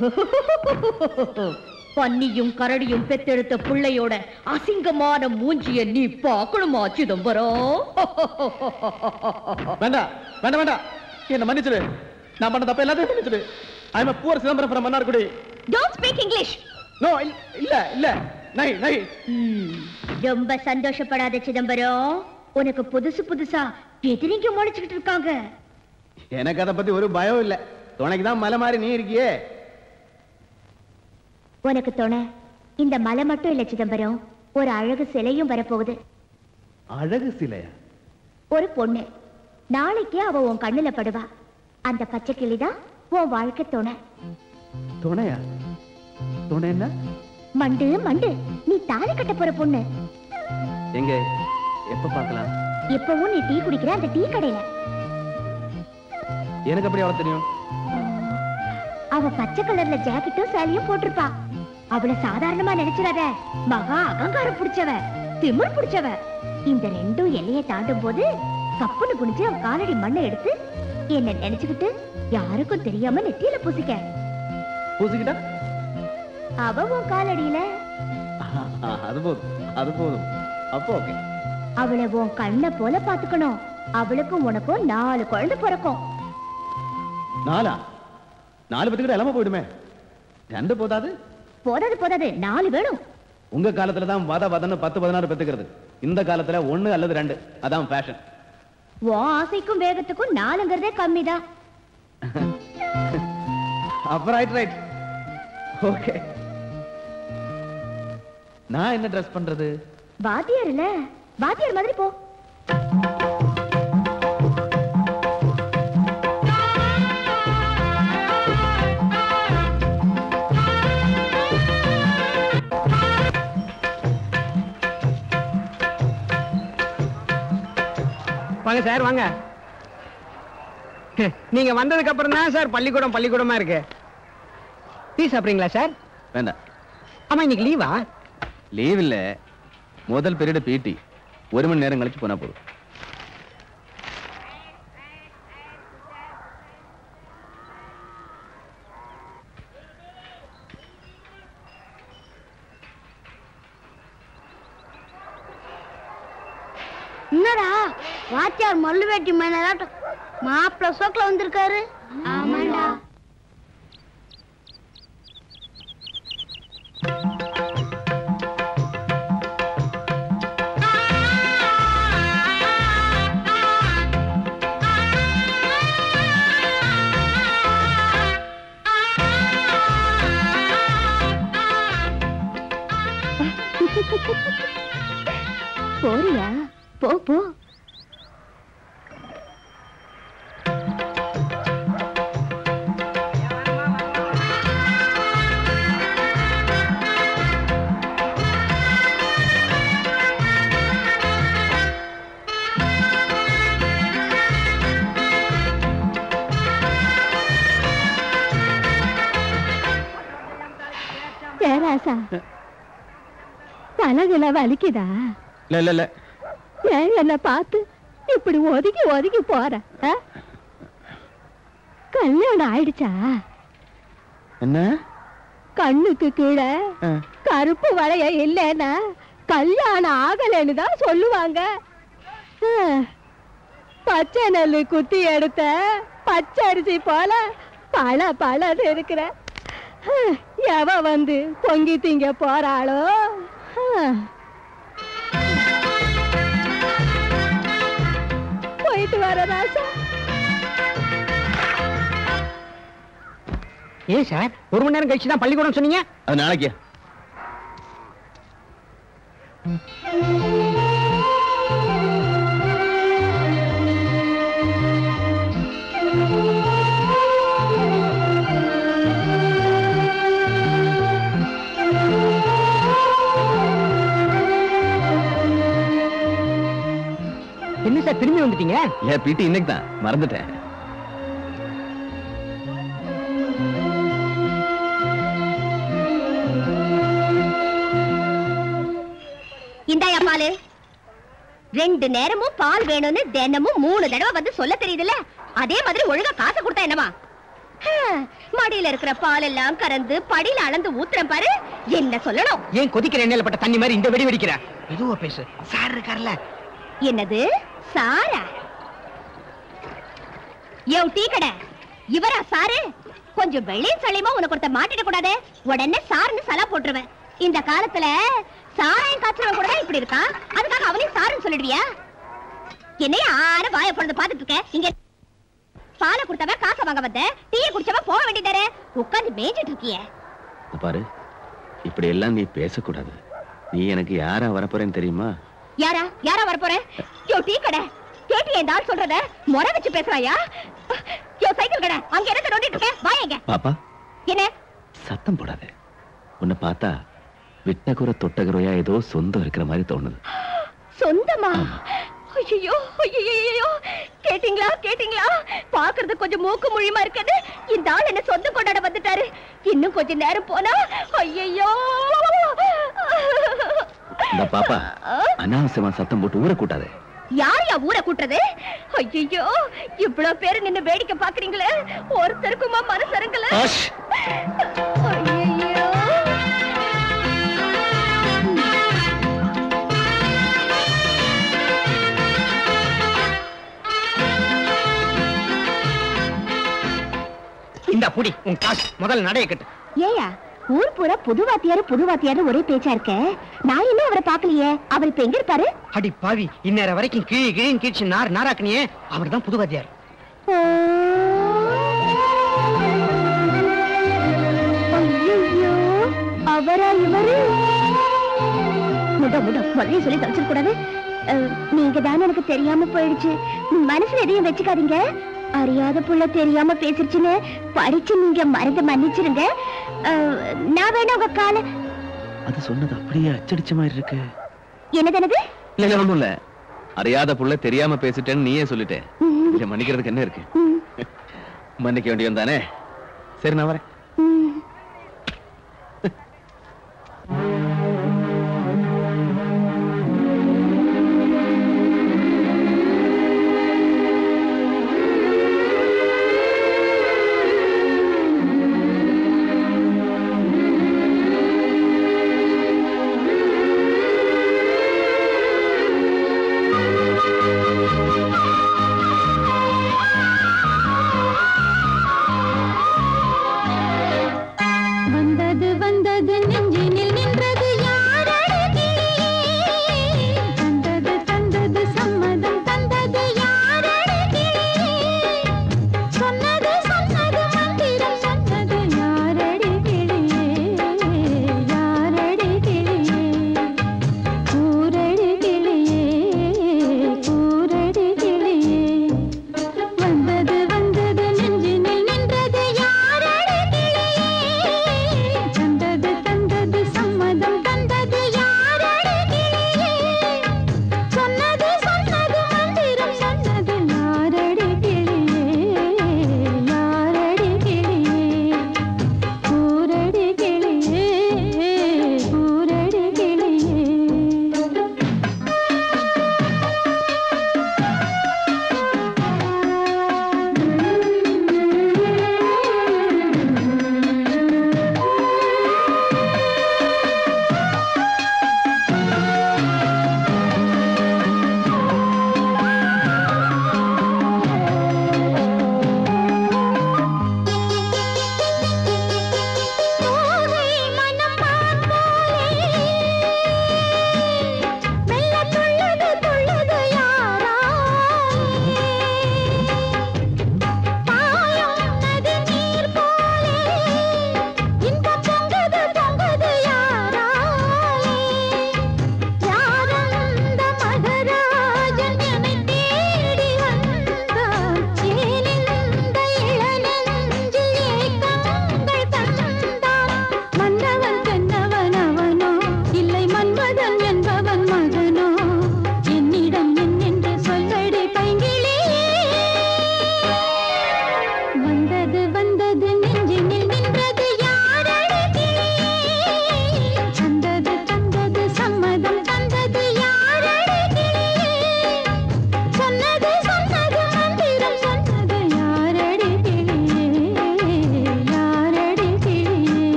பன்னியும் கரடியும் பெத்தெடுத்த பிள்ளையோட அசிங்கமான மூஞ்சிய நீ பார்க்கணுமா சிதம்பரம் வேண்டாம் வேண்டாம் வேண்டாம் என்ன மன்னிச்சிடு நான் பண்ண தப்ப எல்லாத்தையும் மன்னிச்சிடு I am poor Chidambaram from Mannargudi don't speak English no இல்ல இல்ல நை நை ரொம்ப சந்தோஷப்படாத சிதம்பரம் உனக்கு புதுசு புதுசா எதிரிங்க முளைச்சுக்கிட்டு இருக்காங்க எனக்கு அதை பத்தி ஒரு பயம் இல்ல துணைக்கு தான் மலை மாதிரி நீ இருக்கியே உனக்கு துணை இந்த மலை மட்டும் இல்ல சிதம்பரம் ஒரு அழகு சிலையும் வரப்போகுது அழகு சிலையா ஒரு பொண்ணு நாளைக்கே அவ உன் கண்ணுல படுவா அந்த பச்சை கிளிதான் உன் வாழ்க்கை துணை துணையா துணை என்ன மண்டு மண்டு நீ தாலி கட்ட போற பொண்ணு எங்க எப்ப பார்க்கலாம் எப்பவும் நீ டீ குடிக்கிற அந்த டீ கடையில எனக்கு அப்படி அவளை தெரியும் அவ பச்சை கலர்ல ஜாக்கெட்டும் சேலையும் போட்டிருப்பா அவள சாதாரணமா நினைச்சிடாத மகா அகங்காரம் பிடிச்சவ திமிர் பிடிச்சவ இந்த ரெண்டும் எல்லையை தாண்டும் போது கப்புன்னு குனிஞ்சு அவ காலடி மண்ணை எடுத்து என்ன நினைச்சுக்கிட்டு யாருக்கும் தெரியாம நெத்தியில பூசிக்க பூசிக்கிட்டா அவ உன் காலடியில அது போதும் அது போதும் அப்போ ஓகே அவளை உன் கண்ணை போல பாத்துக்கணும் அவளுக்கும் உனக்கும் நாலு குழந்தை பிறக்கும் நாலா நாலு பத்துக்கிட்ட இல்லாம போயிடுமே ரெண்டு போதாது போதாது போதாது நாலு வேணும் உங்க காலத்துல தான் வத வதன்னு பத்து பதினாறு பெத்துக்கிறது இந்த காலத்துல ஒண்ணு அல்லது ரெண்டு அதான் ஃபேஷன் உன் ஆசைக்கும் வேகத்துக்கும் நாலுங்கிறதே கம்மிதான் அப்ப ரைட் ரைட் ஓகே நான் என்ன ட்ரெஸ் பண்றது வாத்தியார் இல்ல வாத்தியார் மாதிரி போ வாங்க சார் வாங்க நீங்க வந்ததுக்கு அப்புறம் தான் சார் பள்ளிக்கூடம் பள்ளிக்கூடமா இருக்கு டீ சாப்பிடுறீங்களா சார் வேண்டாம் ஆமா இன்னைக்கு லீவா லீவ் இல்ல முதல் பீரியட் பிடி ஒரு மணி நேரம் கழிச்சு போனா போதும் என்னடா வாத்தியார் மல்லு வேட்டி மேனாட்டம் மாப்பிள்ள சோக்கில் வந்திருக்காரு ஆமாண்டா போறியா போ போ ஏராசா தலகுல வலிக்குதா இல்ல இல்ல இல்ல ஏன் என்ன பார்த்து இப்படி ஒதுங்கி ஒதுங்கி போற ஆ? கல்யாணம் ஆயிடுச்சா என்ன கண்ணுக்கு கீழே கருப்பு வளைய இல்லைன்னா கல்யாணம் ஆகலைன்னு தான் சொல்லுவாங்க ஆ, பச்சை நெல்லு குத்தி எடுத்த பச்சரிசி போல பல பலது இருக்கிற ஆ, எவ வந்து பொங்கி திங்க போறாளோ ஆ. போயிட்டு வர ராசா ஏன் சார் ஒரு மணி நேரம் கழிச்சு தான் பள்ளிக்கூடம் சொன்னீங்க அது நாளைக்கு என்ன சார் திரும்பி வந்துட்டீங்க ஏன் பிடி இன்னைக்கு தான் மறந்துட்டேன் இந்தாயா பாலு ரெண்டு நேரமும் பால் வேணும்னு தினமும் மூணு தடவை வந்து சொல்ல தெரியுதுல்ல அதே மாதிரி ஒழுங்கா காசு கொடுத்தா என்னவா ஹம், மடியில இருக்கிற பால் எல்லாம் கறந்து படியில அளந்து ஊத்துறேன் பாரு என்ன சொல்லணும் ஏன் கொதிக்கிற எண்ணெயில பட்ட தண்ணி மாதிரி இந்த வெடி வெடிக்கிற மெதுவா பேசு சார் இருக்கார்ல என்னது சாரா யோ டீ கடை இவரா சாரு கொஞ்சம் வெள்ளையும் சளியுமா உனக்கு ஒருத்த மாட்டிட கூடாது உடனே சாருன்னு சலா போட்டுருவேன் இந்த காலத்துல சாராயம் காய்ச்சறவன் கூட இப்படி இருக்கான் அதுக்காக அவனையும் சாருன்னு சொல்லிடுவியா என்னைய ஆற வாய பொழுது பாத்துட்டு இருக்க இங்க பாலை கொடுத்தவன் காசை வாங்க வந்த டீயை குடிச்சவன் போக வேண்டியதாரு உட்கார்ந்து மேய்ஞ்சிட்டு இருக்கியே இத பாரு இப்படி எல்லாம் நீ பேசக்கூடாது நீ எனக்கு யாரா வரப்போறேன்னு தெரியுமா யாரா யாரா வரப்போறேன் யோ டீ கடை கேட்டியா இந்த ஆள் சொல்றத முறை வச்சு பேசுறாயா யோ சைக்கிள் கடை அங்க என்ன நோண்டிட்டு இருக்க வாயங்க பாப்பா என்ன சத்தம் போடாத உன்னை பார்த்தா விட்டகுற தொட்டகுறையா ஏதோ சொந்தம் இருக்கிற மாதிரி தோணுது சொந்தமா ஐயோ ஐயோ கேட்டிங்களா கேட்டிங்களா பாக்குறது கொஞ்சம் மூக்கு முழியமா இருக்குது இந்த ஆள் என்ன சொந்தம் கொண்டாட வந்துட்டாரு இன்னும் கொஞ்ச நேரம் போனா ஐயோ இந்த பாப்பா அனாவசியமா சத்தம் போட்டு ஊற கூட்டாதே யார் யா ஊரை கூட்டுறது ஐயோ இவ்வளவு பேரு நின்னு வேடிக்கை பாக்குறீங்களே ஒருத்தருக்குமா மனசரங்கல ஐயோ இந்த புடி உன் காசு முதல்ல நடைய கட்டு ஏயா ஊர் பூரா புது வாத்தியாரு புது வாத்தியாரு ஒரே பேச்சா இருக்க நான் இன்னும் அவரை பாக்கலையே அவர் இப்ப எங்க இருப்பாரு அடி பாவி இந்நேரம் வரைக்கும் கிழி கிழின்னு கீழ்ச்சி நார் நாராக்குனியே அவர் தான் புதுவாத்தியார் ஐயோ அவரா இவரு முட முட முதல்ல சொல்லி தொலைச்சிட கூடாது அஹ், நீங்க தானே எனக்கு தெரியாம போயிடுச்சு மனசுல எதையும் வச்சுக்காதீங்க அறியாத புள்ள தெரியாம பேசிருச்சுன்னு படிச்சு நீங்க மறந்து மன்னிச்சிருங்க அஹ், நான் வேணா உங்க கால அது சொன்னது அப்படியே அச்சடிச்ச மாதிரி இருக்கு என்னது என்னது இல்ல இல்ல ஒண்ணும் இல்ல அறியாத புள்ள தெரியாம பேசிட்டேன்னு நீயே சொல்லிட்டே இத மன்னிக்கிறதுக்கு என்ன இருக்கு மன்னிக்க வேண்டியவன் தானே சரி நான் வரேன் வந்தது வந்தது நெஞ்சினில் நின்றது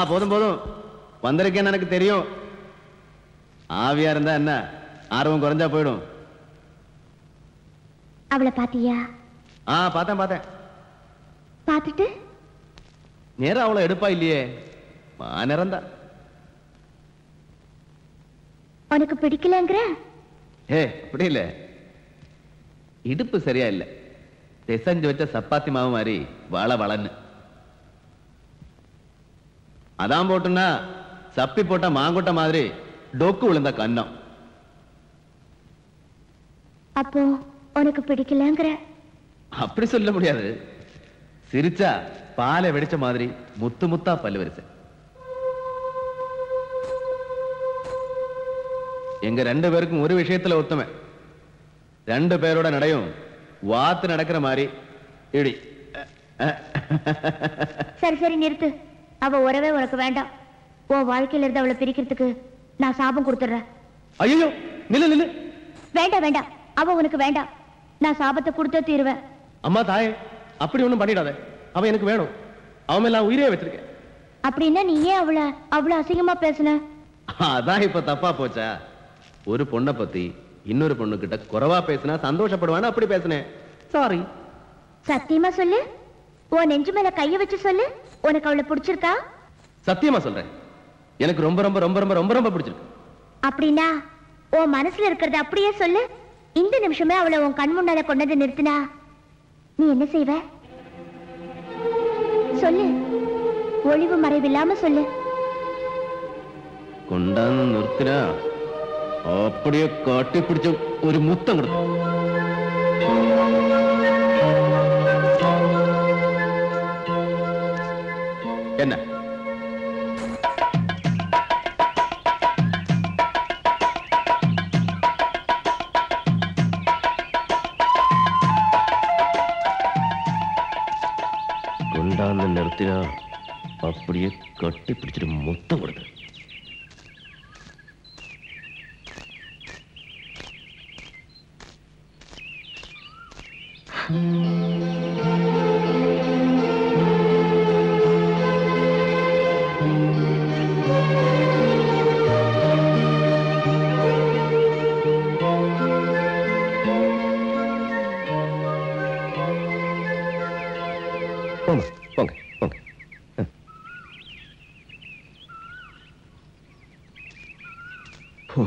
போதும் போதும் வந்திருக்கேன்னு எனக்கு தெரியும் ஆவியா இருந்தா என்ன ஆர்வம் குறைஞ்சா போயிடும் அவளை பாத்தியா ஆ பார்த்தேன் பார்த்தேன் பார்த்துட்டு நேரம் அவ்வளவு எடுப்பா இல்லையே நிறந்தா உனக்கு பிடிக்கலங்கிற ஏ அப்படி இல்ல இடுப்பு சரியா இல்ல பிசைஞ்சு வச்ச சப்பாத்தி மாவு மாதிரி வள வளன்னு அதான் போட்டுன்னா சப்பி போட்ட மாங்கொட்டை மாதிரி டொக்கு விழுந்த கன்னம் அப்போ உனக்கு பிடிக்கலங்கிற அப்படி சொல்ல முடியாது சிரிச்சா பாலை வெடிச்ச மாதிரி முத்து முத்தா பல்லு வரிசை எங்க ரெண்டு பேருக்கும் ஒரு விஷயத்துல ஒத்துமை ரெண்டு பேரோட நடையும் வாத்து நடக்கிற மாதிரி இடி சரி சரி நிறுத்து அவ உறவே உனக்கு வேண்டாம் உன் வாழ்க்கையில இருந்து அவளை பிரிக்கிறதுக்கு நான் சாபம் கொடுத்துடுறேன் ஐயோ நில்லு நில்லு வேண்டாம் வேண்டாம் அவ உனக்கு வேண்டாம் நான் சாபத்தை கொடுத்தே தீருவேன் அம்மா தாயே அப்படி ஒண்ணும் பண்ணிடாத அவன் எனக்கு வேணும் அவன் மேல நான் உயிரே வச்சிருக்கேன் அப்படின்னா நீ ஏன் அவளை அவ்வளவு அசிங்கமா பேசுன அதான் இப்ப தப்பா போச்சா ஒரு பொண்ணை பத்தி இன்னொரு பொண்ணு கிட்ட குறைவா பேசினா சந்தோஷப்படுவான்னு அப்படி பேசினேன் சாரி சத்தியமா சொல்லு உன் நெஞ்சு மேல கைய வச்சு சொல்லு உனக்கு அவளை பிடிச்சிருக்கா சத்தியமா சொல்றேன் எனக்கு ரொம்ப ரொம்ப ரொம்ப ரொம்ப ரொம்ப ரொம்ப பிடிச்சிருக்கு அப்படின்னா உன் மனசுல இருக்கிறத அப்படியே சொல்லு இந்த நிமிஷமே அவளை உன் கண் முன்னால கொண்டு வந்து நிறுத்தினா நீ என்ன செய்வ சொல்லு ஒளிவு மறைவில்லாம சொல்லு கொண்டாந்து நிறுத்தினா அப்படியே காட்டி பிடிச்ச ஒரு முத்தம் கொடுத்து என்ன கொண்டாந்து நிறுத்தினா அப்படியே கட்டி பிடிச்சிட்டு முத்தம் கொடுத்து போங்க போங்க போங்க ஹோ.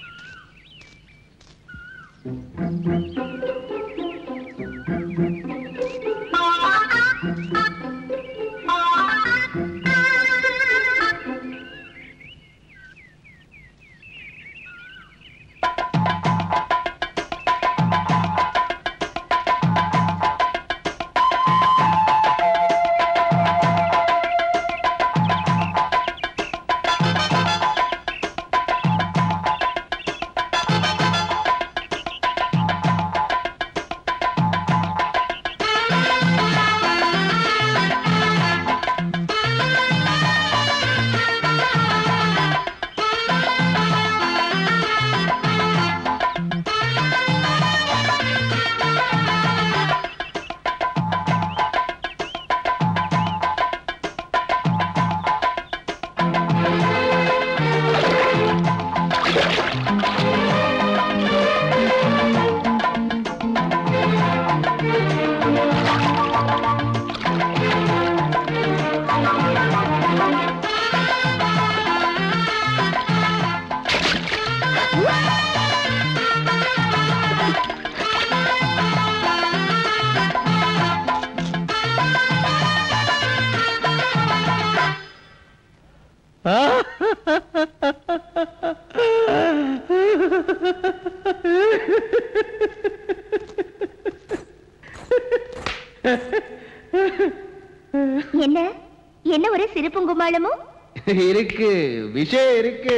என்ன என்ன ஒரு சிரிப்பும் கும்மாளமும் இருக்கு விஷயம் இருக்கு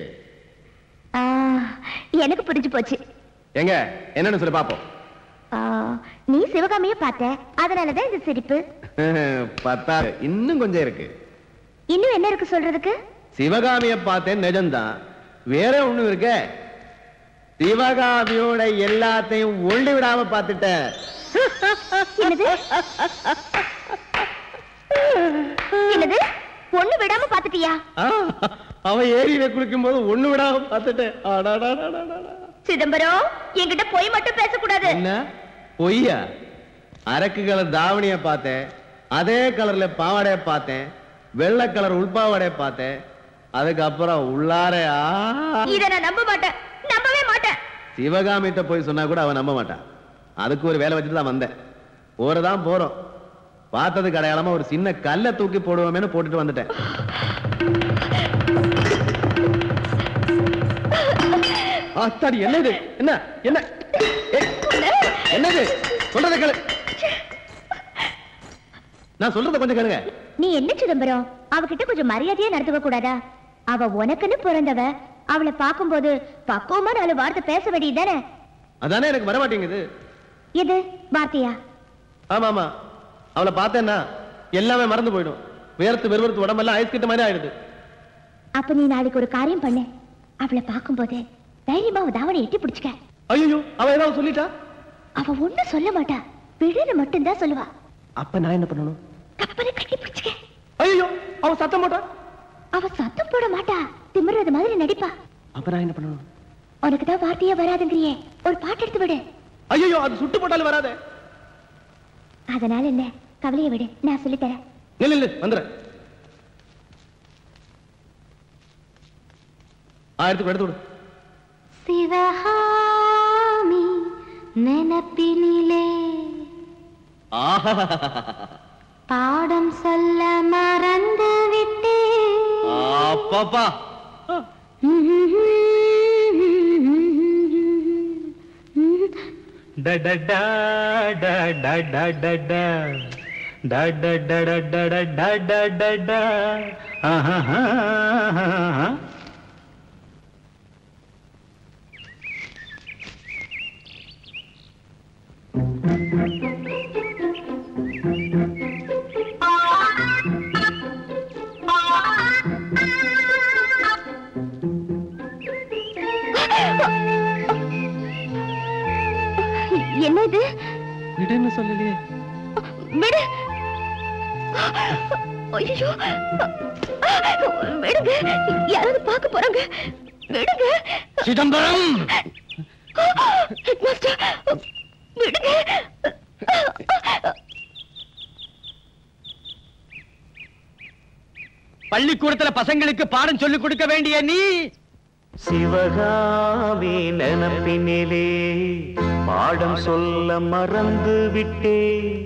ஆ, எனக்கு புரிஞ்சு போச்சு எங்க என்னன்னு சொல்லி பாப்போம் ஆ, நீ சிவகாமிய பார்த்த அதனாலதான் இந்த சிரிப்பு பார்த்தா இன்னும் கொஞ்சம் இருக்கு இன்னும் என்ன இருக்கு சொல்றதுக்கு சிவகாமிய பார்த்தேன் நிஜம்தான் வேற ஒண்ணும் இருக்க சிவகாமியோட எல்லாத்தையும் ஒண்டி விடாம பார்த்துட்டேன் என்னது என்னது பொண்ணு விடாம பாத்துட்டியா ஆ, அவன் ஏரியில குளிக்கும் போது ஒண்ணு விடாம பார்த்துட்டேன் அடாடாடாடாடா. சிதம்பரம் என்கிட்ட பொய் மட்டும் பேசக்கூடாது என்ன பொய்யா அரக்கு கலர் தாவணிய பார்த்தேன் அதே கலர்ல பாவாடைய பார்த்தேன் வெள்ளை கலர் உள்பாவாடைய பார்த்தேன் அதுக்கப்புறம் உள்ளார ஆ, இத நான் நம்ப மாட்டேன் நம்பவே மாட்டேன் சிவகாமிட்ட போய் சொன்னா கூட அவன் நம்ப மாட்டான் அதுக்கு ஒரு வேலை வச்சுட்டு தான் வந்தேன் போறதான் போறோம் பார்த்ததுக்கு அடையாளமா ஒரு சின்ன கல்லை தூக்கி போடுவோமேனு போட்டுட்டு வந்துட்டேன் ஆத்தாடி என்னது என்ன என்ன ஏய், என்னது சொல்றத கேளு நான் சொல்றத கொஞ்சம் கேளுங்க நீ என்ன சிதம்பரம் அவகிட்ட கொஞ்சம் மரியாதையா நடந்துக்க கூடாதா அவ உனக்குன்னு பிறந்தவ அவளை பார்க்கும்போது பக்குவமா நாலு வார்த்தை பேச வேண்டியதுதானே அதானே எனக்கு வர மாட்டேங்குது எது வார்த்தையா ஆமா ஆமா அவளை பார்த்தேன்னா எல்லாமே மறந்து போயிடும் வேர்த்து வெறுவெறுத்து உடம்பெல்லாம் ஐஸ் கிட்ட மாதிரி ஆயிடுது அப்ப நீ நாளைக்கு ஒரு காரியம் பண்ணு அவளை பார்க்கும்போது தைரியமா அவ தாவணை எட்டி பிடிச்சுக்க ஐயோ அவ ஏதாவது சொல்லிட்டா அவ ஒண்ணும் சொல்ல மாட்டா விடுன்னு மட்டும்தான் சொல்லுவா அப்ப நான் என்ன பண்ணணும் கப்பலை கட்டி பிடிச்சுக்க ஐயோ அவ சத்தம் போட்டா அவ சத்தம் போட மாட்டா திமிர்றது மாதிரி நடிப்பா அப்ப நான் என்ன பண்ணணும் உனக்கு தான் வார்த்தையே வராதுங்கிறியே ஒரு பாட்டு எடுத்து விடு ஐயோ அது சுட்டு போட்டாலும் வராதே அதனால என்ன கவலையை விடு நான் சொல்லித் தரேன் இல்ல இல்ல வந்துடுறேன் ஆ எடுத்து கொடு, எடுத்து விடு சிவகாமி நினப்பினிலே ஆஹா பாடம் சொல்ல மறந்து விட்டே அப்பப்பா da da da da da da da da da da da da da da da da da da ஆஹா என்ன இது விடுன்னு சொல்லலையே விடு ஐயோ விடுங்க யாராவது பார்க்க போறாங்க விடுங்க சிதம்பரம் ஹெட் மாஸ்டர் விடுங்க பள்ளிக்கூடத்துல பசங்களுக்கு பாடம் சொல்லி கொடுக்க வேண்டிய நீ சிவகாமி நினப்பினிலே பாடம் சொல்ல மறந்து விட்டே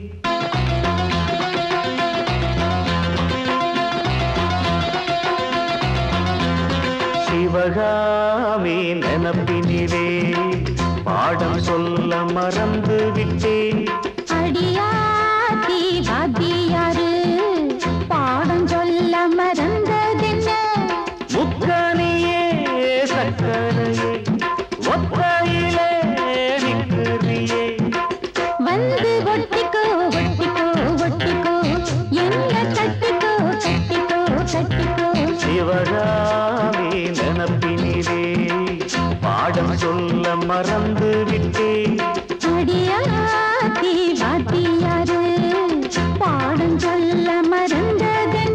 சிவகாமி நினப்பினிலே பாடம் சொல்ல மறந்து விட்டே அடியாத்தி வாத்தியாரு பாடம் சொல்ல மறந்ததென்ன முக்கனியே சக்கரையே ஒத்தையிலே நிற்கிறியே வந்து ஒட்டிக்கோ ஒட்டிக்கோ ஒட்டிக்கோ என்ன கட்டிக்கோ கட்டிக்கோ கட்டிக்கோ சிவகாமி நினப்பினிலே பாடம் சொல்ல மறந்து விட்டே அடியாத்தி வாத்தியாரு பாடம் சொல்ல மறந்ததென்ன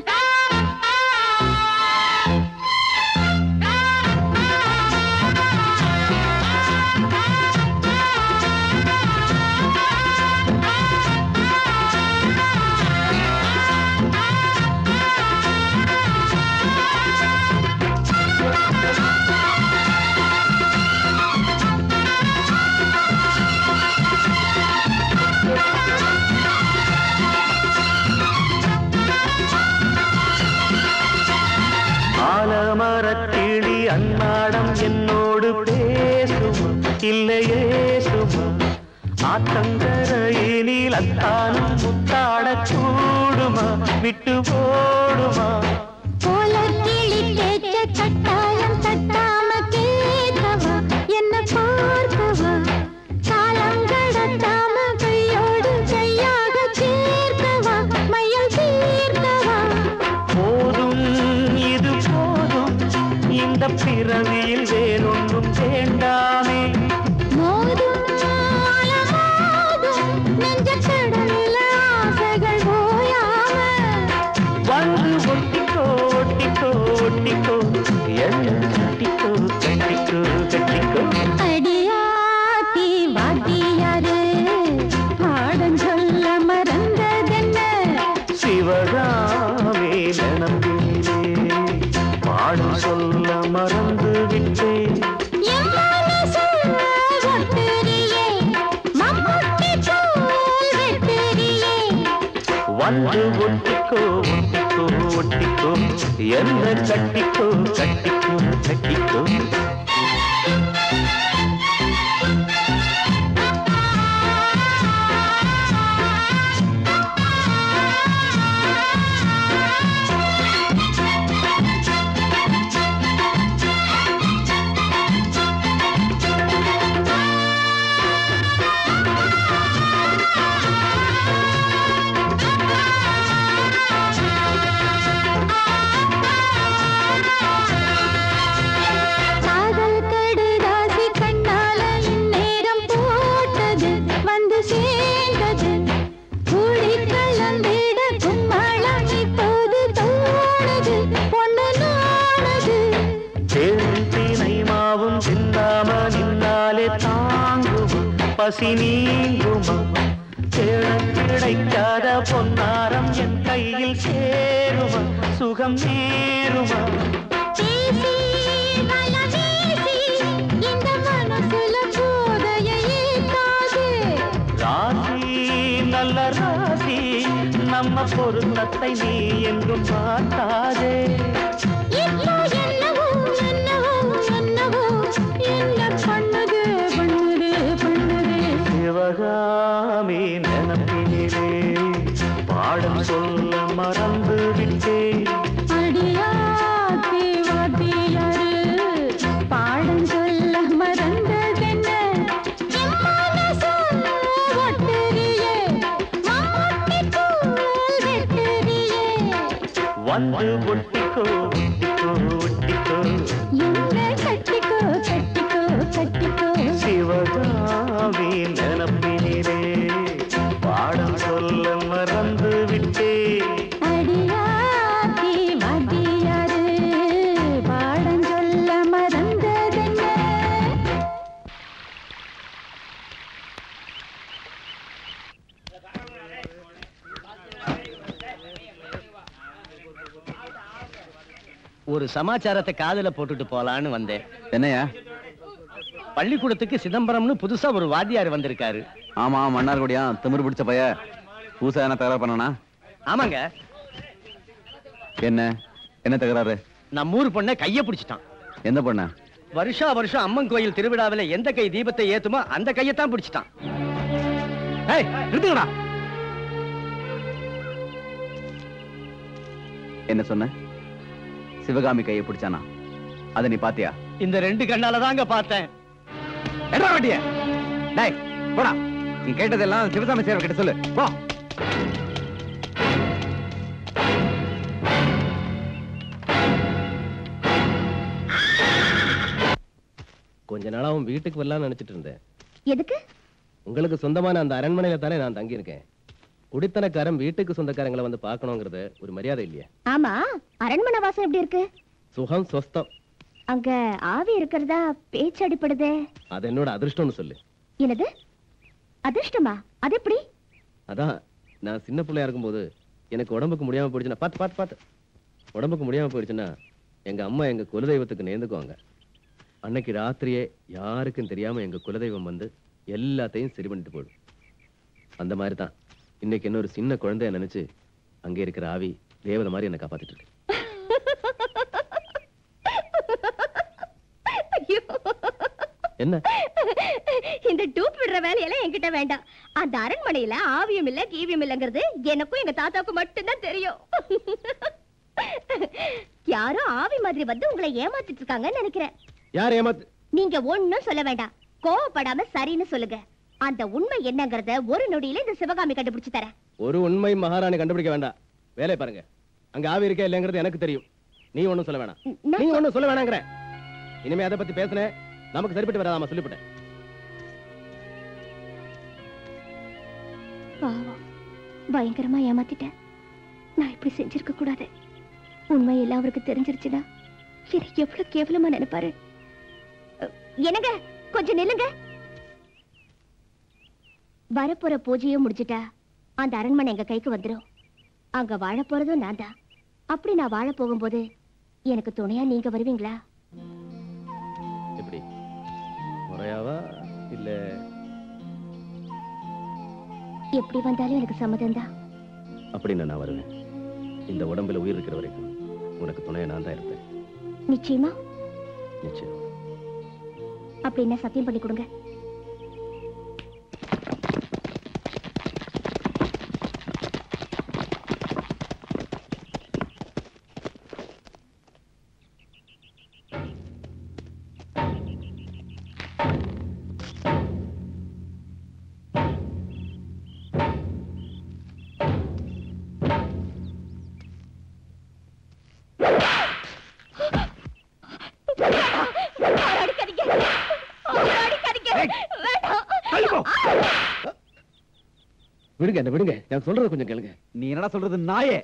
ஆலமரக்கிளி அன்னாடம் என்னோடு பேசுமா இல்லையே சுமா ஆத்தங்கரையினில் அத்தானும் முத்தாடக் கூடுமா விட்டு ஓடுமா போல கிளி கேட்க கட்டாயம் தட்டாம கேட்கவா என்ன பார்க்கவா காலம் கடத்தாம கையோடு கையாக சேர்க்கவா மையம் தீர்க்கவா போதும் இது போதும் இந்த பிறவியில் வேறொன்றும் வேண்டாமே மோதும் அலமோதும் நெஞ்ச கடலில் ஆசைகள் ஓயாம வந்து வந்து ஒட்டிக்கோ ஒட்டிக்கோ ஒட்டிக்கோ என்ன கட்டிக்கோ கட்டிக்கோ கட்டிக்கோ காதல் கடுதாசி கண்ணால இந்நேரம் போட்டது வந்து சேர்ந்தது கூடி கலந்திட கும்மாளம் இப்போது தோணுது பொண்ணு நானது தேனை மாவும் சிந்தாம நின்னாலே தாங்குமா பசி நீங்குமா தேடக் கிடைக்காத பொன்னாரம் என் கையில் சேருமா சுகம் நேருமா பேசி வலம் வீசி இந்த மனசுல போதையை ஏத்தாது ராசி நல்ல ராசி நம்ம பொருத்தத்தை நீ என்றும் பார்த்தாதே இப்போ என்னவோ என்னவோ என்னவோ என்ன பண்ணுது பண்ணுது பண்ணுது சிவகாமி நினப்பினிலே பாடம் சொல்ல மறந்து விட்டேன் அடியாத்தி வாத்தியாரு பாடம் சொல்ல மறந்ததென்ன என் மனசு ஒட்டுறியே மாட்டி போல் வெட்டுறியே வந்து ஒட்டிக்கோ ஒட்டிக்கோ ஒட்டிக்கோ என்ன கட்டிக்கோ கட்டிக்கோ கட்டிக்கோ சிவகாமி நினப்பினிலே பாடம் சொல்ல மறந்து விட்டேன் அடியாத்தி வாத்தியாரு பாடம் சொல்ல மறந்ததென்ன ஒரு சமாச்சாரத்தை காதுல போட்டுட்டு போலான்னு வந்தேன் என்னையா பள்ளிக்கூடத்துக்கு சிதம்பரம்னு புதுசா ஒரு வாத்தியார் வந்திருக்காரு ஆமா மன்னார்குடியா திமிரு பிடிச்ச பைய பூசா என்ன தகராறு பண்ணனா ஆமாங்க என்ன என்ன தகராறு நம்ம ஊர் பொண்ணை கைய பிடிச்சிட்டான் எந்த பொண்ண வருஷா வருஷம் அம்மன் கோயில் திருவிழாவில் எந்த கை தீபத்தை ஏத்துமோ அந்த கையத்தான் பிடிச்சிட்டான் ஏய் நிறுத்துங்கடா என்ன சொன்ன சிவகாமி கையை பிடிச்சானா அதை நீ பாத்தியா இந்த ரெண்டு கண்ணால தாங்க பார்த்தேன் என்ன வண்டிய டேய் போடா நீ கேட்டதெல்லாம் சிவசாமி சேவை கிட்ட சொல்லு போ கொஞ்ச நாளா அவன் வீட்டுக்கு வரலாம்னு நினைச்சிட்டு இருந்தேன் எதுக்கு உங்களுக்கு சொந்தமான அந்த அரண்மனையில தானே நான் தங்கி இருக்கேன் குடித்தனக்காரன் வீட்டுக்கு சொந்தக்காரங்களை வந்து பார்க்கணுங்கிறது ஒரு மரியாதை இல்லையா ஆமா அரண்மனை வாசம் எப்படி இருக்கு சுகம் சொஸ்தம் அங்க ஆவி இருக்கிறதா பேச்சு அடிப்படுதே அது என்னோட அதிர்ஷ்டம்னு சொல்லு என்னது அதிர்ஷ்டமா அது எப்படி அதான் நான் சின்ன பிள்ளையா இருக்கும்போது எனக்கு உடம்புக்கு முடியாம போயிடுச்சுன்னா பார்த்து பார்த்து பார்த்து உடம்புக்கு முடியாம போயிடுச்சுன்னா எங்க அம்மா எங்க குலதெய்வத்துக்கு நேர்ந்துக்குவாங்க அன்னைக்கு ராத்திரியே யாருக்கும் தெரியாம எங்க குலதெய்வம் வந்து எல்லாத்தையும் சரி பண்ணிட்டு போயிடும் அந்த மாதிரி தான் இன்னைக்கு என்ன ஒரு சின்ன குழந்தைய நினைச்சு அங்கே இருக்கிற ஆவி தேவதை மாதிரி என்னை காப்பாத்திட்டு இருக்கு ஐயோ. என்ன இந்த டூப் விடுற வேலையெல்லாம் என்கிட்ட வேண்டாம் அந்த அரண்மனையில ஆவியும் இல்ல கீவியும் இல்லங்கிறது எனக்கும் எங்க தாத்தாவுக்கு மட்டும்தான் தெரியும் யாரோ ஆவி மாதிரி வந்து உங்களை ஏமாத்திட்டு இருக்காங்கன்னு நினைக்கிறேன் யார் ஏமாத்து நீங்க ஒண்ணும் சொல்ல வேண்டாம் கோவப்படாம சரின்னு சொல்லுங்க அந்த உண்மை என்னங்கறத ஒரு நொடியில இந்த சிவகாமி கண்டுபிடிச்சு தரேன் ஒரு உண்மை மகாராணி கண்டுபிடிக்க வேண்டாம் வேலையை பாருங்க அங்க ஆவி இருக்கா இல்லைங்கிறது எனக்கு தெரியும் நீ ஒண்ணும் சொல்ல வேணாம் நீ ஒண்ணும் சொல்ல வேணாங்கிற இனிமே அதை பத்தி பேசுனேன் நமக்கு சரிப்பட்டு வராதாம சொல்லிவிட்டேன் பாவம் பயங்கரமா ஏமாத்திட்டேன் நான் இப்படி செஞ்சிருக்க கூடாது உண்மை எல்லாம் அவருக்கு தெரிஞ்சிருச்சுன்னா என்னை எவ்வளவு கேவலமா நினைப்பாரு அ, என்னங்க கொஞ்சம் நில்லுங்க வரப்போற பூஜையும் முடிச்சிட்டா அந்த அரண்மனை எங்க கைக்கு வந்துரும் அங்க வாழ போறதும் நான் தான் அப்படி நான் வாழ போகும்போது எனக்கு துணையா நீங்க வருவீங்களா எப்படி முறையாவா இல்ல எப்படி வந்தாலும் எனக்கு சம்மதம் தான் அப்படின்னு நான் வருவேன் இந்த உடம்புல உயிர் இருக்கிற வரைக்கும் உனக்கு துணையை நான் தான் இருப்பேன் நிச்சயமா நிச்சயம் அப்படின்னா சத்தியம் பண்ணி கொடுங்க விடுங்க என்ன விடுங்க நான் சொல்றது கொஞ்சம் கேளுங்க நீ என்னடா சொல்றது நாயே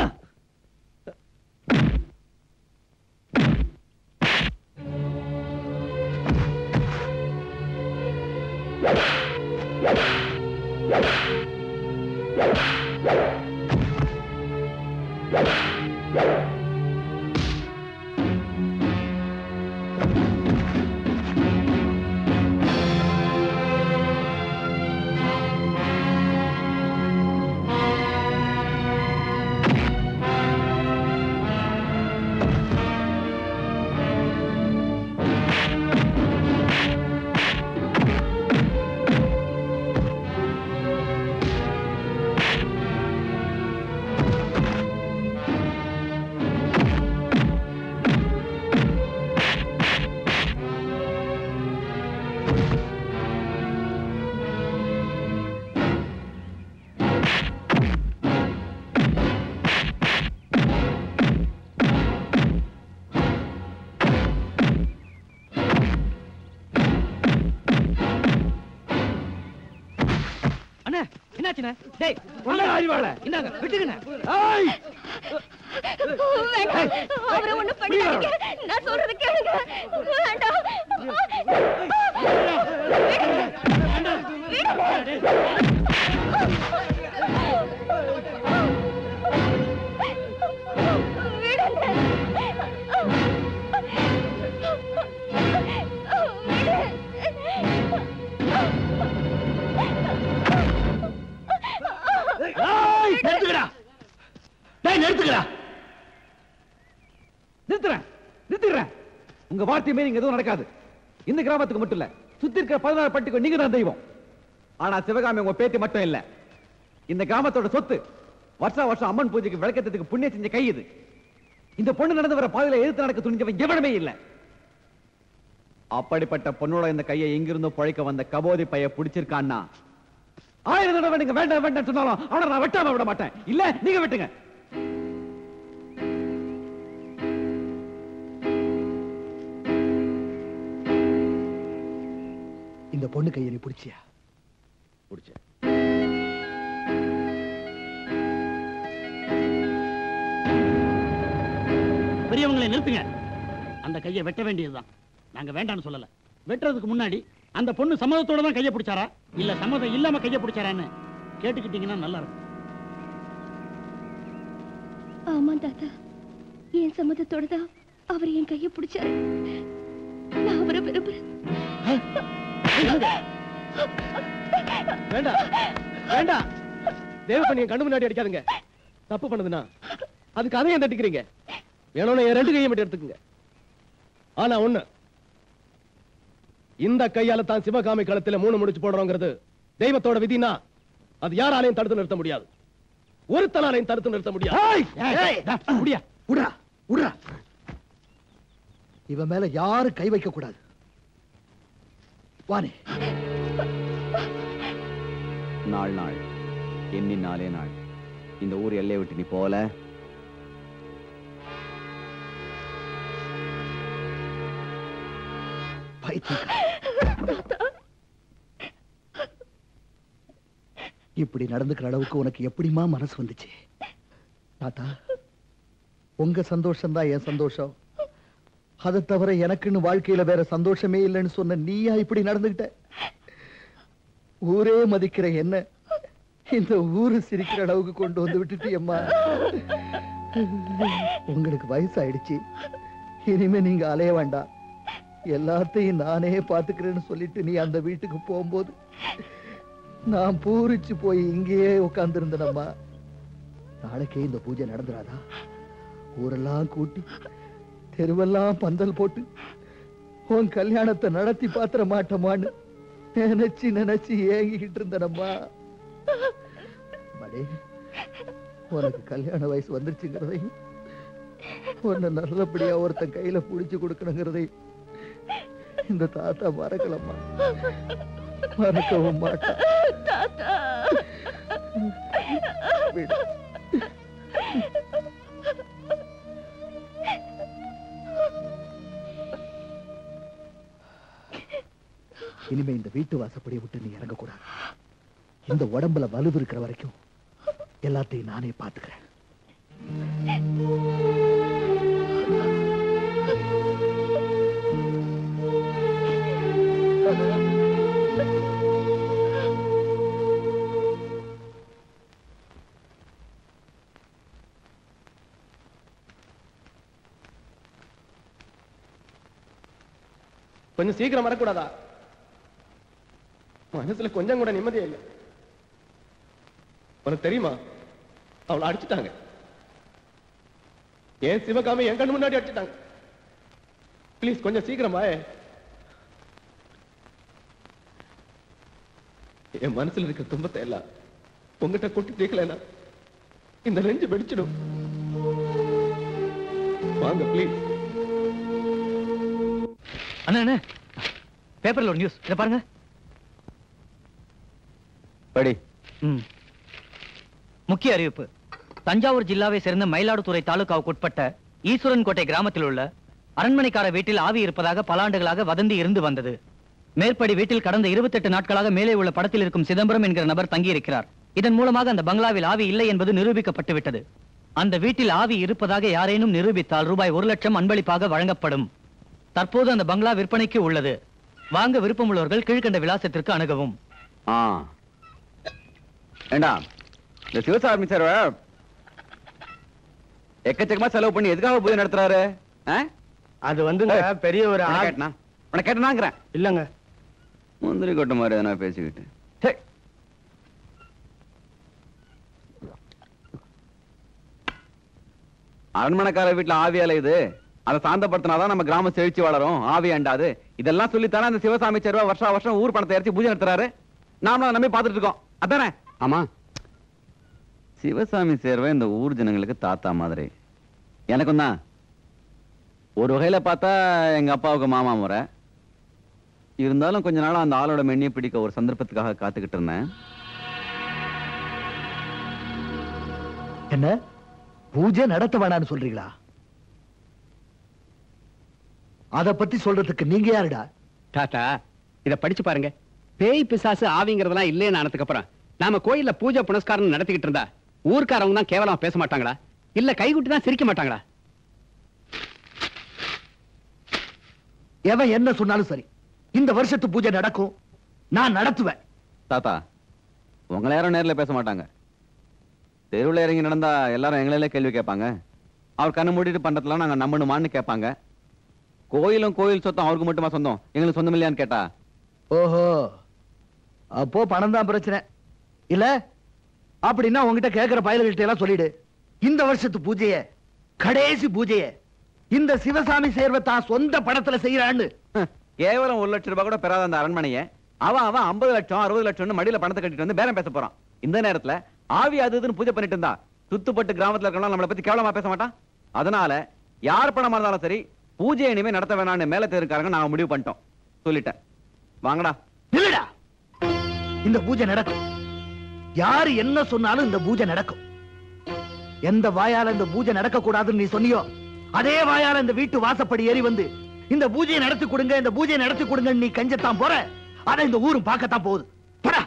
அண்ணா என்னாச்சுண்ணே டேய் ஒண்ணு அறிவாள இந்தாங்க விட்டுங்கண்ணே ஏய் அவரை ஒண்ணு பண்ணிடாதீங்க நான் சொல்றது கேளுங்க வேண்டாம் ஏய் நிறுத்துக்கடா டேய் நிறுத்துக்கடா நிறுத்துறேன் நிறுத்திடுறேன் உங்க வார்த்தை மீறி இங்க எதுவும் நடக்காது இந்த கிராமத்துக்கு மட்டும் இல்ல சுத்தி இருக்கிற பதினாறு பட்டிக்கு நீங்க தான் தெய்வம் ஆனா சிவகாமி உங்க பேத்தி மட்டும் இல்ல இந்த கிராமத்தோட சொத்து வருஷம் வருஷம் அம்மன் பூஜைக்கு விளக்கத்துக்கு புண்ணிய செஞ்ச கை இது இந்த பொண்ணு நடந்து வர பாதையில எதிர்த்து நடக்க துணிஞ்சவன் எவனுமே இல்ல அப்படிப்பட்ட பொண்ணோட இந்த கையை எங்கிருந்தோ பழைக்க வந்த கபோதி பைய பிடிச்சிருக்கான்னா ஆயிரம் தடவை நீங்க வேண்டாம் வேண்டாம் சொன்னாலும் ஆனா நான் வெட்டாம விட மாட்டேன் இல்ல நீங்க வெட்டுங்க இந்த பொண்ணு கையை நீ பிடிச்சியா பிடிச்சேன் பெரியவங்களை நிறுத்துங்க அந்த கையை வெட்ட வேண்டியதுதான் நாங்க வேண்டாம்னு சொல்லல வெட்டுறதுக்கு முன்னாடி அந்த பொண்ணு சம்மதத்தோட தான் கையை பிடிச்சாரா இல்ல சம்மதம் இல்லாம கையை பிடிச்சாரான்னு கேட்டுக்கிட்டீங்கன்னா நல்லா இருக்கும் ஆமா தாத்தா என் சம்மதத்தோட தான் அவர் என் கையை பிடிச்சாரு நான் அவரை விரும்புறேன் வேண்டாம் வேண்டாம் தேவப்பண்ணி கண்ணு முன்னாடி அடிக்காதுங்க தப்பு பண்ணதுன்னா அதுக்கு அதையும் தட்டிக்கிறீங்க வேணும்னு என் ரெண்டு கையை மட்டும் எடுத்துக்கங்க ஆனா ஒண்ணு இந்த கையால தான் சிவகாமி களத்துல மூணு முடிச்சு போடுறோங்கிறது தெய்வத்தோட விதினா அது யாராலையும் தடுத்து நிறுத்த முடியாது ஒருத்தனாலையும் தடுத்து நிறுத்த முடியாது முடியா உடா உடா இவன் மேல யாரும் கை வைக்க கூடாது வானே நாள் நாள் எண்ணி நாளே நாள் இந்த ஊர் எல்லையை விட்டு நீ போல இப்படி நடந்துக்கிற அளவுக்கு உனக்கு எப்படிமா மனசு வந்துச்சு தாத்தா உங்க சந்தோஷம் தான் என் சந்தோஷம் அதை தவிர எனக்குன்னு வாழ்க்கையில வேற சந்தோஷமே இல்லைன்னு சொன்ன நீயா இப்படி நடந்துகிட்ட ஊரே மதிக்கிற என்ன இந்த ஊரு சிரிக்கிற அளவுக்கு கொண்டு வந்து விட்டுட்டியம்மா உங்களுக்கு வயசாயிடுச்சு இனிமே நீங்க அலைய வேண்டாம் எல்லாத்தையும் நானே பாத்துக்கிறேன்னு சொல்லிட்டு நீ அந்த வீட்டுக்கு போகும்போது நான் பூரிச்சு போய் இங்கேயே உட்கார்ந்துருந்தேனம்மா நாளைக்கே இந்த பூஜை நடந்துராதா ஊரெல்லாம் கூட்டி தெருவெல்லாம் பந்தல் போட்டு உன் கல்யாணத்தை நடத்தி பாத்திர மாட்டோமான்னு நினைச்சு நினைச்சு ஏங்கிக்கிட்டு இருந்தனம்மா மடே உனக்கு கல்யாண வயசு வந்துருச்சுங்கிறதையும் உன்னை நல்லபடியா ஒருத்தன் கையில புடிச்சு கொடுக்கணுங்கிறதையும் இந்த தாத்தா மறக்கலம்மா மறக்கவும் மாட்டான் விடு. இனிமே இந்த வீட்டு வாசப்படியை விட்டு நீ இறங்கக்கூடாது இந்த உடம்புல வலுவு இருக்கிற வரைக்கும் எல்லாத்தையும் நானே பாத்துக்கிறேன் கொஞ்சம் சீக்கிரம் வரக்கூடாதா மனசுல கொஞ்சம் கூட நிம்மதியே இல்லை உனக்கு தெரியுமா அவளை அடிச்சுட்டாங்க ஏன் சிவகாமி என் கண்ணு முன்னாடி அடிச்சுட்டாங்க ப்ளீஸ் கொஞ்சம் சீக்கிரம் வாயே என் மனசுல இருக்க துன்பத்தை எல்லாம் உங்ககிட்ட கொட்டி தீக்கலைன்னா இந்த நெஞ்சு வெடிச்சிடும் வாங்க ப்ளீஸ் அண்ணா அண்ணா பேப்பர்ல ஒரு நியூஸ் இதை பாருங்க படி ம். முக்கிய அறிவிப்பு தஞ்சாவூர் ஜில்லாவை சேர்ந்த மயிலாடுதுறை தாலுகாவுக்கு உட்பட்ட ஈஸ்வரன் கோட்டை கிராமத்தில் உள்ள அரண்மனைக்கார வீட்டில் ஆவி இருப்பதாக பல ஆண்டுகளாக வதந்தி இருந்து வந்தது மேற்படி வீட்டில் கடந்த 28 நாட்களாக மேலே உள்ள படத்தில் இருக்கும் சிதம்பரம் என்கிற நபர் தங்கியிருக்கிறார் இதன் மூலமாக அந்த பங்களாவில் ஆவி இல்லை என்பது நிரூபிக்கப்பட்டு விட்டது அந்த வீட்டில் ஆவி இருப்பதாக யாரேனும் நிரூபித்தால் ரூபாய் ஒரு லட்சம் அன்பளிப்பாக வழங்கப்படும் தற்போது அந்த பங்களா விற்பனைக்கு உள்ளது வாங்க விருப்பமுள்ளவர்கள் கீழ்கண்ட விலாசத்திற்கு அணுகவும் ஆ ஏண்டா இந்த சிவசாமி சார் எக்கச்சக்கமா செலவு பண்ணி எதுக்காக பூஜை நடத்துறாரு அது வந்துங்க பெரிய ஒரு ஆ- கேட்டனா உனக்கு கேட்டனாங்கிறேன் இல்லங்க முந்திரி கொட்ட மாதிரி எதனா பேசிக்கிட்டு ஹே. அரண்மனைக்கார வீட்டுல ஆவி அலையுது அதை சாந்தப்படுத்தினாதான் நம்ம கிராமம் செழிச்சு வளரும் ஆவி அண்டாது இதெல்லாம் சொல்லித்தானே அந்த சிவசாமி சேர்வா வருஷம் வருஷம் ஊர் பணத்தை இறச்சி பூஜை நடத்துறாரு நாமளும் அதை நம்பி பார்த்துட்டு இருக்கோம் அதானே ஆமா சிவசாமி சேர்வை இந்த ஊர் ஜனங்களுக்கு தாத்தா மாதிரி எனக்கும் தான் ஒரு வகையில பார்த்தா எங்க அப்பாவுக்கு மாமா முறை இருந்தாலும் கொஞ்ச நாளா அந்த ஆளோட மென்னியை பிடிக்க ஒரு சந்தர்ப்பத்துக்காக காத்துக்கிட்டு இருந்தேன் என்ன பூஜை நடத்த வேணாம்னு சொல்றீங்களா அத பத்தி சொல்றதுக்கு நீங்க யாருடா தாத்தா இத படிச்சு பாருங்க பேய் பிசாசு ஆவிங்கிறதெல்லாம் இல்லைன்னு ஆனதுக்கு அப்புறம் நாம கோயில்ல பூஜை புனஸ்காரம் நடத்திக்கிட்டு இருந்தா ஊர்க்காரவங்க தான் கேவலமா பேச மாட்டாங்களா இல்ல கைகுட்டி தான் சிரிக்க மாட்டாங்களா எவன் என்ன சொன்னாலும் சரி இந்த வருஷத்து பூஜை நடக்கும் நான் நடத்துவேன் தாத்தா உங்களை யாரும் நேர்ல பேச மாட்டாங்க தெருவுல இறங்கி நடந்தா எல்லாரும் எங்களே கேள்வி கேட்பாங்க அவர் கண்ணு மூடிட்டு பண்றதுலாம் நாங்க நம்பணுமான்னு கேட்பாங்க கோயிலும் கோயில் சொத்தம் அவருக்கு மட்டுமா சொந்தம் எங்களுக்கு சொந்தம் இல்லையான்னு கேட்டா ஓஹோ அப்போ பணம் தான் பிரச்சனை இல்ல அப்படின்னா உங்ககிட்ட கேட்கிற பயல்கிட்ட எல்லாம் சொல்லிடு இந்த வருஷத்து பூஜைய கடைசி பூஜைய இந்த சிவசாமி சேர்வை தான் சொந்த படத்துல செய்யறான்னு கேவலம் ஒரு லட்சம் ரூபாய் கூட பெறாத அந்த அரண்மனையை அவன் அவன் ஐம்பது லட்சம் அறுபது லட்சம்னு மடியில பணத்தை கட்டிட்டு வந்து பேரம் பேச போறான் இந்த நேரத்துல ஆவி அது இதுன்னு பூஜை பண்ணிட்டு இருந்தா சுத்துப்பட்டு கிராமத்துல இருக்கவங்க நம்மளை பத்தி கேவலமா பேச மாட்டான் அதனால யார் பணமா இருந்தாலும் சரி பூஜை இனிமே நடத்த வேணாம்னு மேல தெரிவிக்காரங்க நாங்க முடிவு பண்ணிட்டோம் சொல்லிட்டேன் வாங்கடா இல்லடா இந்த பூஜை நடக்கும் யாரு என்ன சொன்னாலும் இந்த பூஜை நடக்கும் எந்த வாயால இந்த பூஜை நடக்க கூடாதுன்னு நீ சொன்னியோ அதே வாயால இந்த வீட்டு வாசப்படி ஏறி வந்து இந்த பூஜையை நடத்தி கொடுங்க இந்த பூஜையை நடத்தி கொடுங்கன்னு நீ கஞ்சத்தான் போற அதை இந்த ஊரும் பார்க்கத்தான் போகுது போடா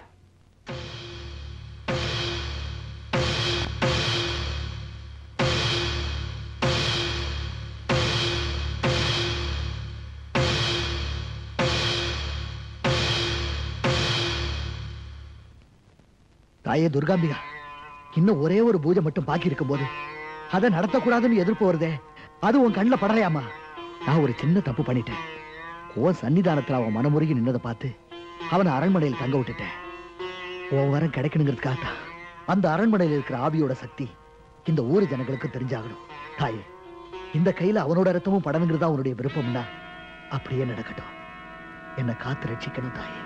தாயே துர்காம்பிகா இன்னும் ஒரே ஒரு பூஜை மட்டும் பாக்கி இருக்கும் போது அதை நடத்தக்கூடாதுன்னு எதிர்ப்பு வருதே அது உன் கண்ணுல படலையாமா நான் ஒரு சின்ன தப்பு பண்ணிட்டேன் உன் சன்னிதானத்துல அவன் மனமுருகி நின்னதை பார்த்து அவனை அரண்மனையில் தங்க விட்டுட்டேன் உன் வரம் கிடைக்கணுங்கிறதுக்காக தான் அந்த அரண்மனையில் இருக்கிற ஆவியோட சக்தி இந்த ஊர் ஜனங்களுக்கு தெரிஞ்சாகணும் தாயே இந்த கையில அவனோட ரத்தமும் படணுங்கிறதா அவனுடைய விருப்பம்னா அப்படியே நடக்கட்டும் என்னை காத்து ரட்சிக்கணும் தாயே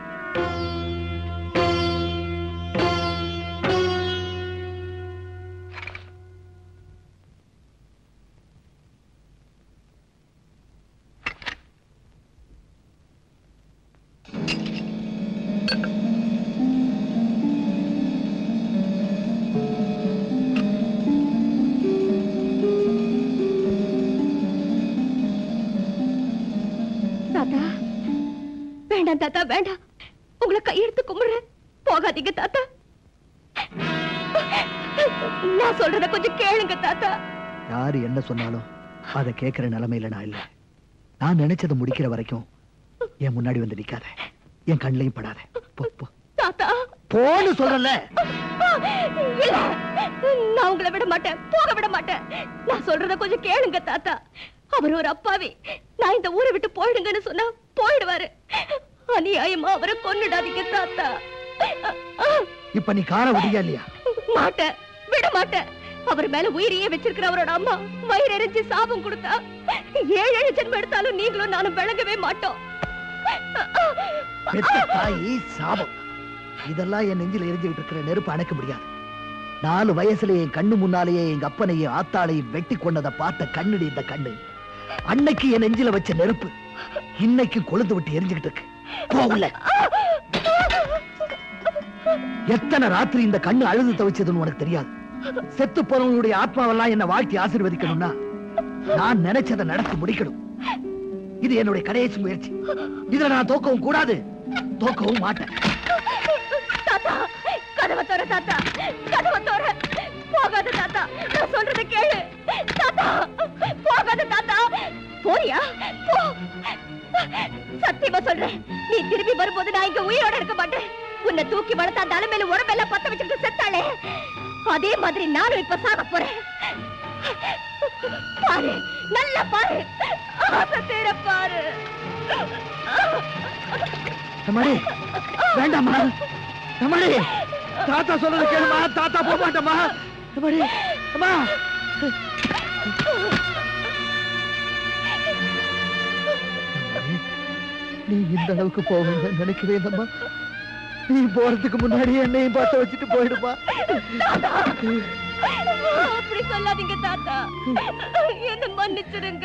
தாத்தா வேண்டாம் தாத்தா வேண்டாம் உங்களை கையெடுத்து கும்பிடுறேன் போகாதீங்க தாத்தா நான் சொல்றத கொஞ்சம் கேளுங்க தாத்தா யாரு என்ன சொன்னாலும் அதை கேட்கிற நிலைமையில நான் இல்ல நான் நினைச்சதை முடிக்கிற வரைக்கும் என் முன்னாடி வந்து நிக்காத என் கண்ணிலையும் படாத போ போ தாத்தா போன்னு சொல்றல இல்ல நான் உங்களை விட மாட்டேன் போக விட மாட்டேன் நான் சொல்றத கொஞ்சம் கேளுங்க தாத்தா அவர் ஒரு அப்பாவி நான் இந்த ஊரை விட்டு போயிடுங்கன்னு சொன்னா போயிடுவாரு அநியாயமா அவரை கொன்னுடாதீங்க தாத்தா இப்ப நீ கார விடியா இல்லையா மாட்டேன் விட மாட்டேன் அவர் மேல உயிரையே வச்சிருக்கிற அவரோட அம்மா வயிறு எரிஞ்சு சாபம் கொடுத்தா ஏழு ஏழு ஜென்மம் எடுத்தாலும் நீங்களும் நானும் விளங்கவே மாட்டோம் பெத்த தாயி சாபம் இதெல்லாம் என் நெஞ்சில எரிஞ்சுக்கிட்டு இருக்கிற நெருப்பு அணைக்க முடியாது நாலு வயசுல என் கண்ணு முன்னாலேயே எங்க அப்பனையும் ஆத்தாளையும் வெட்டி கொண்டதை பார்த்த கண்ணுடி இந்த கண்ணு அன்னைக்கு என் நெஞ்சில வச்ச நெருப்பு இன்னைக்கு கொழுந்து விட்டு எரிஞ்சுக்கிட்டு இருக்கு போகல எத்தனை ராத்திரி இந்த கண்ணு அழுது தவிச்சதுன்னு உனக்கு தெரியாது செத்து போறவங்களுடைய ஆத்மாவெல்லாம் என்ன வாழ்த்தி ஆசீர்வதிக்கணும்னா நான் நினைச்சதை நடத்தி முடிக்கணும் இது என்னுடைய கடைசி முயற்சி இதுல நான் தோக்கவும் கூடாது தோக்கவும் மாட்டேன் தாத்தா கதவை தோற தாத்தா கதவை தோற போகாத தாத்தா நான் சொல்றத கேளு தாத்தா போகாத தாத்தா போறியா போ சத்தியமா சொல்றேன் நீ திரும்பி வரும்போது நான் இங்க உயிரோட இருக்க மாட்டேன் உன்னை தூக்கி வளர்த்த அந்த அலமையில உடம்பெல்லாம் பத்த வச்சுட்டு செத்தாளே அதே மாதிரி நானும் இப்ப சாக போறேன் பாரு நல்லா பாரு ஆசை தீர பாரு தம்மாடி வேண்டாம்மா தம்மாடி தாத்தா சொல்றது கேளுமா தாத்தா போக மாட்டேம்மா தம்மாடி அம்மா நீ இந்த அளவுக்கு போவீங்க நினைக்கவே இல்லம்மா நீ போறதுக்கு முன்னாடி என்னையும் பார்த்து வச்சுட்டு போயிடுமா அப்படி சொல்லாதீங்க தாத்தா என்ன மன்னிச்சிடுங்க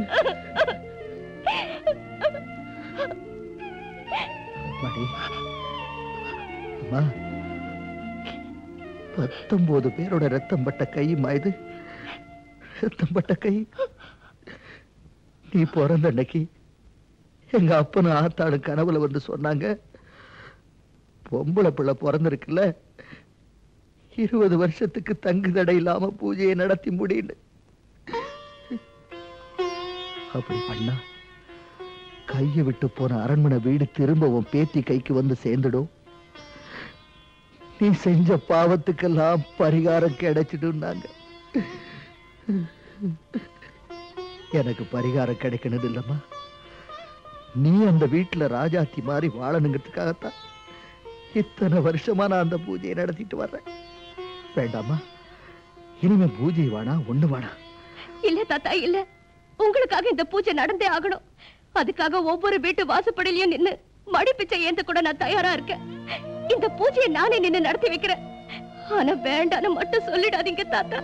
அம்மாடி அம்மா பத்தொன்பது பேரோட ரத்தம் பட்ட கையுமா இது ரத்தம் பட்ட கை நீ பிறந்த அன்னைக்கு எங்க அப்பனும் ஆத்தாளும் கனவுல வந்து சொன்னாங்க பொம்பளை பிள்ளை பிறந்திருக்குல்ல இருபது வருஷத்துக்கு தங்கு தடை இல்லாம பூஜையை நடத்தி முடியுன்னு அப்படி பண்ணா கையை விட்டு போன அரண்மனை வீடு திரும்ப உன் பேத்தி கைக்கு வந்து சேர்ந்துடும் நீ செஞ்ச பாவத்துக்கெல்லாம் பரிகாரம் கிடைச்சிடும்னாங்க எனக்கு பரிகாரம் கிடைக்கணும் இல்லம்மா நீ அந்த வீட்டுல ராஜாத்தி மாதிரி வாழணுங்கிறதுக்காகத்தான் இத்தனை வருஷமா நான் அந்த பூஜையை நடத்திட்டு வர்றேன் வேண்டாமா இனிமே பூஜை வேணா ஒண்ணு வேணா இல்ல தாத்தா இல்ல உங்களுக்காக இந்த பூஜை நடந்தே ஆகணும் அதுக்காக ஒவ்வொரு வீட்டு வாசப்படிலையும் நின்னு மடி பிச்சை ஏந்த கூட நான் தயாரா இருக்கேன் இந்த பூஜையை நானே நின்னு நடத்தி வைக்கிறேன் ஆனா வேண்டான்னு மட்டும் சொல்லிடாதீங்க தாத்தா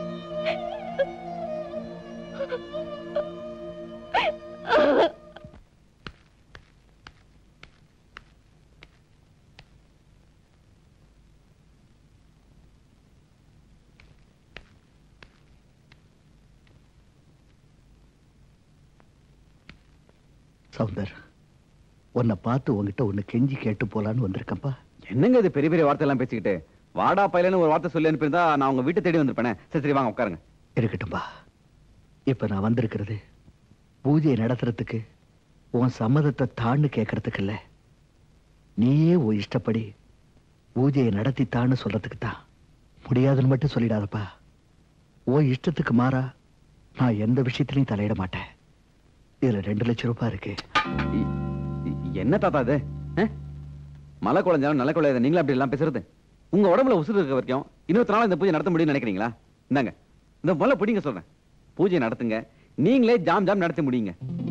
சவுந்தர் உன்னை பார்த்து உன்கிட்ட ஒண்ணு கெஞ்சி கேட்டு போலான்னு வந்திருக்கேன்ப்பா என்னங்க இது பெரிய பெரிய வார்த்தை எல்லாம் பேசிக்கிட்டு வாடா பையலன்னு ஒரு வார்த்தை சொல்லி அனுப்பியிருந்தா நான் உங்க வீட்டை தேடி வந்திருப்பேனே சரி சரி வாங்க உட்காருங்க இருக்கட்டும்பா இப்ப நான் வந்திருக்கிறது பூஜையை நடத்துறதுக்கு உன் சம்மதத்தை தான்னு கேட்கறதுக்கு இல்ல நீயே உன் இஷ்டப்படி பூஜையை நடத்தி தான்னு சொல்றதுக்கு தான் முடியாதுன்னு மட்டும் சொல்லிடாதப்பா உன் இஷ்டத்துக்கு மாறா நான் எந்த விஷயத்திலையும் தலையிட மாட்டேன் இதுல ரெண்டு லட்சம் ரூபாய் இருக்கு என்ன தாத்தா இது ஆ? மலை குழஞ்சாலும் நல்ல குழையாத நீங்களா அப்படி எல்லாம் பேசுறது உங்க உடம்புல உசுறு இருக்க வரைக்கும் இருபத்தி நாள் இந்த பூஜை நடத்த முடியும்னு நினைக்கிறீங்களா இந்தாங்க இந்த முதல்ல பிடிங்க சொல்றேன் பூஜை நடத்துங்க நீங்களே ஜாம் ஜாம் நடத்தி முடியுங்க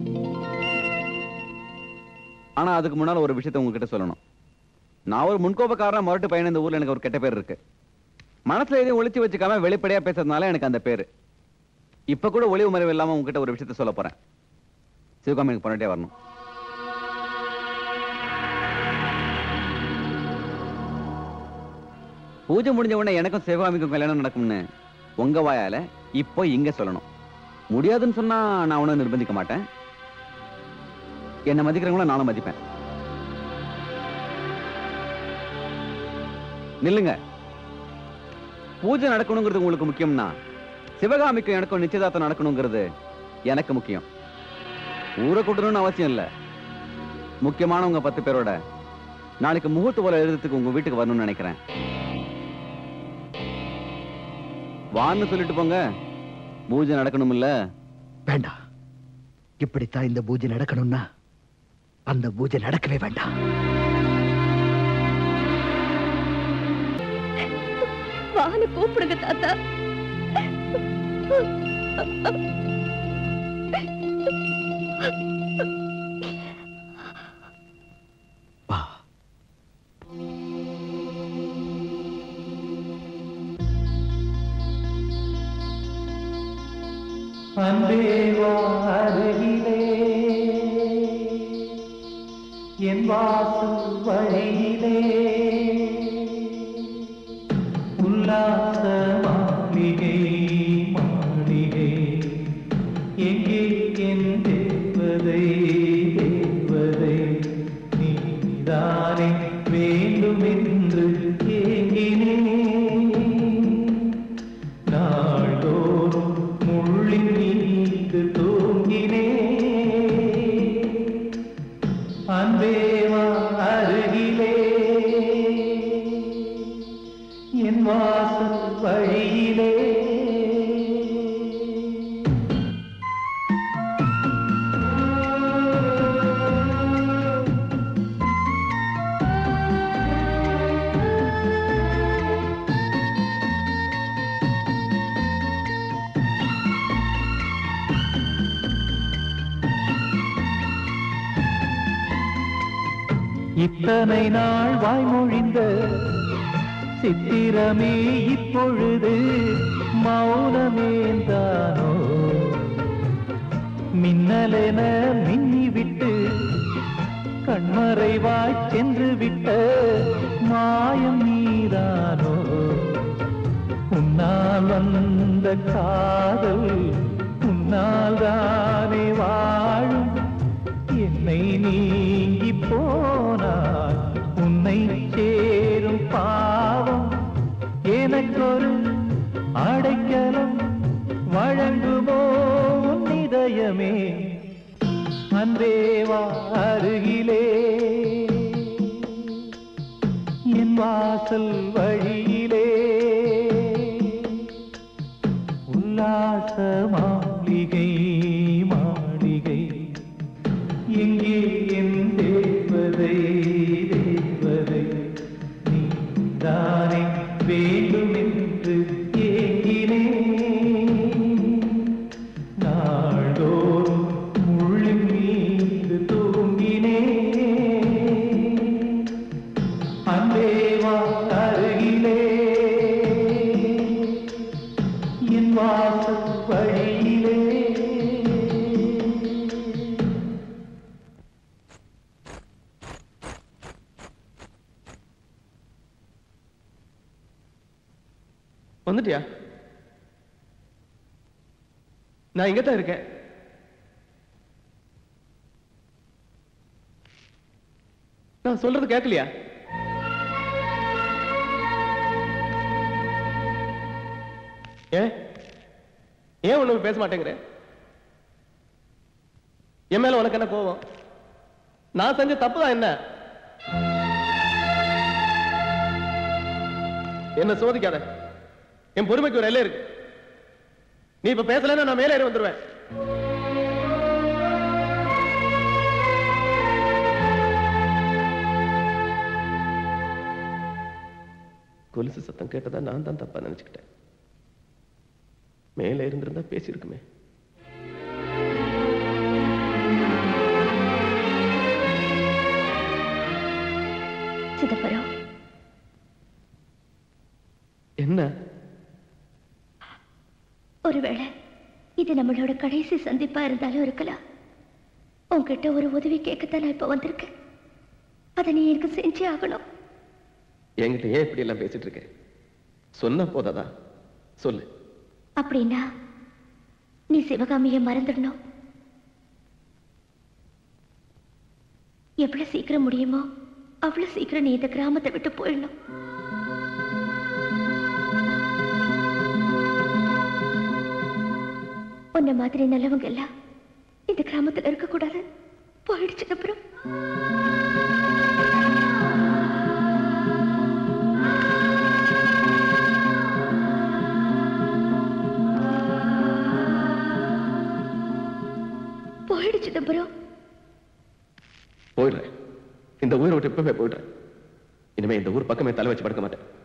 ஆனா அதுக்கு முன்னால ஒரு விஷயத்தை உங்ககிட்ட சொல்லணும் நான் ஒரு முன்கோபக்காரன் முரட்டு பையன் இந்த ஊர்ல எனக்கு ஒரு கெட்ட பேர் இருக்கு மனசுல எதையும் ஒளிச்சு வச்சுக்காம வெளிப்படையா பேசுறதுனால எனக்கு அந்த பேரு இப்ப கூட ஒளிவு மறைவு இல்லாம உங்ககிட்ட ஒரு விஷயத்த சொல்ல போறேன் சிவகாமி எனக்கு பண்ணிட்டே வரணும் பூஜை முடிஞ்ச உடனே எனக்கும் சிவகாமிக்கும் கல்யாணம் நடக்கும்னு உங்க வாயால இப்போ இங்க சொல்லணும் முடியாதுன்னு சொன்னா நான் உன நிர்பந்திக்க மாட்டேன் என்ன மதிக்கிறவங்கள நானும் மதிப்பேன் நில்லுங்க பூஜை நடக்கணுங்கிறது உங்களுக்கு முக்கியம்னா சிவகாமிக்கும் எனக்கும் நிச்சயதார்த்தம் நடக்கணுங்கிறது எனக்கு முக்கியம் ஊரை கூட்டணும்னு அவசியம் இல்ல முக்கியமானவங்க பத்து பேரோட நாளைக்கு முகூர்த்த போல எழுதுறதுக்கு உங்க வீட்டுக்கு வரணும்னு நினைக்கிறேன் வான்னு சொல்லிட்டு போங்க பூஜை நடக்கணும் இல்ல வேண்டாம் இப்படித்தான் இந்த பூஜை நடக்கணும்னா அந்த பூஜை நடக்கவே வேண்டாம் வான்னு கூப்பிடுங்க தாத்தா அன்பேவா அருகிலே என் வாசல் வழியிலே உல்லாச மாளிகை மாளிகை எங்கே என் தேவதை தேவதை நீதானே வேண்டும் என்று ஏங்கினேன் நாள்தோறும் முள்ளின் மீது தூங்கினே அன்பேவா அருகிலே என் வாசல் வழியிலே இத்தனை நாள் வாய்மொழிந்த சித்திரமே இப்பொழுது மௌனமேந்தானோ மின்னலென மின்னிவிட்டு கண்மறைவாய் சென்று விட்ட மாயம் நீதானோ உன்னால் வந்த காதல் உன்னால் தானே வாழும் என்னை நீங்கி போனார் உன்னை சேரும் பாவம் எனக்கொரு அடைக்கலம் வழங்குமோ உன் இதயமே அன்பேவா அருகிலே என் வாசல் வழியிலே உல்லாச மாளிகை மாளிகை எங்கே என் தேவதை தேவதை நீதானே வேண்டும் என்று ஏங்கினேன் நாள்தோறும் முள்ளின் மீது தூங்கினேன் அன்பேவா அருகிலே என் வாசல் வழியிலே வந்துட்டியா நான் இங்க தான் இருக்கேன் நான் சொல்றது கேட்கலையா ஏன் ஏன் ஒண்ணு பேச மாட்டேங்கிற என் மேல உனக்கு என்ன கோவம் நான் செஞ்ச தப்பு தான் என்ன என்ன சோதிக்காத என் பொறுமைக்கு ஒரு எல்லை இருக்கு நீ இப்ப பேசலன்னா நான் மேலே ஏறி வந்துருவேன் கொலுசு சத்தம் கேட்டதா நான் தான் தப்பா நினைச்சுக்கிட்டேன் மேலே இருந்திருந்தா பேசியிருக்குமே சிதம்பரம் என்ன ஒருவேளை இது நம்மளோட கடைசி சந்திப்பா இருந்தாலும் இருக்கலாம் உன்கிட்ட ஒரு உதவி கேட்கத்தான் நான் இப்ப வந்திருக்கேன் அதை நீ எனக்கு செஞ்சே ஆகணும் என்கிட்ட ஏன் இப்படி எல்லாம் பேசிட்டு இருக்க சொன்ன போதாதா சொல்லு அப்படின்னா நீ சிவகாமியை மறந்துடணும் எவ்வளவு சீக்கிரம் முடியுமோ அவ்வளவு சீக்கிரம் நீ இந்த கிராமத்தை விட்டு போயிடணும் உன்ன மாதிரி நல்லவங்க எல்லாம் இந்த கிராமத்துல இருக்க கூடாது போயிடுச்சு அப்புறம் போயிடுச்சு அப்புறம் போயிடுறேன் இந்த ஊரை விட்டு இப்பவே போயிடுறேன் இனிமே இந்த ஊர் பக்கமே தலை வச்சு படுக்க மாட்டேன்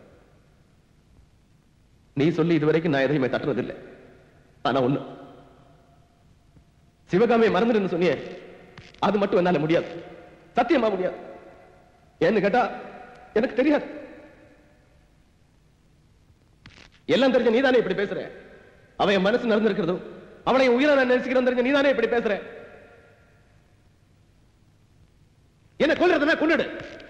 நீ சொல்லி இதுவரைக்கும் நான் எதையுமே தட்டுறதில்லை ஆனா ஒண்ணு சிவகாமியை மறந்துடுன்னு சொன்னியே அது மட்டும் என்னால முடியாது சத்தியமா முடியாது ஏன்னு கேட்டா எனக்கு தெரியாது எல்லாம் தெரிஞ்ச நீதானே இப்படி பேசுற அவன் என் மனசு நடந்திருக்கிறதும் அவளை என் உயிரை நான் நேசிக்கிறேன் தெரிஞ்ச நீதானே இப்படி பேசுற என்ன கொல்றதுனா கொன்னுடு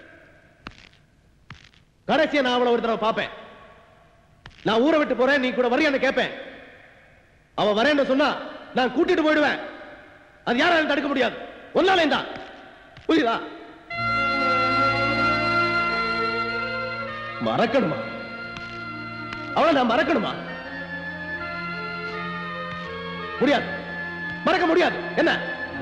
கடைசியா நான் அவளை ஒரு தடவை பார்ப்பேன் நான் ஊரை விட்டு போறேன் நீ கூட வரையான்னு கேட்பேன் அவ வரேன்னு சொன்னா நான் கூட்டிட்டு போயிடுவேன் அது யாராலும் தடுக்க முடியாது ஒன்னாலே தான் புரியுதா மறக்கணுமா அவளை நான் மறக்கணுமா முடியாது மறக்க முடியாது என்ன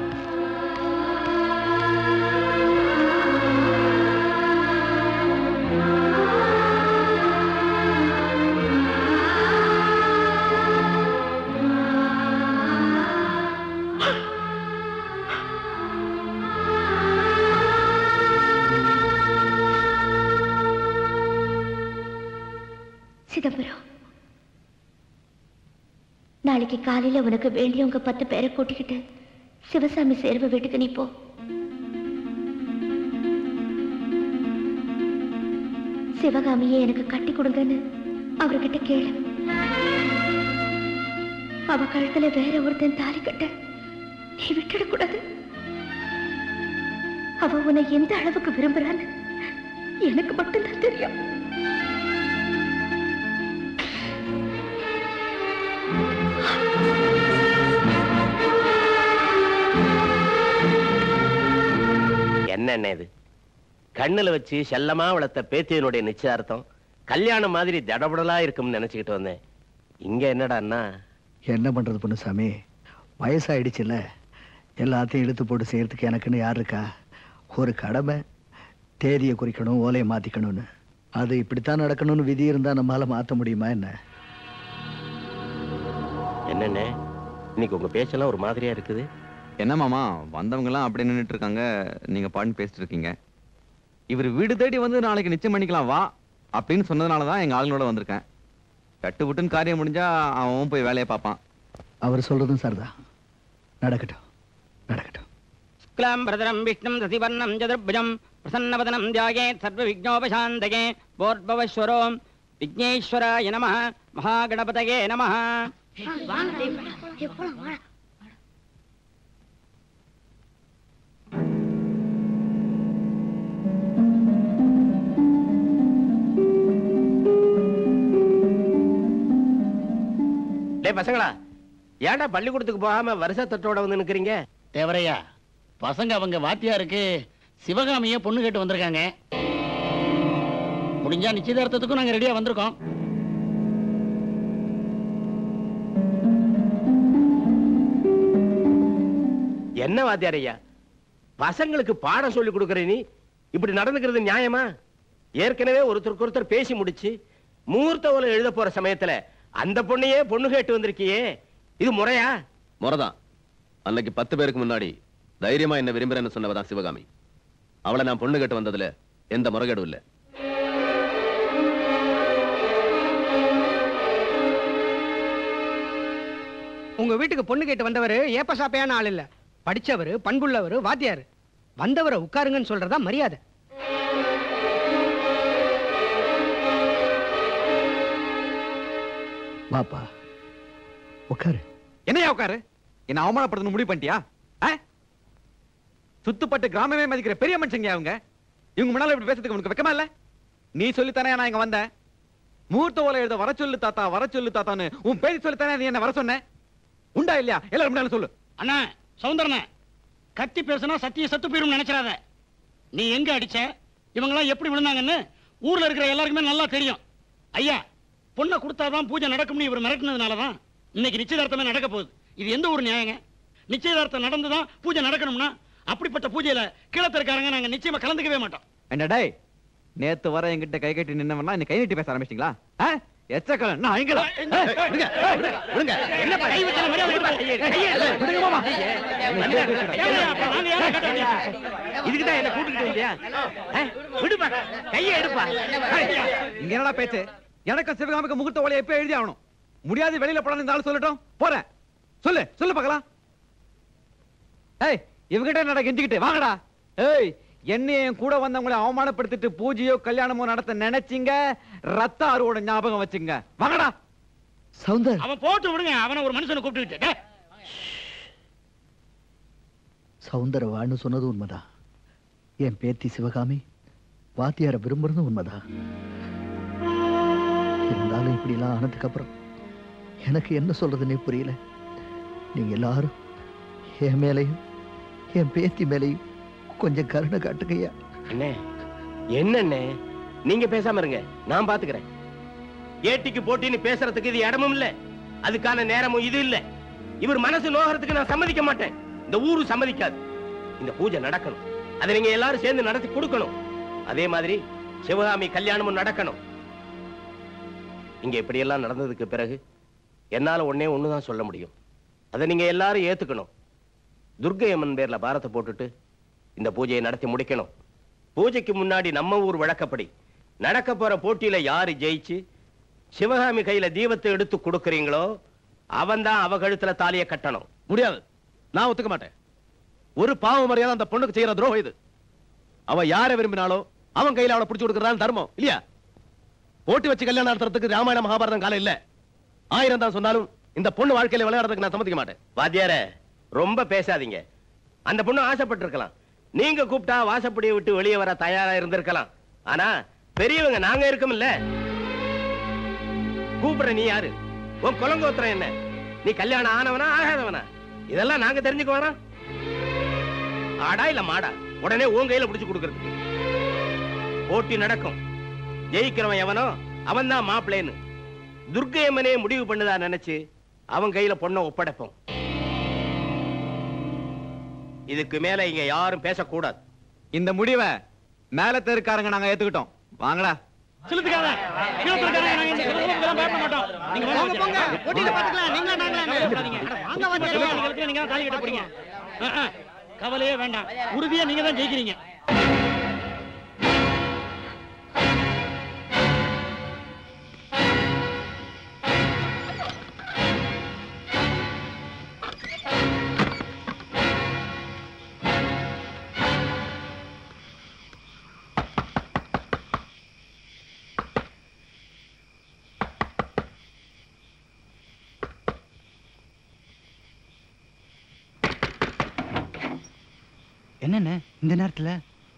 சிதம்பரம் நாளைக்கு காலையில உனக்கு வேண்டியவங்க பத்து பேரை கூட்டிக்கிட்டு சிவசாமி சேர்வ வீட்டுக்கு நீ போ சிவகாமியை எனக்கு கட்டி கொடுங்கன்னு அவர்கிட்ட கேளு அவ கழுத்துல வேற ஒருத்தன் தாலி கட்ட நீ விட்டுடக்கூடாது அவ உன்னை எந்த அளவுக்கு விரும்புறான்னு எனக்கு மட்டும்தான் தெரியும் என்ன இது கண்ணுல வச்சு செல்லமா வளர்த்த பேத்தியனுடைய நிச்சயார்த்தம் கல்யாணம் மாதிரி தடபடலா இருக்கும்னு நினைச்சுக்கிட்டு வந்தேன் இங்க என்னடான்னா என்ன பண்றது பொண்ணுசாமி வயசாயிடுச்சுல்ல எல்லாத்தையும் இழுத்து போட்டு செய்யறதுக்கு எனக்குன்னு யார் இருக்கா ஒரு கடமை தேதியை குறிக்கணும் ஓலையை மாத்திக்கணும்னு அது இப்படித்தான் நடக்கணும்னு விதி இருந்தா நம்மளால மாத்த முடியுமா என்ன என்னண்ணே இன்னைக்கு உங்க பேச்செல்லாம் ஒரு மாதிரியா இருக்குது என்ன மாமா வந்தவங்க எல்லாம் அப்படி நின்னுட்டு இருக்காங்க நீங்க பாட்டு பேசிட்டு இருக்கீங்க இவர் வீடு தேடி வந்து நாளைக்கு நிச்சயம் பண்ணிக்கலாம் வா அப்படின்னு சொன்னதுனால தான் எங்க ஆளுங்களோட வந்திருக்கேன் கட்டுப்புட்டுன்னு காரியம் முடிஞ்சா அவன் போய் வேலையை பார்ப்பான் அவர் சொல்றதும் சரிதான் நடக்கட்டும் शुक्लाम्बरधरं विष्णुं रसिवर्णं चतुर्भुजं प्रसन्नवदनं ध्यायेत् सर्वविघ्नोपशान्तये भोर्भवश्वरो विघ्नेश्वराय नमः महागणपतये नमः டேய் பசங்களா ஏன்டா பள்ளிக்கூடத்துக்கு போகாம வருஷத்தட்டோட வந்து நிக்கிறீங்க தேவரையா பசங்க அவங்க வாத்தியாருக்கு சிவகாமிய பொண்ணு கேட்டு வந்திருக்காங்க முடிஞ்சா நிச்சயதார்த்தத்துக்கும் நாங்க ரெடியா வந்திருக்கோம் என்ன வாத்தியார் ஐயா பசங்களுக்கு பாடம் சொல்லி கொடுக்கற நீ இப்படி நடந்துக்கிறது நியாயமா ஏற்கனவே ஒருத்தருக்கு ஒருத்தர் பேசி முடிச்சு முகூர்த்த ஓலை எழுத போற சமயத்துல அந்த பொண்ணையே பொண்ணு கேட்டு வந்திருக்கியே இது முறையா முறைதான் அன்னைக்கு பத்து பேருக்கு முன்னாடி தைரியமா என்ன விரும்புறேன்னு சொன்னவதான் சிவகாமி அவளை நான் பொண்ணு கேட்டு வந்ததுல எந்த முறைகேடும் இல்ல உங்க வீட்டுக்கு பொண்ணு கேட்டு வந்தவர் ஏப்ப சாப்பையான ஆள் இல்ல படிச்சவர் பண்புள்ளவர் வாத்தியார் வந்தவரை உட்காருங்கன்னு சொல்றதா மரியாதை வாப்பா உட்காரு என்னையா உட்காரு என்ன அவமானப்படுத்தணும் முடிவு பண்ணிட்டியா ஆ? சுத்துப்பட்டு கிராமமே மதிக்கிற பெரிய மனுஷங்க அவங்க இவங்க முன்னால இப்படி பேசுறதுக்கு உனக்கு வெக்கமா இல்ல நீ சொல்லித்தானே நான் இங்க வந்தேன் முகூர்த்த ஓலை எழுத வர சொல்லு தாத்தா வர சொல்லு தாத்தான்னு உன் பேர் சொல்லித்தானே நீ என்ன வர சொன்ன உண்டா இல்லையா எல்லாரும் முன்னால சொல்லு அண்ணா சவுந்தரண்ணே கத்தி பேசுனா சத்திய சத்து போயிரும் நினைச்சிடாத நீ எங்க அடிச்ச இவங்கெல்லாம் எப்படி விழுந்தாங்கன்னு ஊர்ல இருக்கிற எல்லாருக்குமே நல்லா தெரியும் ஐயா பொண்ணை கொடுத்தாதான் பூஜை நடக்கும்னு இவர் மிரட்டினதுனால தான் இன்னைக்கு நிச்சயதார்த்தமே நடக்க போகுது இது எந்த ஒரு நியாயங்க நிச்சயதார்த்தம் நடந்துதான் பூஜை நடக்கணும்னா அப்படிப்பட்ட பூஜையில கீழத்திருக்காரங்க நாங்க நிச்சயமா கலந்துக்கவே மாட்டோம் என்னடே நேத்து வர என்கிட்ட கை கட்டி நின்னவனா இன்னைக்கு கை நீட்டி பேச ஆரம்பிச்சிட்டீங்களா எச்சக்கல நான் ஐங்களா விடுங்க என்னப்பா கை வச்சா மரியாதை கொடுப்பா. கையை எடு. விடுங்க மாமா ஏங்க, அப்ப நாங்க யாரை கட்ட வேண்டியது? இதுக்குதான் என்ன கூட்டிட்டு வந்தியா ஆ? விடுப்பா கையை எடுப்பா இங்க என்னடா பேச்சு எனக்கு சிவகாமிக்கு முகூர்த்த ஓலையை எப்ப எழுதி ஆகணும் முடியாது வெளியில போடணும் இந்த ஆள் சொல்லட்டும் போறேன் சொல்லு சொல்லு பார்க்கலாம் ஏய் இவகிட்ட என்னடா கெஞ்சிக்கிட்டு வாங்கடா ஏய் என்ன என் கூட வந்தவங்களை அவமானப்படுத்திட்டு பூஜையோ கல்யாணமோ நடத்த நினைச்சீங்க ரத்த ஆறுவோட ஞாபகம் வச்சுங்க வாங்கடா சவுந்தர் அவன் போட்டு விடுங்க அவனை ஒரு மனுஷனை கூப்பிட்டுக்கிட்டு டேய், சவுந்தரவான்னு சொன்னது உண்மைதான் என் பேத்தி சிவகாமி வாத்தியார விரும்புறதும் உண்மைதான் இருந்தாலும் இப்படிலாம் ஆனதுக்கு அப்புறம் எனக்கு என்ன சொல்றதுன்னே புரியல நீங்க எல்லாரும் என் மேலையும் என் பேத்தி மேலையும் கொஞ்சம் கருணை காட்டுங்கய்யா அண்ணே என்னண்ணே நீங்க பேசாம இருங்க நான் பாத்துக்கிறேன் ஏட்டிக்கு போட்டின்னு பேசுறதுக்கு இது இடமும் இல்ல அதுக்கான நேரமும் இது இல்ல இவர் மனசு நோகிறதுக்கு நான் சம்மதிக்க மாட்டேன் இந்த ஊரு சம்மதிக்காது இந்த பூஜை நடக்கணும் அதை நீங்க எல்லாரும் சேர்ந்து நடத்தி கொடுக்கணும் அதே மாதிரி சிவகாமி கல்யாணமும் நடக்கணும் இங்க இப்படி எல்லாம் நடந்ததுக்கு பிறகு என்னால ஒண்ணே ஒண்ணுதான் சொல்ல முடியும் அதை நீங்க எல்லாரும் ஏத்துக்கணும் துர்க்கை அம்மன் பேர்ல பாரத்தை போட்டுட்டு இந்த பூஜையை நடத்தி முடிக்கணும் பூஜைக்கு முன்னாடி நம்ம ஊர் வழக்கப்படி நடக்க போற போட்டியில யாரு ஜெயிச்சு சிவகாமி கையில தீபத்தை எடுத்து கொடுக்கறீங்களோ அவன் தான் அவ கழுத்துல தாலிய கட்டணும் முடியாது நான் ஒத்துக்க மாட்டேன் ஒரு பாவ மரியாதை அந்த பொண்ணுக்கு செய்யற துரோகம் இது அவ யாரை விரும்பினாலும் அவன் கையில அவளை பிடிச்சு கொடுக்கறதான் தர்மம் இல்லையா போட்டி வச்சு கல்யாணம் நடத்துறதுக்கு ராமாயண மகாபாரதம் காலம் இல்ல ஆயிரம் தான் சொன்னாலும் இந்த பொண்ணு வாழ்க்கையில விளையாடுறதுக்கு நான் சம்மதிக்க மாட்டேன் வாத்தியார ரொம்ப பேசாதீங்க அந்த பொண்ணு ஆசைப்பட்டிருக்கலாம் நீங்க கூப்பிட்டா வாசப்படியை விட்டு வெளியே வர தயாரா இருந்திருக்கலாம் ஆனா பெரியவங்க நாங்க இருக்கோம்ல கூப்பிடுற நீ யாரு உன் குலங்கோத்திரம் என்ன நீ கல்யாணம் ஆனவனா ஆகாதவனா இதெல்லாம் நாங்க தெரிஞ்சுக்க வேணாம் ஆடா இல்ல மாடா உடனே உன் கையில பிடிச்சு கொடுக்கறதுக்கு போட்டி நடக்கும் ஜெயிக்கிறவன் எவனோ அவன் தான் மாப்பிள்ளைன்னு துர்க்கையம்மனே முடிவு பண்ணுதா நினைச்சு அவன் கையில பொண்ணை ஒப்படைப்போம் இதுக்கு மேல இங்க யாரும் பேசக்கூடாது இந்த முடிவை மேல தெருக்காரங்க நாங்க ஏத்துக்கிட்டோம் வாங்கடா செலுத்துக்காத கீழத்திருக்காரங்க நாங்க இந்த சுதந்திரத்துக்கெல்லாம் பயப்பட மாட்டோம் நீங்க போங்க, போங்க. வாங்க. போட்டியில பாத்துக்கலாம். நீங்களா, நாங்களா, பயப்படாதீங்க. வாங்க, வாங்க, சிவகாமிகளுக்கு நீங்க தான் தாலி கட்ட போறீங்க ஆ, ஆ. கவலையே வேண்டாம் உறுதியா நீங்க தான் ஜெயிக்கிறீங்க என்னண்ணே இந்த நேரத்துல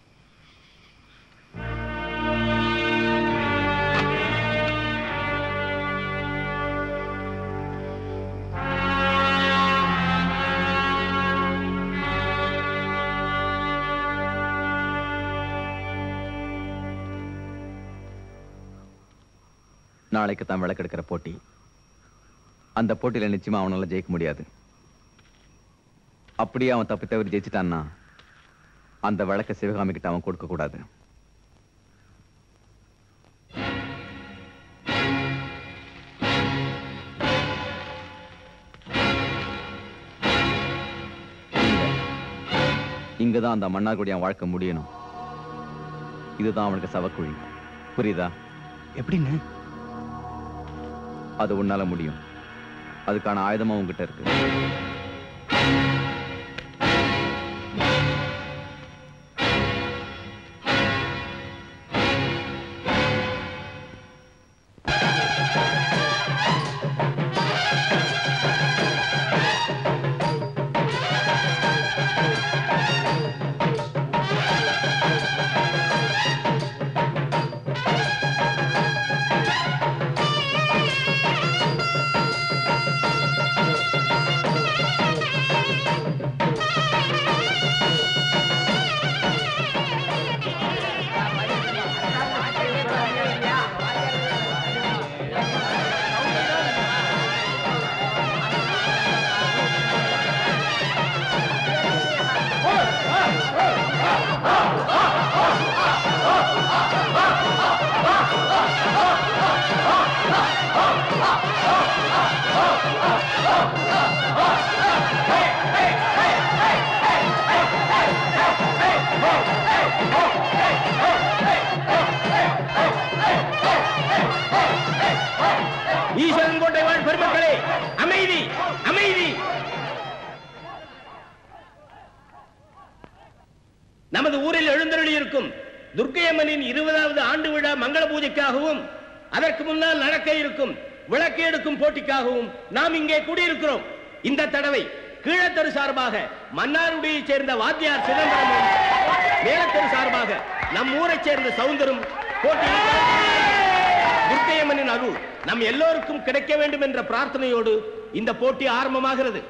நாளைக்கு தான் விளக்கெடுக்கிற போட்டி அந்த போட்டியில நிச்சயமா அவனால ஜெயிக்க முடியாது அப்படியே அவன் தப்பி தவறி ஜெயிச்சிட்டான்னா அந்த விளக்க சிவகாமி கிட்ட அவன் கொடுக்க கூடாது இங்கதான் அந்த மன்னார்குடி அவன் வாழ்க்கை முடியணும் இதுதான் அவனுக்கு சவக்குழி புரியுதா எப்படின்னு அது உன்னால முடியும் அதுக்கான ஆயுதமும் உங்ககிட்ட இருக்கு ஈஸ்வரன் கோட்டை வாழ் பெருமக்களே அமைதி அமைதி நமது ஊரில் எழுந்தருளி இருக்கும் துர்க்கையம்மனின் இருபதாவது ஆண்டு விழா மங்கள பூஜைக்காகவும் அதற்கு முன்னால் நடக்க இருக்கும் விளக்கு எடுக்கும் போட்டிக்காகவும் நாம் இங்கே கூடியிருக்கிறோம் இந்த தடவை கீழத்தரு சார்பாக மன்னார்குடியைச் சேர்ந்த வாத்தியார் சிதம்பரமும் மேலத்தரு சார்பாக நம் ஊரைச் சேர்ந்த சவுந்தரும் போட்டியில் துர்க்கையம்மனின் அருள் நம் எல்லோருக்கும் கிடைக்க வேண்டும் என்ற பிரார்த்தனையோடு இந்த போட்டி ஆரம்பமாகிறது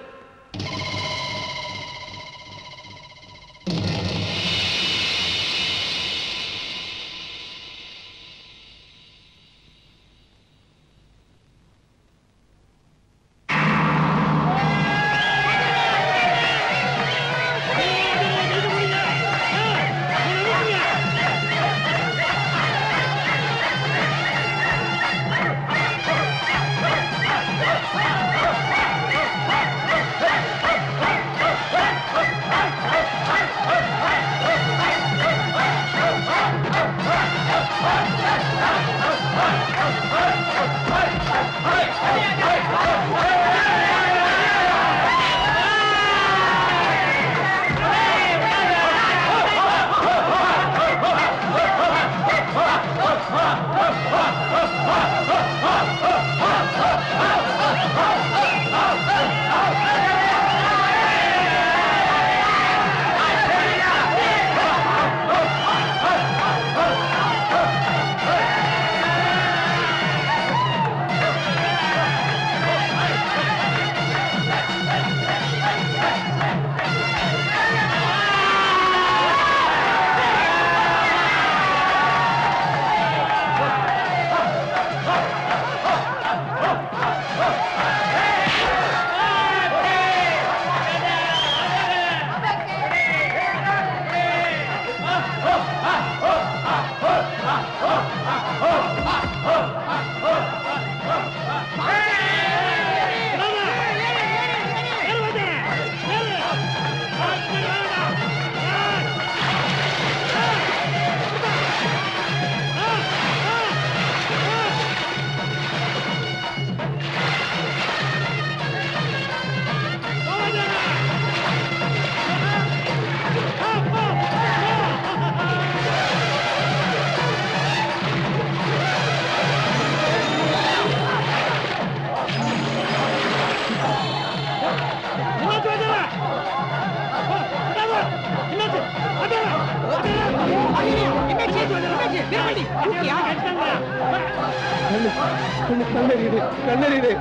கண்ணறியுது கண்ணறியுது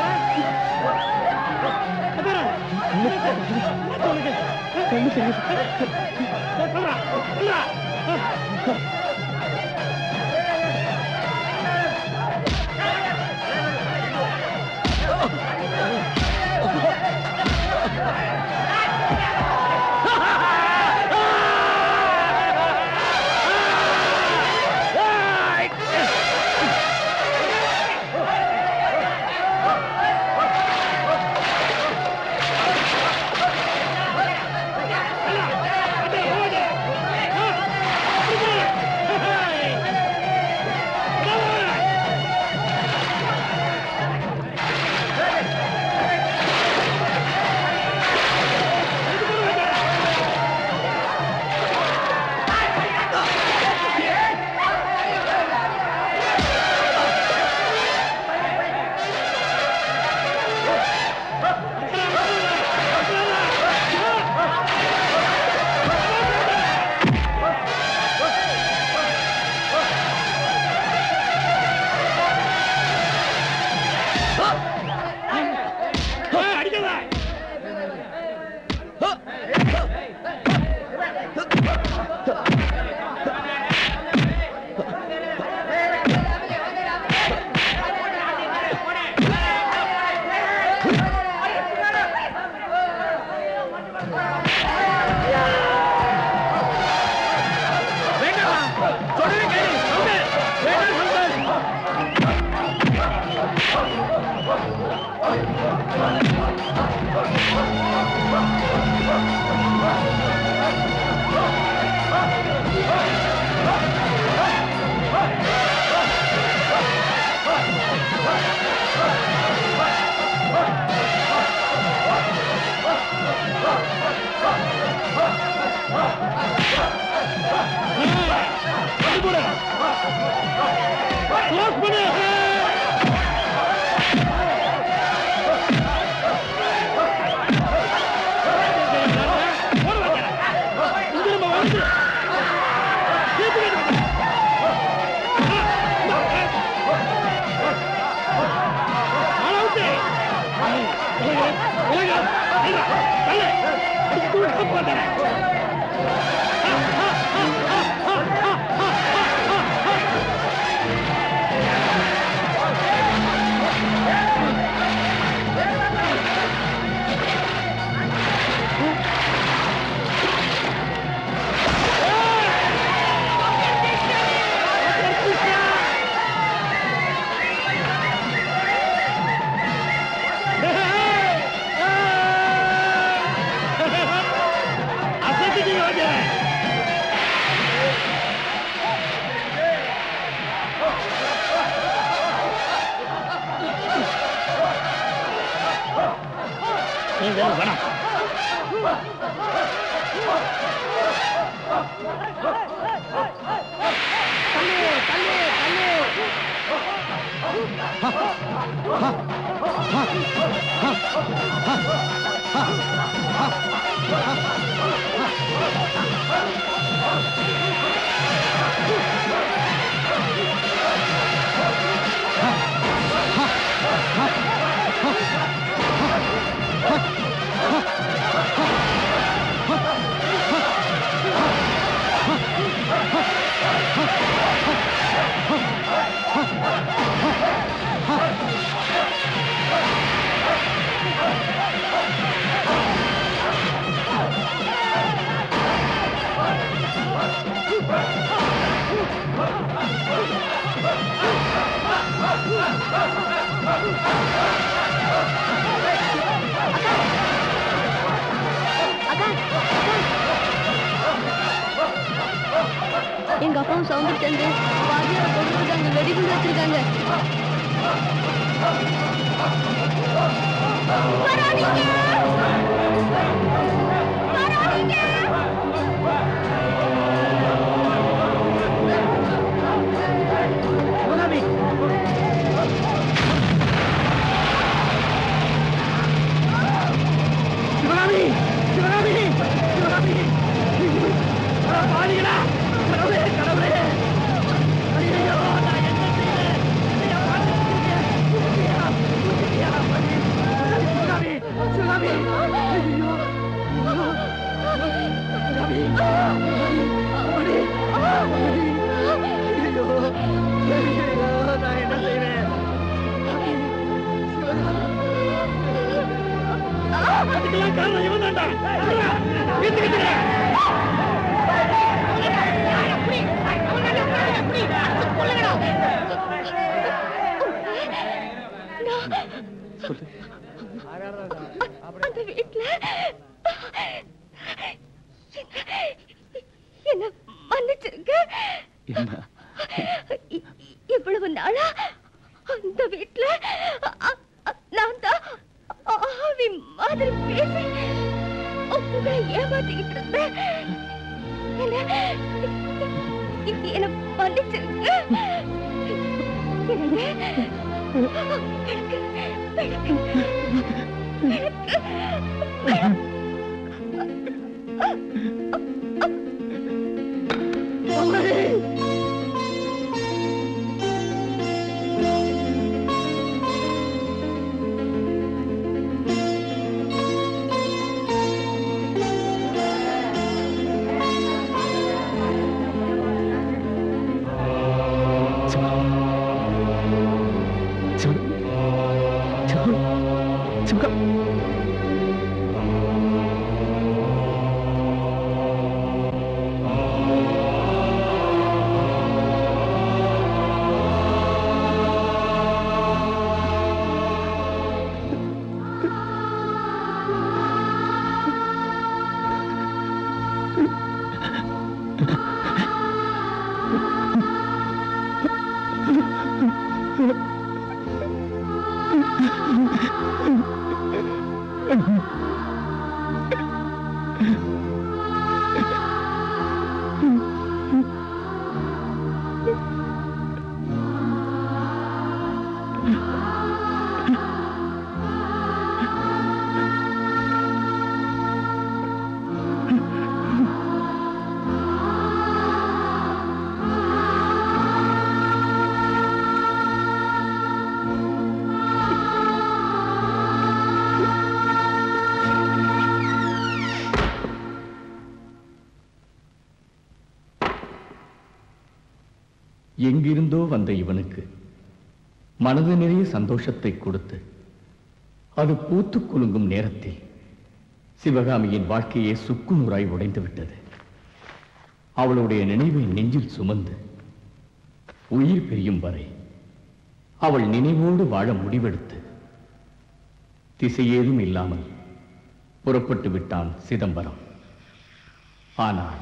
கண்ணு ஆ பாஸ் பண்ணு வேணாம் எங்க அப்பாவும் சவுந்தர் சேர்ந்து வாத்தியார கொண்டு வெடிகுண்டு வச்சிருக்காங்க சிவகாமி சிவகாமி சிவகாமி அட பாவிகளா கடவுளே கடவுளே ஐயோ நான் என்ன செய்தேன் என்னையா பாத்துட்டீங்க குட்டியா குட்டியா படி சிவகாமி சிவகாமி ஐயோ சிவகாமி படி ஐயோ ஐயோ நான் என்ன செய்வேன் அதுக்கெல்லாம் காரணம் இவன் தான்டா அந்த வீட்டுல என்ன மன்னிச்சிருங்க இ- இவ்வளவு நாளா அந்த வீட்டுல அ- அ- நான் தான் ஆவி மாதிரி பேசி உங்களை ஏமாத்திக்கிட்டு இருந்தேன் என்ன இ- என்ன மன்னிச்சிருங்க எங்கிருந்தோ வந்த இவனுக்கு மனது நிறைய சந்தோஷத்தை கொடுத்து அது பூத்துக் குலுங்கும் நேரத்தில் சிவகாமியின் வாழ்க்கையே சுக்குநூறாய் உடைந்து விட்டது அவளுடைய நினைவை நெஞ்சில் சுமந்து உயிர் பிரியும் வரை அவள் நினைவோடு வாழ முடிவெடுத்து திசையேதும் இல்லாமல் புறப்பட்டு விட்டான் சிதம்பரம் ஆனால்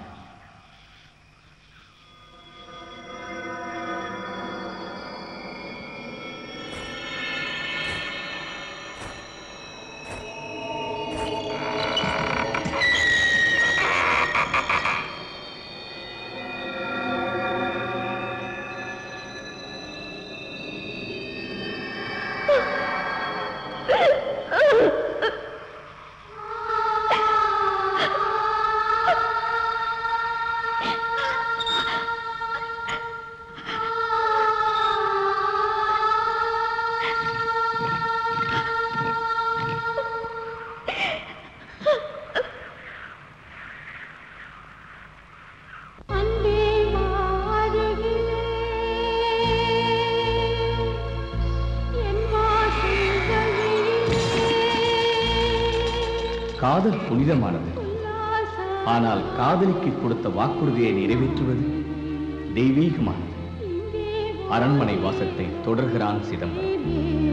அன்பே மாறுகிறே என் வாசல்களிலே காதல் புனிதமானது ஆனால் காதலிக்கு கொடுத்த வாக்குறுதியை நிறைவேற்றுவது தெய்வீகமானது அரண்மனை வாசத்தை தொடர்கிறான் சிதம்பரம்